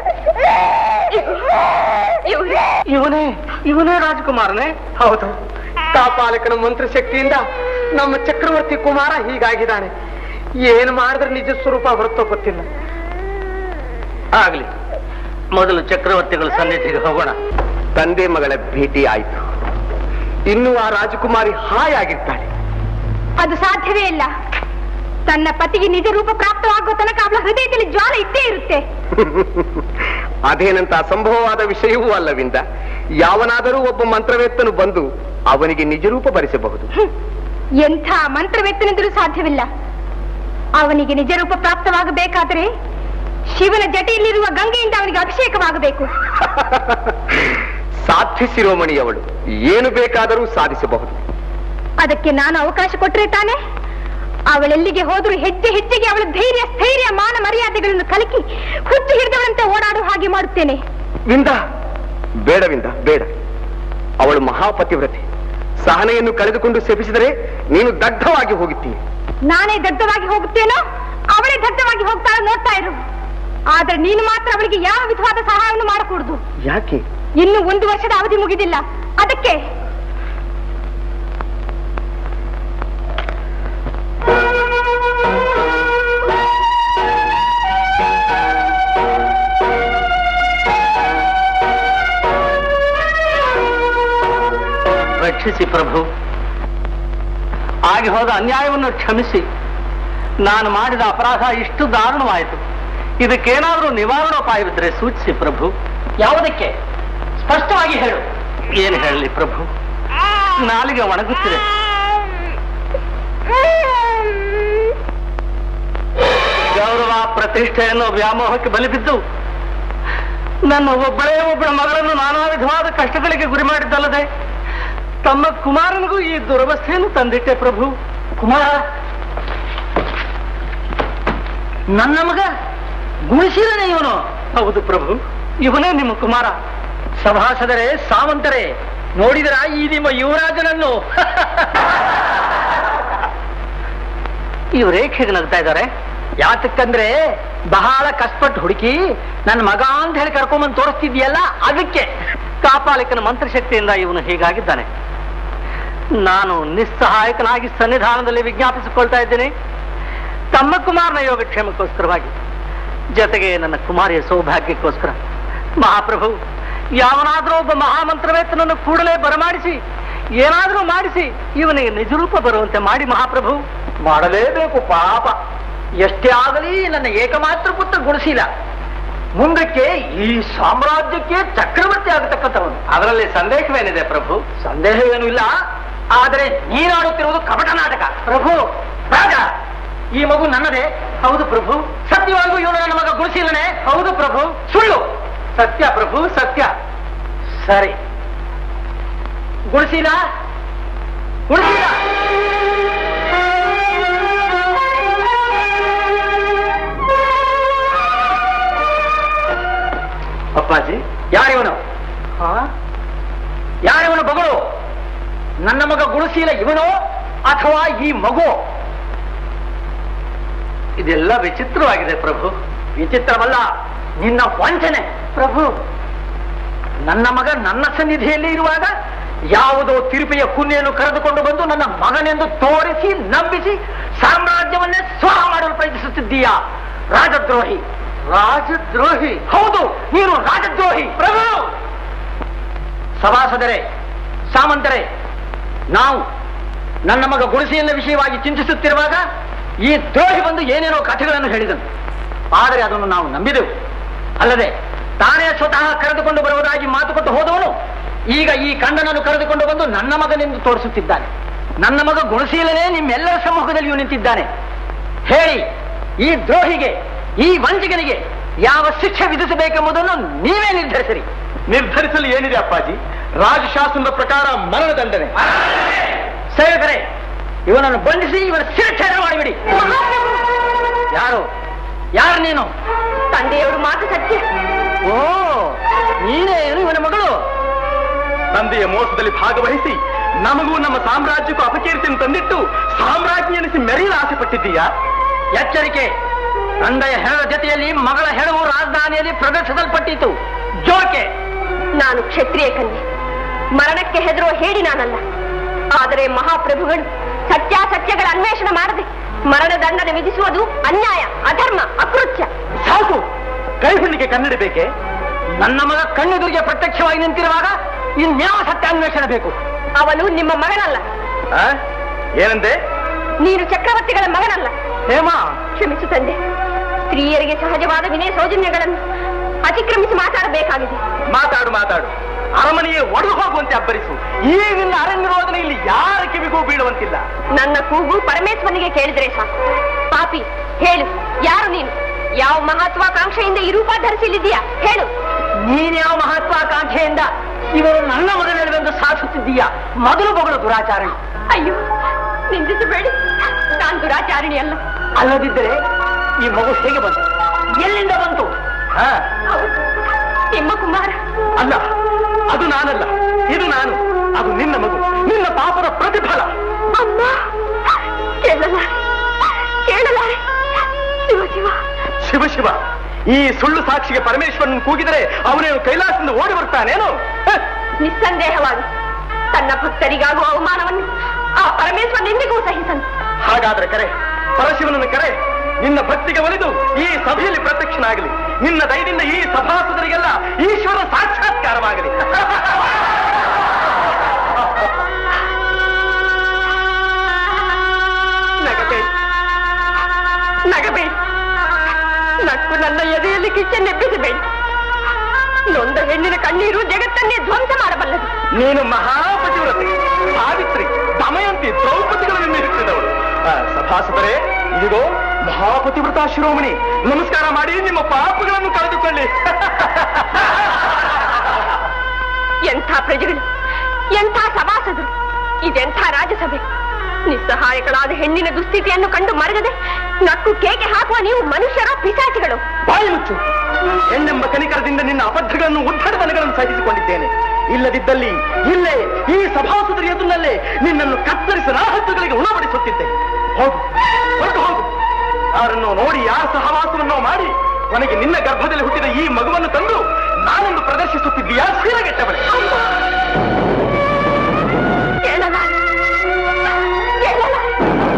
ಇವನೇ ಇವನೇ ರಾಜಕುಮಾರನೇ ಹೌದು ಕಾಪಾಲಕನ ಮಂತ್ರಶಕ್ತಿಯಿಂದ ನಮ್ಮ ಚಕ್ರವರ್ತಿ ಕುಮಾರ ಹೀಗಾಗಿದ್ದಾನೆ ಏನ್ ಮಾಡಿದ್ರೆ ನಿಜ ಸ್ವರೂಪ ಹೊರತೋ ಗೊತ್ತಿಲ್ಲ ಆಗ್ಲಿ ಮೊದಲು ಚಕ್ರವರ್ತಿಗಳ ಸನ್ನಿಧಿಗೆ ಹೋಗೋಣ ತಂದೆ ಮಗಳ ಭೇಟಿ ಆಯಿತು ಇನ್ನು ಆ ರಾಜಕುಮಾರಿ ಹಾಯಾಗಿರ್ತಾಳೆ ಅದು ಸಾಧ್ಯವೇ ಇಲ್ಲ ತನ್ನ ಪತಿಗೆ ನಿಜ ರೂಪ ಪ್ರಾಪ್ತವಾಗುವ ತನಕ ಅವಳ ಹೃದಯದಲ್ಲಿ ಜ್ವಾಲ ಇದ್ದೇ ಇರುತ್ತೆ ಅದೇನಂತ ಅಸಂಭವವಾದ ವಿಷಯವೂ ಅಲ್ಲವಿಂದ ಯಾವನಾದರೂ ಒಬ್ಬ ಮಂತ್ರವೇತ್ತನು ಬಂದು ಅವನಿಗೆ ನಿಜರೂಪ ಬರೆಸಬಹುದು ಎಂಥ ಮಂತ್ರವೆತ್ತನೆಂದರೂ ಸಾಧ್ಯವಿಲ್ಲ ಅವನಿಗೆ ನಿಜ ರೂಪ ಪ್ರಾಪ್ತವಾಗಬೇಕಾದರೆ ಶಿವನ ಜಟೆಯಲ್ಲಿರುವ ಗಂಗೆಯಿಂದ ಅವನಿಗೆ ಅಭಿಷೇಕವಾಗಬೇಕು ಸಾಧ್ಯ ಶಿರೋಮಣಿಯವಳು ಏನು ಬೇಕಾದರೂ ಸಾಧಿಸಬಹುದು ಅದಕ್ಕೆ ನಾನು ಅವಕಾಶ ಕೊಟ್ಟರೆ ತಾನೆ ಅವಳೆಲ್ಲಿಗೆ ಹೋದರೂ ಹೆಜ್ಜೆ ಹೆಜ್ಜೆಗೆ ಅವಳ ಧೈರ್ಯ ಸ್ಥೈರ್ಯ ಮಾನ ಮರ್ಯಾದೆಗಳನ್ನು ಕಲಕಿ ಹುಚ್ಚು ಹಿಡಿದವಳಂತೆ ಓಡಾಡುವ ಹಾಗೆ ಮಾಡುತ್ತೇನೆ ವಿಂದ ಬೇಡವಿಂದ ಬೇಡ ಅವಳು ಮಹಾಪತಿವ್ರತೆ ಸಹನೆಯನ್ನು ಕಳೆದುಕೊಂಡು ಶಪಿಸಿದರೆ ನೀನು ದಗ್ಧವಾಗಿ ಹೋಗುತ್ತೀನಿ ನಾನೇ ದಗ್ಧವಾಗಿ ಹೋಗುತ್ತೇನೋ ಅವಳೇ ದಗ್ಧವಾಗಿ ಹೋಗ್ತಾಳೆ ನೋಡ್ತಾ ಇರು ಆದ್ರೆ ನೀನು ಮಾತ್ರ ಅವಳಿಗೆ ಯಾವ ವಿಧವಾದ ಸಹಾಯವನ್ನು ಮಾಡಕೂಡದು ಯಾಕೆ ಇನ್ನು ಒಂದು ವರ್ಷದ ಅವಧಿ ಮುಗಿದಿಲ್ಲ ಅದಕ್ಕೆ ರಕ್ಷಿಸಿ ಪ್ರಭು ಆಗಿ ಹೋದ ಅನ್ಯಾಯವನ್ನು ಕ್ಷಮಿಸಿ ನಾನು ಮಾಡಿದ ಅಪರಾಧ ಇಷ್ಟು ದಾರುಣವಾಯಿತು ಇದಕ್ಕೇನಾದರೂ ನಿವಾರಣೋಪಾಯವಿದ್ರೆ ಸೂಚಿಸಿ ಪ್ರಭು ಯಾವುದಕ್ಕೆ ಸ್ಪಷ್ಟವಾಗಿ ಹೇಳು ಏನು ಹೇಳಲಿ ಪ್ರಭು ನಾಲಿಗೆ ಒಣಗುತ್ತಿದೆ ಗೌರವ ಪ್ರತಿಷ್ಠೆಯನ್ನು ವ್ಯಾಮೋಹಕ್ಕೆ ಬಲಿಬಿದ್ದು ನನ್ನ ಒಬ್ಬಳೇ ಒಬ್ಬಳ ಮಗಳನ್ನು ನಾನಾ ವಿಧವಾದ ಕಷ್ಟಗಳಿಗೆ ಗುರಿ ಮಾಡಿದ್ದಲ್ಲದೆ ತಮ್ಮ ಕುಮಾರನಿಗೂ ಈ ದುರವಸ್ಥೆಯನ್ನು ತಂದಿಟ್ಟೆ ಪ್ರಭು ಕುಮಾರ ನನ್ನ ಮಗ ಗುಣಿಸಿದನೆ ಇವನು ಹೌದು ಪ್ರಭು ಇವನೇ ನಿಮ್ಮ ಕುಮಾರ ಸಭಾಸದರೇ ಸಾವಂತರೇ ನೋಡಿದರ ಈ ನಿಮ್ಮ ಯುವರಾಜನನ್ನು ಇವರೇಕೆ ನಗ್ತಾ ಇದ್ದಾರೆ ಯಾತಕ್ಕಂದ್ರೆ ಬಹಳ ಕಷ್ಟಪಟ್ಟು ಹುಡುಕಿ ನನ್ನ ಮಗ ಅಂತ ಹೇಳಿ ಕರ್ಕೊಂಬಂದು ತೋರಿಸ್ತಿದ್ಯಲ್ಲ ಅದಕ್ಕೆ ಕಾಪಾಲಿಕನ ಮಂತ್ರಶಕ್ತಿಯಿಂದ ಇವನು ಹೀಗಾಗಿದ್ದಾನೆ ನಾನು ನಿಸ್ಸಹಾಯಕನಾಗಿ ಸನ್ನಿಧಾನದಲ್ಲಿ ವಿಜ್ಞಾಪಿಸಿಕೊಳ್ತಾ ಇದ್ದೇನೆ ತಮ್ಮ ಕುಮಾರನ ಯೋಗಕ್ಷೇಮಕ್ಕೋಸ್ಕರವಾಗಿ ಜೊತೆಗೆ ನನ್ನ ಕುಮಾರಿಯ ಸೌಭಾಗ್ಯಕ್ಕೋಸ್ಕರ ಮಹಾಪ್ರಭು ಯಾವನಾದ್ರೂ ಒಬ್ಬ ಮಹಾಮಂತ್ರವೇತ್ತನನ್ನು ಕೂಡಲೇ ಬರಮಾಡಿಸಿ ಏನಾದರೂ ಮಾಡಿಸಿ ಇವನಿಗೆ ನಿಜರೂಪ ಬರುವಂತೆ ಮಾಡಿ ಮಹಾಪ್ರಭು ಮಾಡಲೇಬೇಕು ಪಾಪ ಎಷ್ಟೇ ಆಗಲಿ ನನ್ನ ಏಕಮಾತ್ರ ಪುತ್ರ ಗುಣಿಸಿಲ್ಲ ಮುಂದಕ್ಕೆ ಈ ಸಾಮ್ರಾಜ್ಯಕ್ಕೆ ಚಕ್ರವರ್ತಿ ಆಗತಕ್ಕಂಥವನು ಅದರಲ್ಲಿ ಸಂದೇಹವೇನಿದೆ ಪ್ರಭು ಸಂದೇಹವೇನೂ ಇಲ್ಲ ಆದರೆ ನೀನಾಡುತ್ತಿರುವುದು ಕಪಟ ನಾಟಕ ಪ್ರಭು ರಾಜ ಈ ಮಗು ನನ್ನದೇ ಹೌದು ಪ್ರಭು ಸತ್ಯವಾಗಿಯೂ ಇವನು ನನ್ನ ಮಗ ಗುಣಿಸಿಲ್ಲನೆ ಹೌದು ಪ್ರಭು ಸುಳ್ಳು ಸತ್ಯ ಪ್ರಭು ಸತ್ಯ ಸರಿ ಗುಣಿಸಿಲ್ಲ ಗುಣಿಸಿಲ್ಲ ಅಪ್ಪಾಜಿ ಯಾರಿವನು ಯಾರಿವನು ಮಗಳು ನನ್ನ ಮಗ ಗುಣಿಸಿಲ್ಲ ಇವನು ಅಥವಾ ಈ ಮಗು ಇದೆಲ್ಲ ವಿಚಿತ್ರವಾಗಿದೆ ಪ್ರಭು ವಿಚಿತ್ರವಲ್ಲ ನಿನ್ನ ವಂಚನೆ ಪ್ರಭು ನನ್ನ ಮಗ ನನ್ನ ಸನ್ನಿಧಿಯಲ್ಲಿ ಇರುವಾಗ ಯಾವುದೋ ತಿರುಪೆಯ ಕುನ್ನೆಯನ್ನು ಕರೆದುಕೊಂಡು ಬಂದು ನನ್ನ ಮಗನೆಂದು ತೋರಿಸಿ ನಂಬಿಸಿ ಸಾಮ್ರಾಜ್ಯವನ್ನೇ ಸ್ವಾಹ ಮಾಡಲು ಪ್ರಯತ್ನಿಸುತ್ತಿದ್ದೀಯಾ ರಾಜದ್ರೋಹಿ ರಾಜದ್ರೋಹಿ ಹೌದು ನೀನು ರಾಜದ್ರೋಹಿ ಪ್ರಭು ಸಭಾಸದರೇ ಸಾಮಂತರೇ ನಾವು ನನ್ನ ಮಗ ಗುಡಿಸಿಯನ್ನ ವಿಷಯವಾಗಿ ಚಿಂತಿಸುತ್ತಿರುವಾಗ ಈ ದ್ರೋಹಿ ಬಂದು ಏನೇನೋ ಕಥೆಗಳನ್ನು ಹೇಳಿದನು ಆದರೆ ಅದನ್ನು ನಾವು ನಂಬಿದೆವು ಅಲ್ಲದೆ ತಾನೇ ಸ್ವತಃ ಕರೆದುಕೊಂಡು ಬರುವುದಾಗಿ ಮಾತುಕೊಟ್ಟು ಹೋದವನು ಈಗ ಈ ಕಂಡನನ್ನು ಕರೆದುಕೊಂಡು ಬಂದು ನನ್ನ ಮಗನೆಂದು ತೋರಿಸುತ್ತಿದ್ದಾನೆ ನನ್ನ ಮಗ ಗುಣಶೀಲನೇ ನಿಮ್ಮೆಲ್ಲರ ಸಮ್ಮುಖದಲ್ಲಿಯೂ ನಿಂತಿದ್ದಾನೆ ಹೇಳಿ ಈ ದ್ರೋಹಿಗೆ ಈ ವಂಚಕನಿಗೆ ಯಾವ ಶಿಕ್ಷೆ ವಿಧಿಸಬೇಕೆಂಬುದನ್ನು ನೀವೇ ನಿರ್ಧರಿಸಿರಿ ನಿರ್ಧರಿಸಲು ಏನಿದೆ ಅಪ್ಪಾಜಿ ರಾಜಶಾಸನದ ಪ್ರಕಾರ ಮರಣದಂಡನೆ ಸೇವಕರೇ ಇವನನ್ನು ಬಂಧಿಸಿ ಇವನ ಶಿರಚ್ಛೇದ ಮಾಡಿಬಿಡಿ ಯಾರು ಯಾರು ನೀನು ತಂದೆಯವರು ಮಾತು ಸತ್ಯ ಓ ನೀನೇ ಏನು ಇವನ ಮಗಳು ತಂದೆಯ ಮೋಸದಲ್ಲಿ ಭಾಗವಹಿಸಿ ನಮಗೂ ನಮ್ಮ ಸಾಮ್ರಾಜ್ಯಕ್ಕೂ ಅಪಕೀರ್ತಿಯನ್ನು ತಂದಿಟ್ಟು ಸಾಮ್ರಾಜ್ಞಿ ಎನಿಸಿ ಮೆರೆಯಲು ಆಸೆ ಪಟ್ಟಿದ್ದೀಯಾ ಎಚ್ಚರಿಕೆ ತಂದೆಯ ಹೆಣದ ಜೊತೆಯಲ್ಲಿ ಮಗಳ ಹೆಣವು ರಾಜಧಾನಿಯಲ್ಲಿ ಪ್ರದರ್ಶಿಸಲ್ಪಟ್ಟಿತು ಜೋಕೆ ನಾನು ಕ್ಷತ್ರಿಯ ಕನ್ಯೆ ಮರಣಕ್ಕೆ ಹೆದರುವ ಹೇಳಿ ನಾನಲ್ಲ ಆದರೆ ಮಹಾಪ್ರಭುಗಳು ಸತ್ಯಾಸತ್ಯಗಳ ಅನ್ವೇಷಣೆ ಮಾಡದೆ ಮರಣದಂಡನೆ ವಿಧಿಸುವುದು ಅನ್ಯಾಯ ಅಧರ್ಮ ಅಕೃತ್ಯ ಸಾಕು ಕೈ ಹುಣ್ಣಿಗೆ ಕನ್ನಡಬೇಕೆ ನನ್ನ ಮಗ ಕಣ್ಣೆದುರಿಗೆ ಪ್ರತ್ಯಕ್ಷವಾಗಿ ನಿಂತಿರುವಾಗ ಇನ್ಯಾವ ಸತ್ಯಾನ್ವೇಷಣೆ ಬೇಕು ಅವನು ನಿಮ್ಮ ಮಗನಲ್ಲ ಆ? ಏನಂದೆ ನೀನು ಚಕ್ರವರ್ತಿಗಳ ಮಗನಲ್ಲ ಹೇಮಾ ಕ್ಷಮಿಸು ತಂದೆ ಸ್ತ್ರೀಯರಿಗೆ ಸಹಜವಾದ ವಿನಯ ಸೌಜನ್ಯಗಳನ್ನು ಅತಿಕ್ರಮಿಸಿ ಮಾತಾಡಬೇಕಾಗಿದೆ ಮಾತಾಡು ಮಾತಾಡು ಅರಮನೆಯೇ ಒಡೆದು ಹೋಗುವಂತೆ ಅಬ್ಬರಿಸು ಈ ನಿನ್ನ ಅರಣ್ಯರೋಧನೆ ಇಲ್ಲಿ ಯಾರ ಕಿವಿಗೂ ಬೀಳುವಂತಿಲ್ಲ ನನ್ನ ಕೂಗು ಪರಮೇಶ್ವರನಿಗೆ ಕೇಳಿದ್ರೆ ಸಾಕು ಪಾಪಿ ಹೇಳು ಯಾರು ನೀನು ಯಾವ ಮಹತ್ವಾಕಾಂಕ್ಷೆಯಿಂದ ಈ ರೂಪ ಧರಿಸಲಿದ್ದೀಯಾ ಹೇಳು ನೀನ್ಯಾವ ಮಹತ್ವಾಕಾಂಕ್ಷೆಯಿಂದ ಇವರು ನನ್ನ ಮಗನೆಂದು ಸಾಧಿಸುತ್ತಿದ್ದೀಯ ಮೊದಲು ಮಗಳು ದುರಾಚಾರಣೆ ಅಯ್ಯೋ ನಿಂದಿಸಬೇಡಿ ನಾನ್ ದುರಾಚಾರಿಣಿ ಅಲ್ಲ ಅಲ್ಲದಿದ್ದರೆ ಈ ಮಗು ಹೇಗೆ ಬಂತು ಎಲ್ಲಿಂದ ಬಂತು ಹಾ ಹೌದು ನಿಮ್ಮ ಕುಮಾರ ಅಲ್ಲ ಅದು ನಾನಲ್ಲ ಇದು ನಾನು ಅದು ನಿನ್ನ ಮಗು ನಿನ್ನ ಪಾಪದ ಪ್ರತಿಫಲ ಅಮ್ಮ ಕೇಳಲಾರೆ ಕೇಳಲಾರೆ ಶಿವ ಶಿವ ಶಿವ ಶಿವ ಈ ಸುಳ್ಳು ಸಾಕ್ಷಿಗೆ ಪರಮೇಶ್ವರನ್ ಕೂಗಿದರೆ ಅವನೇನು ಕೈಲಾಸದಿಂದ ಓಡಿ ಬರ್ತಾನೇನು ಹ? ನಿಸ್ಸಂದೇಹವಾಗಿ ತನ್ನ ಭಕ್ತರಿಗಾಗುವ ಅವಮಾನವನ್ನು ಆ ಪರಮೇಶ್ವರ ಎಂದಿಗೂ ಸಹಿಸನು ಹಾಗಾದ್ರೆ ಕರೆ ಪರಶಿವನನ್ನು ಕರೆ ನಿನ್ನ ಭಕ್ತಿಗೆ ಒಲಿದು ಈ ಸಭೆಯಲ್ಲಿ ಪ್ರತ್ಯಕ್ಷನಾಗಲಿ ನಿನ್ನ ದಯದಿಂದ ಈ ಸಭಾಸದರಿಗೆಲ್ಲ ಈಶ್ವರ ಸಾಕ್ಷಾತ್ಕಾರವಾಗಲಿ ನಗಬೇಡಿ ನಗಬೇಡಿ ನಕ್ಕು ನನ್ನ ಎದೆಯಲ್ಲಿ ಕಿಚ್ಚನ್ನೆಬ್ಬಿಸಬೇಡಿ ನೊಂದ ಹೆಣ್ಣಿನ ಕಣ್ಣೀರು ಜಗತ್ತನ್ನೇ ಧ್ವಂಸ ಮಾಡಬಲ್ಲದು ನೀನು ಮಹಾಪತಿವ್ರತೆ ಸಾವಿತ್ರಿ ದಮಯಂತಿ ದ್ರೌಪದಿಗಳನ್ನು ಇರುತ್ತಿದ್ದವಳು ಸಭಾಸದರೇ ಇದಿಗೋ ಮಹಾಪತಿವ್ರತ ಶಿರೋಮಣಿ ನಮಸ್ಕಾರ ಮಾಡಿ ನಿಮ್ಮ ಪಾಪಗಳನ್ನು ಕಳೆದುಕೊಳ್ಳಿ ಎಂಥ ಪ್ರಜೆಗಳು ಎಂಥ ಸಭಾಸದರು ಇದೆಂಥ ರಾಜ್ಯಸಭೆ ನಿಸ್ಸಹಾಯಕಳಾದ ಹೆಣ್ಣಿನ ದುಸ್ಥಿತಿಯನ್ನು ಕಂಡು ಮರಗದೆ ನಕ್ಕು ಕೇಕೆ ಹಾಕುವ ನೀವು ಮನುಷ್ಯರ ಪಿಸಾಚಿಗಳು ಬಾಯಿ ಮುಚ್ಚು ಹೆಣ್ಣೆಂಬ ಕನಿಕರದಿಂದ ನಿನ್ನ ಅಬದ್ಧಗಳನ್ನು ಉದ್ದಡತನಗಳನ್ನು ಸಹಿಸಿಕೊಂಡಿದ್ದೇನೆ ಇಲ್ಲದಿದ್ದಲ್ಲಿ ಇಲ್ಲೇ ಈ ಸಭಾಸದರ ಎದುರಿನಲ್ಲೇ ನಿನ್ನನ್ನು ಕತ್ತರಿಸಿ ರಾಹತ್ತುಗಳಿಗೆ ಉಣಬಡಿಸುತ್ತಿದ್ದೆ ಹೋಗು ಹೊರಟು ಹೋಗು ಯಾರನ್ನು ನೋಡಿ ಯಾರ ಸಹವಾಸವನ್ನೋ ಮಾಡಿ ಕೊನೆಗೆ ನಿನ್ನ ಗರ್ಭದಲ್ಲಿ ಹುಟ್ಟಿದ ಈ ಮಗುವನ್ನು ತಂದು ನಾನೊಂದು ಪ್ರದರ್ಶಿಸುತ್ತಿದ್ದೀಯಾ ಸೀರಗೆಟ್ಟವಳೆ ಕೇಳಲಾರೆ ಕೇಳಲಾರೆ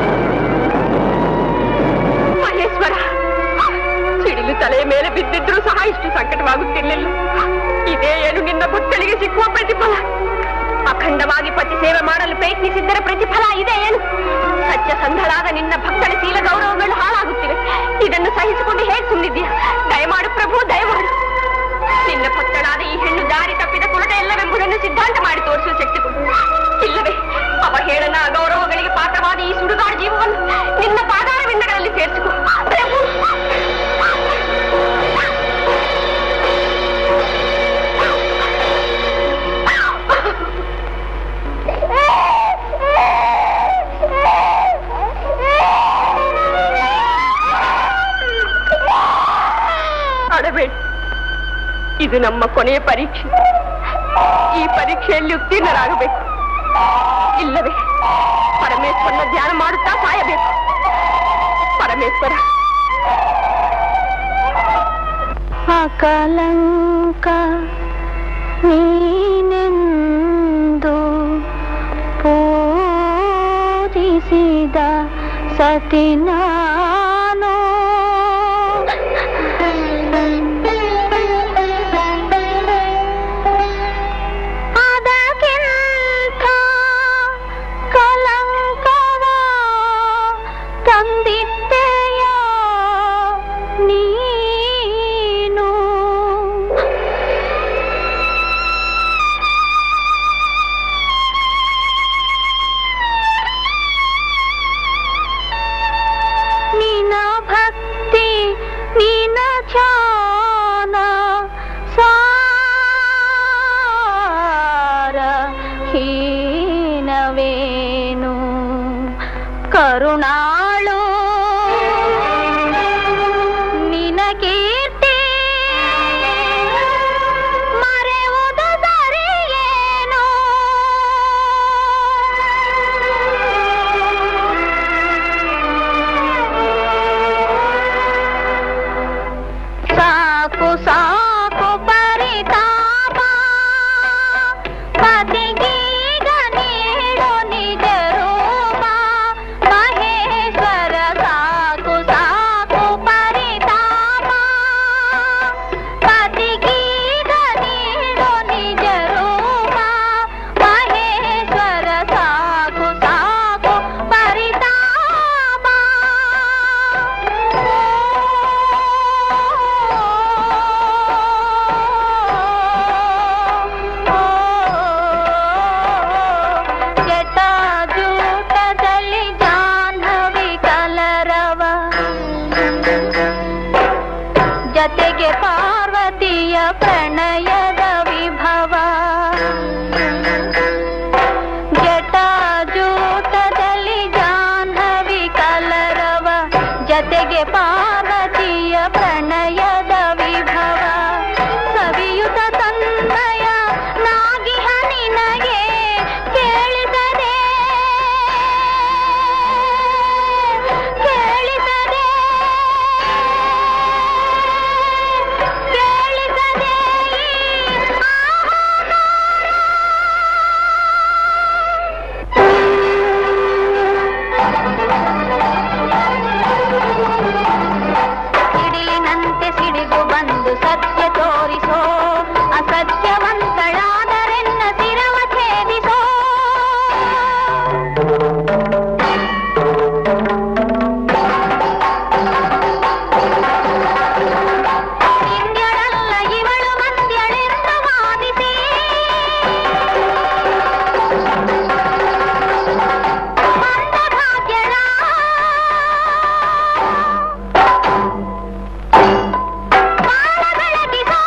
ಮಹೇಶ್ವರ ಸಿಡಿಲು ತಲೆಯ ಮೇಲೆ ಬಿದ್ದಿದ್ರೂ ಸಹ ಇಷ್ಟು ಸಂಕಟವಾಗುತ್ತಿರಲಿಲ್ಲ ಇದೇ ಏನು ನಿನ್ನ ಭಕ್ತಳಿಗೆ ಸಿಕ್ಕುವ ಪ್ರತಿಫಲ ಅಖಂಡವಾಗಿ ಪತಿ ಸೇವೆ ಮಾಡಲು ಪ್ರಯತ್ನಿಸಿದ್ದರ ಪ್ರತಿಫಲ ಇದೆ ಏನು ಸತ್ಯಸಂಧಳಾದ ನಿನ್ನ ಭಕ್ತಳ ಶೀಲ ಗೌರವಗಳು ಹಾಳಾಗುತ್ತಿವೆ ಇದನ್ನು ಸಹಿಸಿಕೊಂಡು ಹೇಗೆ ಸುಮ್ಮನಿದ್ದೀಯ ದಯಮಾಡು ಪ್ರಭು ದಯಮಾಡು ನಿನ್ನ ಭಕ್ತಳಾದ ಈ ಹೆಣ್ಣು ದಾರಿ ತಪ್ಪಿದ ಕುರುಡ ಎಲ್ಲವೆಂಬುದನ್ನು ಸಿದ್ಧಾಂತ ಮಾಡಿ ತೋರಿಸುವ ಶಕ್ತಿ ಕೊಡು ಇಲ್ಲವೇ ಅವಹೇಳನ ಅಗೌರವಗಳಿಗೆ ಪಾತ್ರವಾದ ಈ ಸುಡುಗಾಡು ಜೀವವನ್ನು ನಿನ್ನ ಪಾದಾರವಿಂದಗಳಲ್ಲಿ ಸೇರಿಸಿಕೊ ಪ್ರಭು ಅಡಬೇಡಿ ಇದು ನಮ್ಮ ಕೊನೆಯ ಪರೀಕ್ಷೆ ಈ ಪರೀಕ್ಷೆಯಲ್ಲಿ ಉತ್ತೀರ್ಣರಾಗಬೇಕು ಇಲ್ಲವೇ ಪರಮೇಶ್ವರನ ಧ್ಯಾನ ಮಾಡುತ್ತಾ ಸಾಯಬೇಕು ಪರಮೇಶ್ವರ ಅಕಲಂಕ ನೀನೆಂದು ಪೂಜಿಸಿದ ಸತಿ ನಾನು ಅದಕ್ಕಿಂತ ಕಲಂಕವ ತಂದಿದ್ದೆಯ ನೀನು ನಿನ ಭಕ್ತಿ ನಿನ ಧ್ಯಾನ ಸಾರ ಹೀನವೇನು ಕರುಣಾಳು ನಿನ ಕೀರ್ತಿ ಮರೆಯುವುದು ಸರಿಯೇನು ಸಾಕು ಸಾಕು ಪರಿತಾಪ ಪತಿಗೀಗ ನೀಡು ನಿಜ ರೂಪ ಮಹೇಶ್ವರ ಪ್ರಣಯದ ವಿಭವ ಜಟಾಜೂಟದಲ್ಲಿ ಜಾಹ್ನವಿ ಕಲರವ ಜತೆಗೆ ಪಾರ್ವತಿಯ ಪ್ರಣಯದ ವಿಭವ ಸವಿಯುತ ತನ್ಮಯ ನಾಗಿಹ ನಿನಗೆ ಕೇಳಿಸದೆ ಕೇಳಿಸದೆ ಕೇಳಿಸದೆ ಈ ಸಿಡಿಲಿನಂತೆ ಸಿಡಿದು ಬಂದು ಸತ್ಯ ತೋರಿಸೋ ಅಸತ್ಯವಂತಳಾದರೆನ್ನ ತಿರವ ಛೇದಿಸೋ ಇಂದ್ಯಳಲ್ಲ ಇವಳು ಮಂದ್ಯಳೆಂದು ವಾದಿಸಿ ಮಂದಭಾಗ್ಯಳ ಬಾಳ ಬೆಳಗಿಸೋ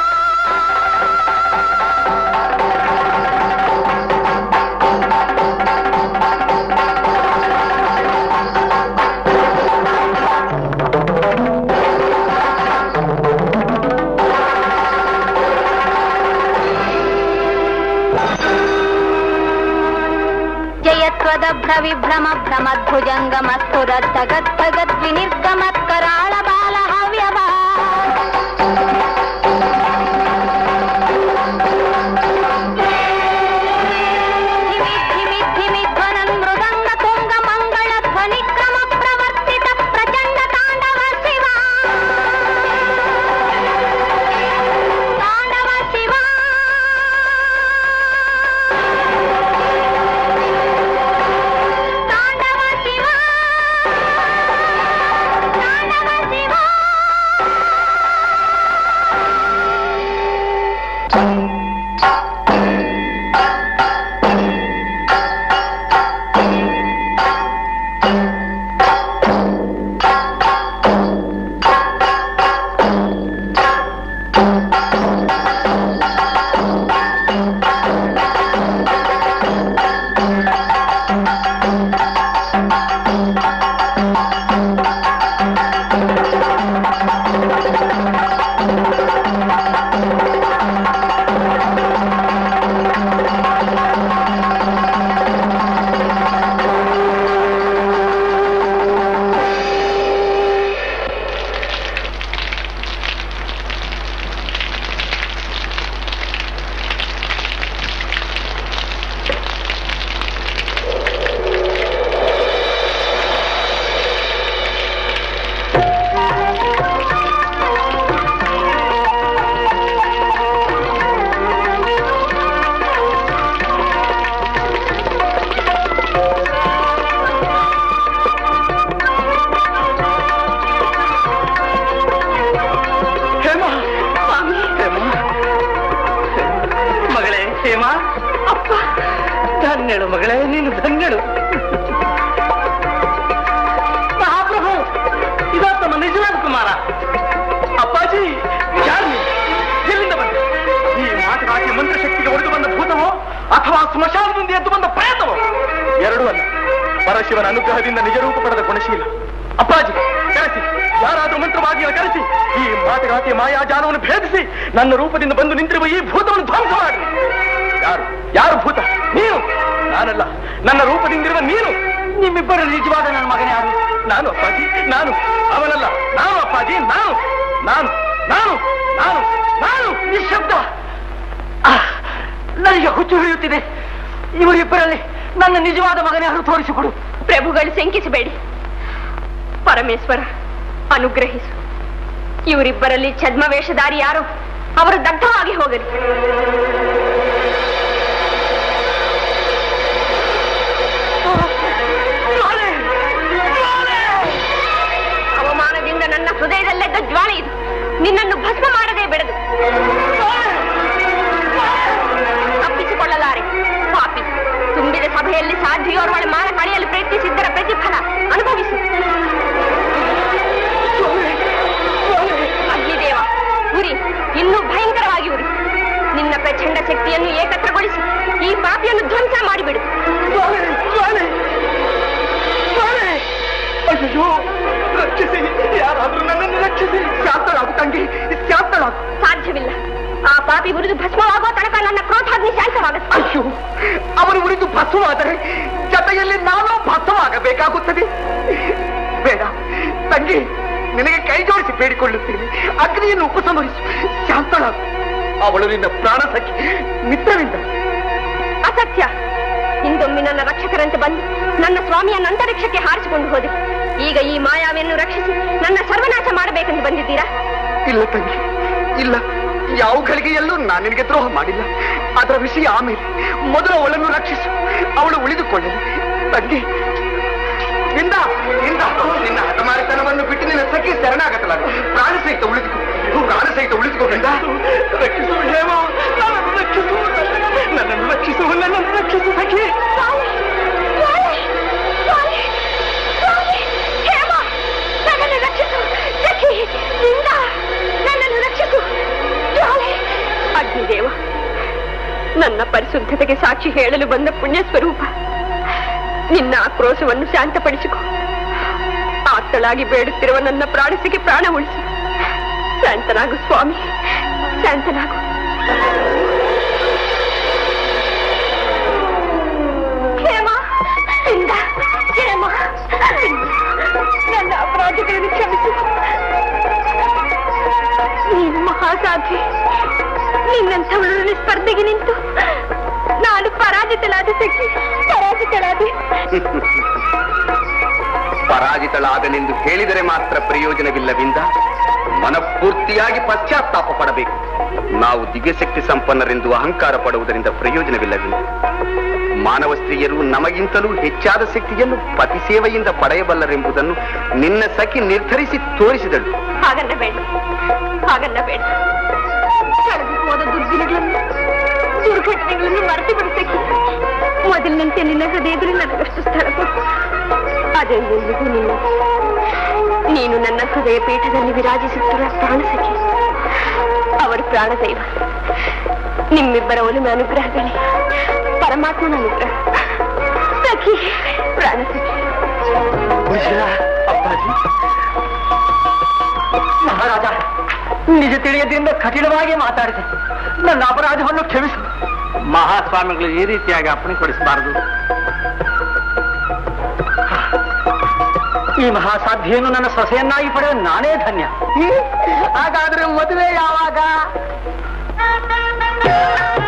ಜಯತ್ವದ ಭ್ರವಿಭ್ರಮ ಭ್ರಮದ್ಭುಜಂಗ ಮಸ್ತುರದ್ದಗದ್ದಗದ್ವಿನಿರ್ಗಮತ್ಕರಾಳ ಬಾಲ ಹವ್ಯವ ಧಿಮಿದ್ಧಿಮಿದ್ಧಿಮಿಧ್ವನನ್ ಮೃದಂಗ ತುಂಗ ಮಂಗಳ ಧ್ವನಿಕ್ರಮ ಪ್ರವರ್ತಿತ ಪ್ರಚಂಡ ತಾಂಡವ ಶಿವ ತಾಂಡವ ಶಿವ ತಾಂಡವ ಶಿವ ತಾಂಡವ ಶಿವ ಹೇಮಾ ಹೇಮಾ ಮಗಳೇ ಹೇಮಾ ಅಪ್ಪ ಧನ್ಯಳು ಮಗಳೇ ನೀನು ಧನ್ಯಳು ಮಹಾಪ್ರಭು ಇದಾ ತಮ್ಮ ನಿಜವಾದ ಕುಮಾರ ಅಪ್ಪಾಜಿ ಯಾರು ನೀವು? ಎಲ್ಲಿಂದ ಬಂದೆ ಈ ಮಾತುಗಾತಿ ಮಂತ್ರಶಕ್ತಿಗೆ ಒಡೆದು ಬಂದ ಭೂತವೋ ಅಥವಾ ಸ್ಮಶಾನದಿಂದ ಎದ್ದು ಬಂದ ಪ್ರೇತವೋ ಎರಡೂ ಅಲ್ಲ ಪರಶಿವನ ಅನುಗ್ರಹದಿಂದ ನಿಜ ರೂಪ ಪಡೆದ ಗುಣಶೀಲ ಅಪ್ಪಾಜಿ ಕರೆಸಿ ಯಾರಾದ್ರೂ ಮಂತ್ರವಾಗಿ ಕರೆಸಿ ಈ ಮಾತುಗಾತಿಯ ಮಾಯಾಜಾಲವನ್ನು ಭೇದಿಸಿ ನನ್ನ ರೂಪದಿಂದ ಬಂದು ನಿಂತಿರುವ ಈ ಭೂತವನ್ನು ಧ್ವಂಸ ಮಾಡಿ ಯಾರು ಯಾರು ಭೂತ ನೀನು ನಾನಲ್ಲ ನನ್ನ ರೂಪದಿಂದಿರುವ ನೀನು ನಿಮ್ಮಿಬ್ಬರ ನಿಜವಾದ ನನ್ನ ಮಗನ ಯಾರು ನಾನು ಅಪ್ಪಾಜಿ ನಾನು ಅವನಲ್ಲ ನಾನು ಅಪ್ಪಾಜಿ ನಾನು ನಾನು ನಾನು ನಾನು ನಾನು ನಿಶಬ್ದ ಆಹ್, ನನಗೆ ಹುಚ್ಚು ಹಿಡಿಯುತ್ತಿದೆ ಇವರಿಬ್ಬರಲ್ಲಿ ನನ್ನ ನಿಜವಾದ ಮಗನ ಯಾರು ತೋರಿಸಿಕೊಡು ಪ್ರಭುಗಳು ಶಂಕಿಸಬೇಡಿ ಪರಮೇಶ್ವರ ಅನುಗ್ರಹಿಸು ಇವರಿಬ್ಬರಲ್ಲಿ ಛದ್ಮವೇಷಧಾರಿ ಯಾರು ಅವರು ದಗ್ಧವಾಗಿ ಹೋಗಲಿ ಅವಮಾನದಿಂದ ನನ್ನ ಹೃದಯದಲ್ಲೆದ್ದ ಜ್ವಾಲೆ ಇದು ನಿನ್ನನ್ನು ಭಸ್ಮ ಮಾಡದೆ ಬಿಡದು ತಪ್ಪಿಸಿಕೊಳ್ಳಲಾರೆ ಪಾಪಿ ತುಂಬಿದ ಸಭೆಯಲ್ಲಿ ಸಾಧ್ವಿಯೋರ್ವಳ ಮಾನ ಕಳೆಯಲು ಪ್ರಯತ್ನಿಸಿದ್ದರ ಪ್ರತಿಫಲ ಅನುಭವಿಸು ಅಗ್ನಿದೇವ ಉರಿ ಇನ್ನೂ ಭಯಂಕರವಾಗಿ ಉರಿ ಶಕ್ತಿಯನ್ನು ಏಕತ್ರಗೊಳಿಸಿ ಈ ಪಾಪಿಯನ್ನು ಧ್ವಂಸ ಮಾಡಿಬಿಡು ಸ್ವಾಮಿ ಸ್ವಾಮಿ ಸ್ವಾಮಿ ಅಯ್ಯೋ ರಕ್ಷಿಸಿ ಯಾರಾದ್ರೂ ನನ್ನನ್ನು ರಕ್ಷಿಸಿ ಶಾಂತಳಾಗು ತಂಗಿ ಶಾಂತಳಾಗು ಸಾಧ್ಯವಿಲ್ಲ ಆ ಪಾಪಿ ಉರಿದು ಭಸ್ಮವಾಗುವ ತನಕ ನನ್ನ ಕ್ರೋಧಾಗ್ನಿ ಶಾಂತವಾಗುತ್ತೆ ಅಯ್ಯೋ ಅವನು ಉರಿದು ಭಸ್ಮವಾದರೆ ಜೊತೆಯಲ್ಲಿ ನಾನು ಭಸ್ಮವಾಗಬೇಕಾಗುತ್ತದೆ ಬೇಡ ತಂಗಿ ನಿನಗೆ ಕೈ ಜೋಡಿಸಿ ಬೇಡಿಕೊಳ್ಳುತ್ತೇನೆ ಅಗ್ನಿಯನ್ನು ಉಪಸಂಹರಿಸು ಶಾಂತಳಾಗು ಅವಳು ನಿನ್ನ ಪ್ರಾಣ ಸಖಿ ಮಿತ್ರವಿಂದ ಅಸತ್ಯ ಹಿಂದೊಮ್ಮೆ ನನ್ನ ರಕ್ಷಕರಂತೆ ಬಂದು ನನ್ನ ಸ್ವಾಮಿಯನ್ನು ಅಂತರಿಕ್ಷಕ್ಕೆ ಹಾರಿಸಿಕೊಂಡು ಹೋದೆ ಈಗ ಈ ಮಾಯಾವಿಯನ್ನು ರಕ್ಷಿಸಿ ನನ್ನ ಸರ್ವನಾಶ ಮಾಡಬೇಕೆಂದು ಬಂದಿದ್ದೀರಾ ಇಲ್ಲ ತಂಗಿ ಇಲ್ಲ ಯಾವ ಗಳಿಗೆಯಲ್ಲೂ ನಾನು ನಿನಗೆ ದ್ರೋಹ ಮಾಡಿಲ್ಲ ಅದರ ವಿಷಯ ಆಮೇಲೆ ಮೊದಲು ಅವಳನ್ನು ರಕ್ಷಿಸು ಅವಳು ಉಳಿದುಕೊಳ್ಳಲಿ ತಂಗಿ ಇಂದ ಇಂದ ನಿನ್ನ ಹಠಮಾರಿತನವನ್ನು ಬಿಟ್ಟು ನಿನ್ನ ಸಖಿ ಶರಣಾಗತಲಾಗ ಪ್ರಾಣ ಸಹಿತ ಉಳಿದುಕೋ ಪ್ರಾಣ ಸಹಿತ ಉಳಿದುಕೋ ಇಂದ ರಕ್ಷಿಸು ಹೇಮ ನನ್ನನ್ನು ರಕ್ಷಿಸು ನನ್ನನ್ನು ರಕ್ಷಿಸು ನನ್ನನ್ನು ರಕ್ಷಿಸು ಸಖಿ ನನ್ನನ್ನು ರಕ್ಷಿಸು ಸಖಿ ಇಂದ ನನ್ನನ್ನು ರಕ್ಷಿಸು ಜ್ವಾಲೆ. ಅಗ್ನಿದೇವ ನನ್ನ ಪರಿಶುದ್ಧತೆಗೆ ಸಾಕ್ಷಿ ಹೇಳಲು ಬಂದ ಪುಣ್ಯ ಸ್ವರೂಪ ನಿನ್ನ ಆಕ್ರೋಶವನ್ನು ಶಾಂತಪಡಿಸಿಕೊ ಆತ್ತಳಾಗಿ ಬೇಡುತ್ತಿರುವ ನನ್ನ ಪ್ರಾಣಸಿಗೆ ಪ್ರಾಣ ಉಳಿಸು ಶಾಂತನಾಗು ಸ್ವಾಮಿ ಶಾಂತನಾಗು ಕ್ಷೇಮ ಇಂದ ಕ್ಷೇಮ ನನ್ನ ಅಪರಾಧಗಳನ್ನು ಕ್ಷಮಿಸು ನೀನು ಮಹಾಸಾಧ್ವಿ ನಿನ್ನಂಥವಳನ್ನು ಸ್ಪರ್ಧೆಗೆ ನಿಂತು ನಾನು ಪರಾಜಿತಳಾದ ಸಖಿ ಪರಾಜಿತಳಾದೆ ಪರಾಜಿತಳಾದನೆಂದು ಹೇಳಿದರೆ ಮಾತ್ರ ಪ್ರಯೋಜನವಿಲ್ಲವಿಂದ ಮನಪೂರ್ತಿಯಾಗಿ ಪಶ್ಚಾತ್ತಾಪ ಪಡಬೇಕು ನಾವು ದಿವ್ಯಶಕ್ತಿ ಸಂಪನ್ನರೆಂದು ಅಹಂಕಾರ ಪಡುವುದರಿಂದ ಪ್ರಯೋಜನವಿಲ್ಲವಿಂದ ಮಾನವ ಸ್ತ್ರೀಯರು ನಮಗಿಂತಲೂ ಹೆಚ್ಚಾದ ಶಕ್ತಿಯನ್ನು ಪತಿ ಸೇವೆಯಿಂದ ಪಡೆಯಬಲ್ಲರೆಂಬುದನ್ನು ನಿನ್ನ ಸಖಿ ನಿರ್ಧರಿಸಿ ತೋರಿಸಿದಳು ಹಾಗನ್ನ ಬೇಡ ಹಾಗನ್ನ ಬೇಡ ಕಳೆದು ಹೋದ ದುರ್ದಿನಗಳನ್ನು ದುರ್ಘಟನೆಗಳನ್ನು ಮರೆತು ಬಿಡುತ್ತಕ್ಕೆ ಮೊದಲಿನಂತೆ ನಿನ್ನ ಹೃದಯದಲ್ಲಿ ನನಗಷ್ಟು ಸ್ಥಳ ಕೊಡು ಅದೇ ಎಂದಿಗೂ ನಿನ್ನ ನೀನು ನನ್ನ ಹೃದಯ ಪೀಠದಲ್ಲಿ ವಿರಾಜಿಸುತ್ತಿರುವ ಪ್ರಾಣ ಸಖಿ ಅವರು ಪ್ರಾಣ ದೈವ ನಿಮ್ಮಿಬ್ಬರ ಒಲುಮೆ ಅನುಗ್ರಹಗಳೇ ಪರಮಾತ್ಮನ ಅನುಗ್ರಹ ಸಖಿ ಪ್ರಾಣ ಸಖಿ ಅಪ್ಪಾಜಿ ಮಹಾರಾಜ ನಿಜ ತಿಳಿಯದಿಂದ ಕಠಿಣವಾಗಿ ಮಾತಾಡಿದೆ ನನ್ನ ಅಪರಾಧವನ್ನು ಕ್ಷಮಿಸು ಮಹಾಸ್ವಾಮಿಗಳು ಈ ರೀತಿಯಾಗಿ ಅಪ್ಪಣೆ ಕೊಡಿಸಬಾರದು ಈ ಮಹಾಸಾಧ್ಯೆಯನ್ನು ನನ್ನ ಸೊಸೆಯನ್ನಾಗಿ ಪಡೆದ ನಾನೇ ಧನ್ಯ ಹಾಗಾದ್ರೆ ಮದುವೆ ಯಾವಾಗ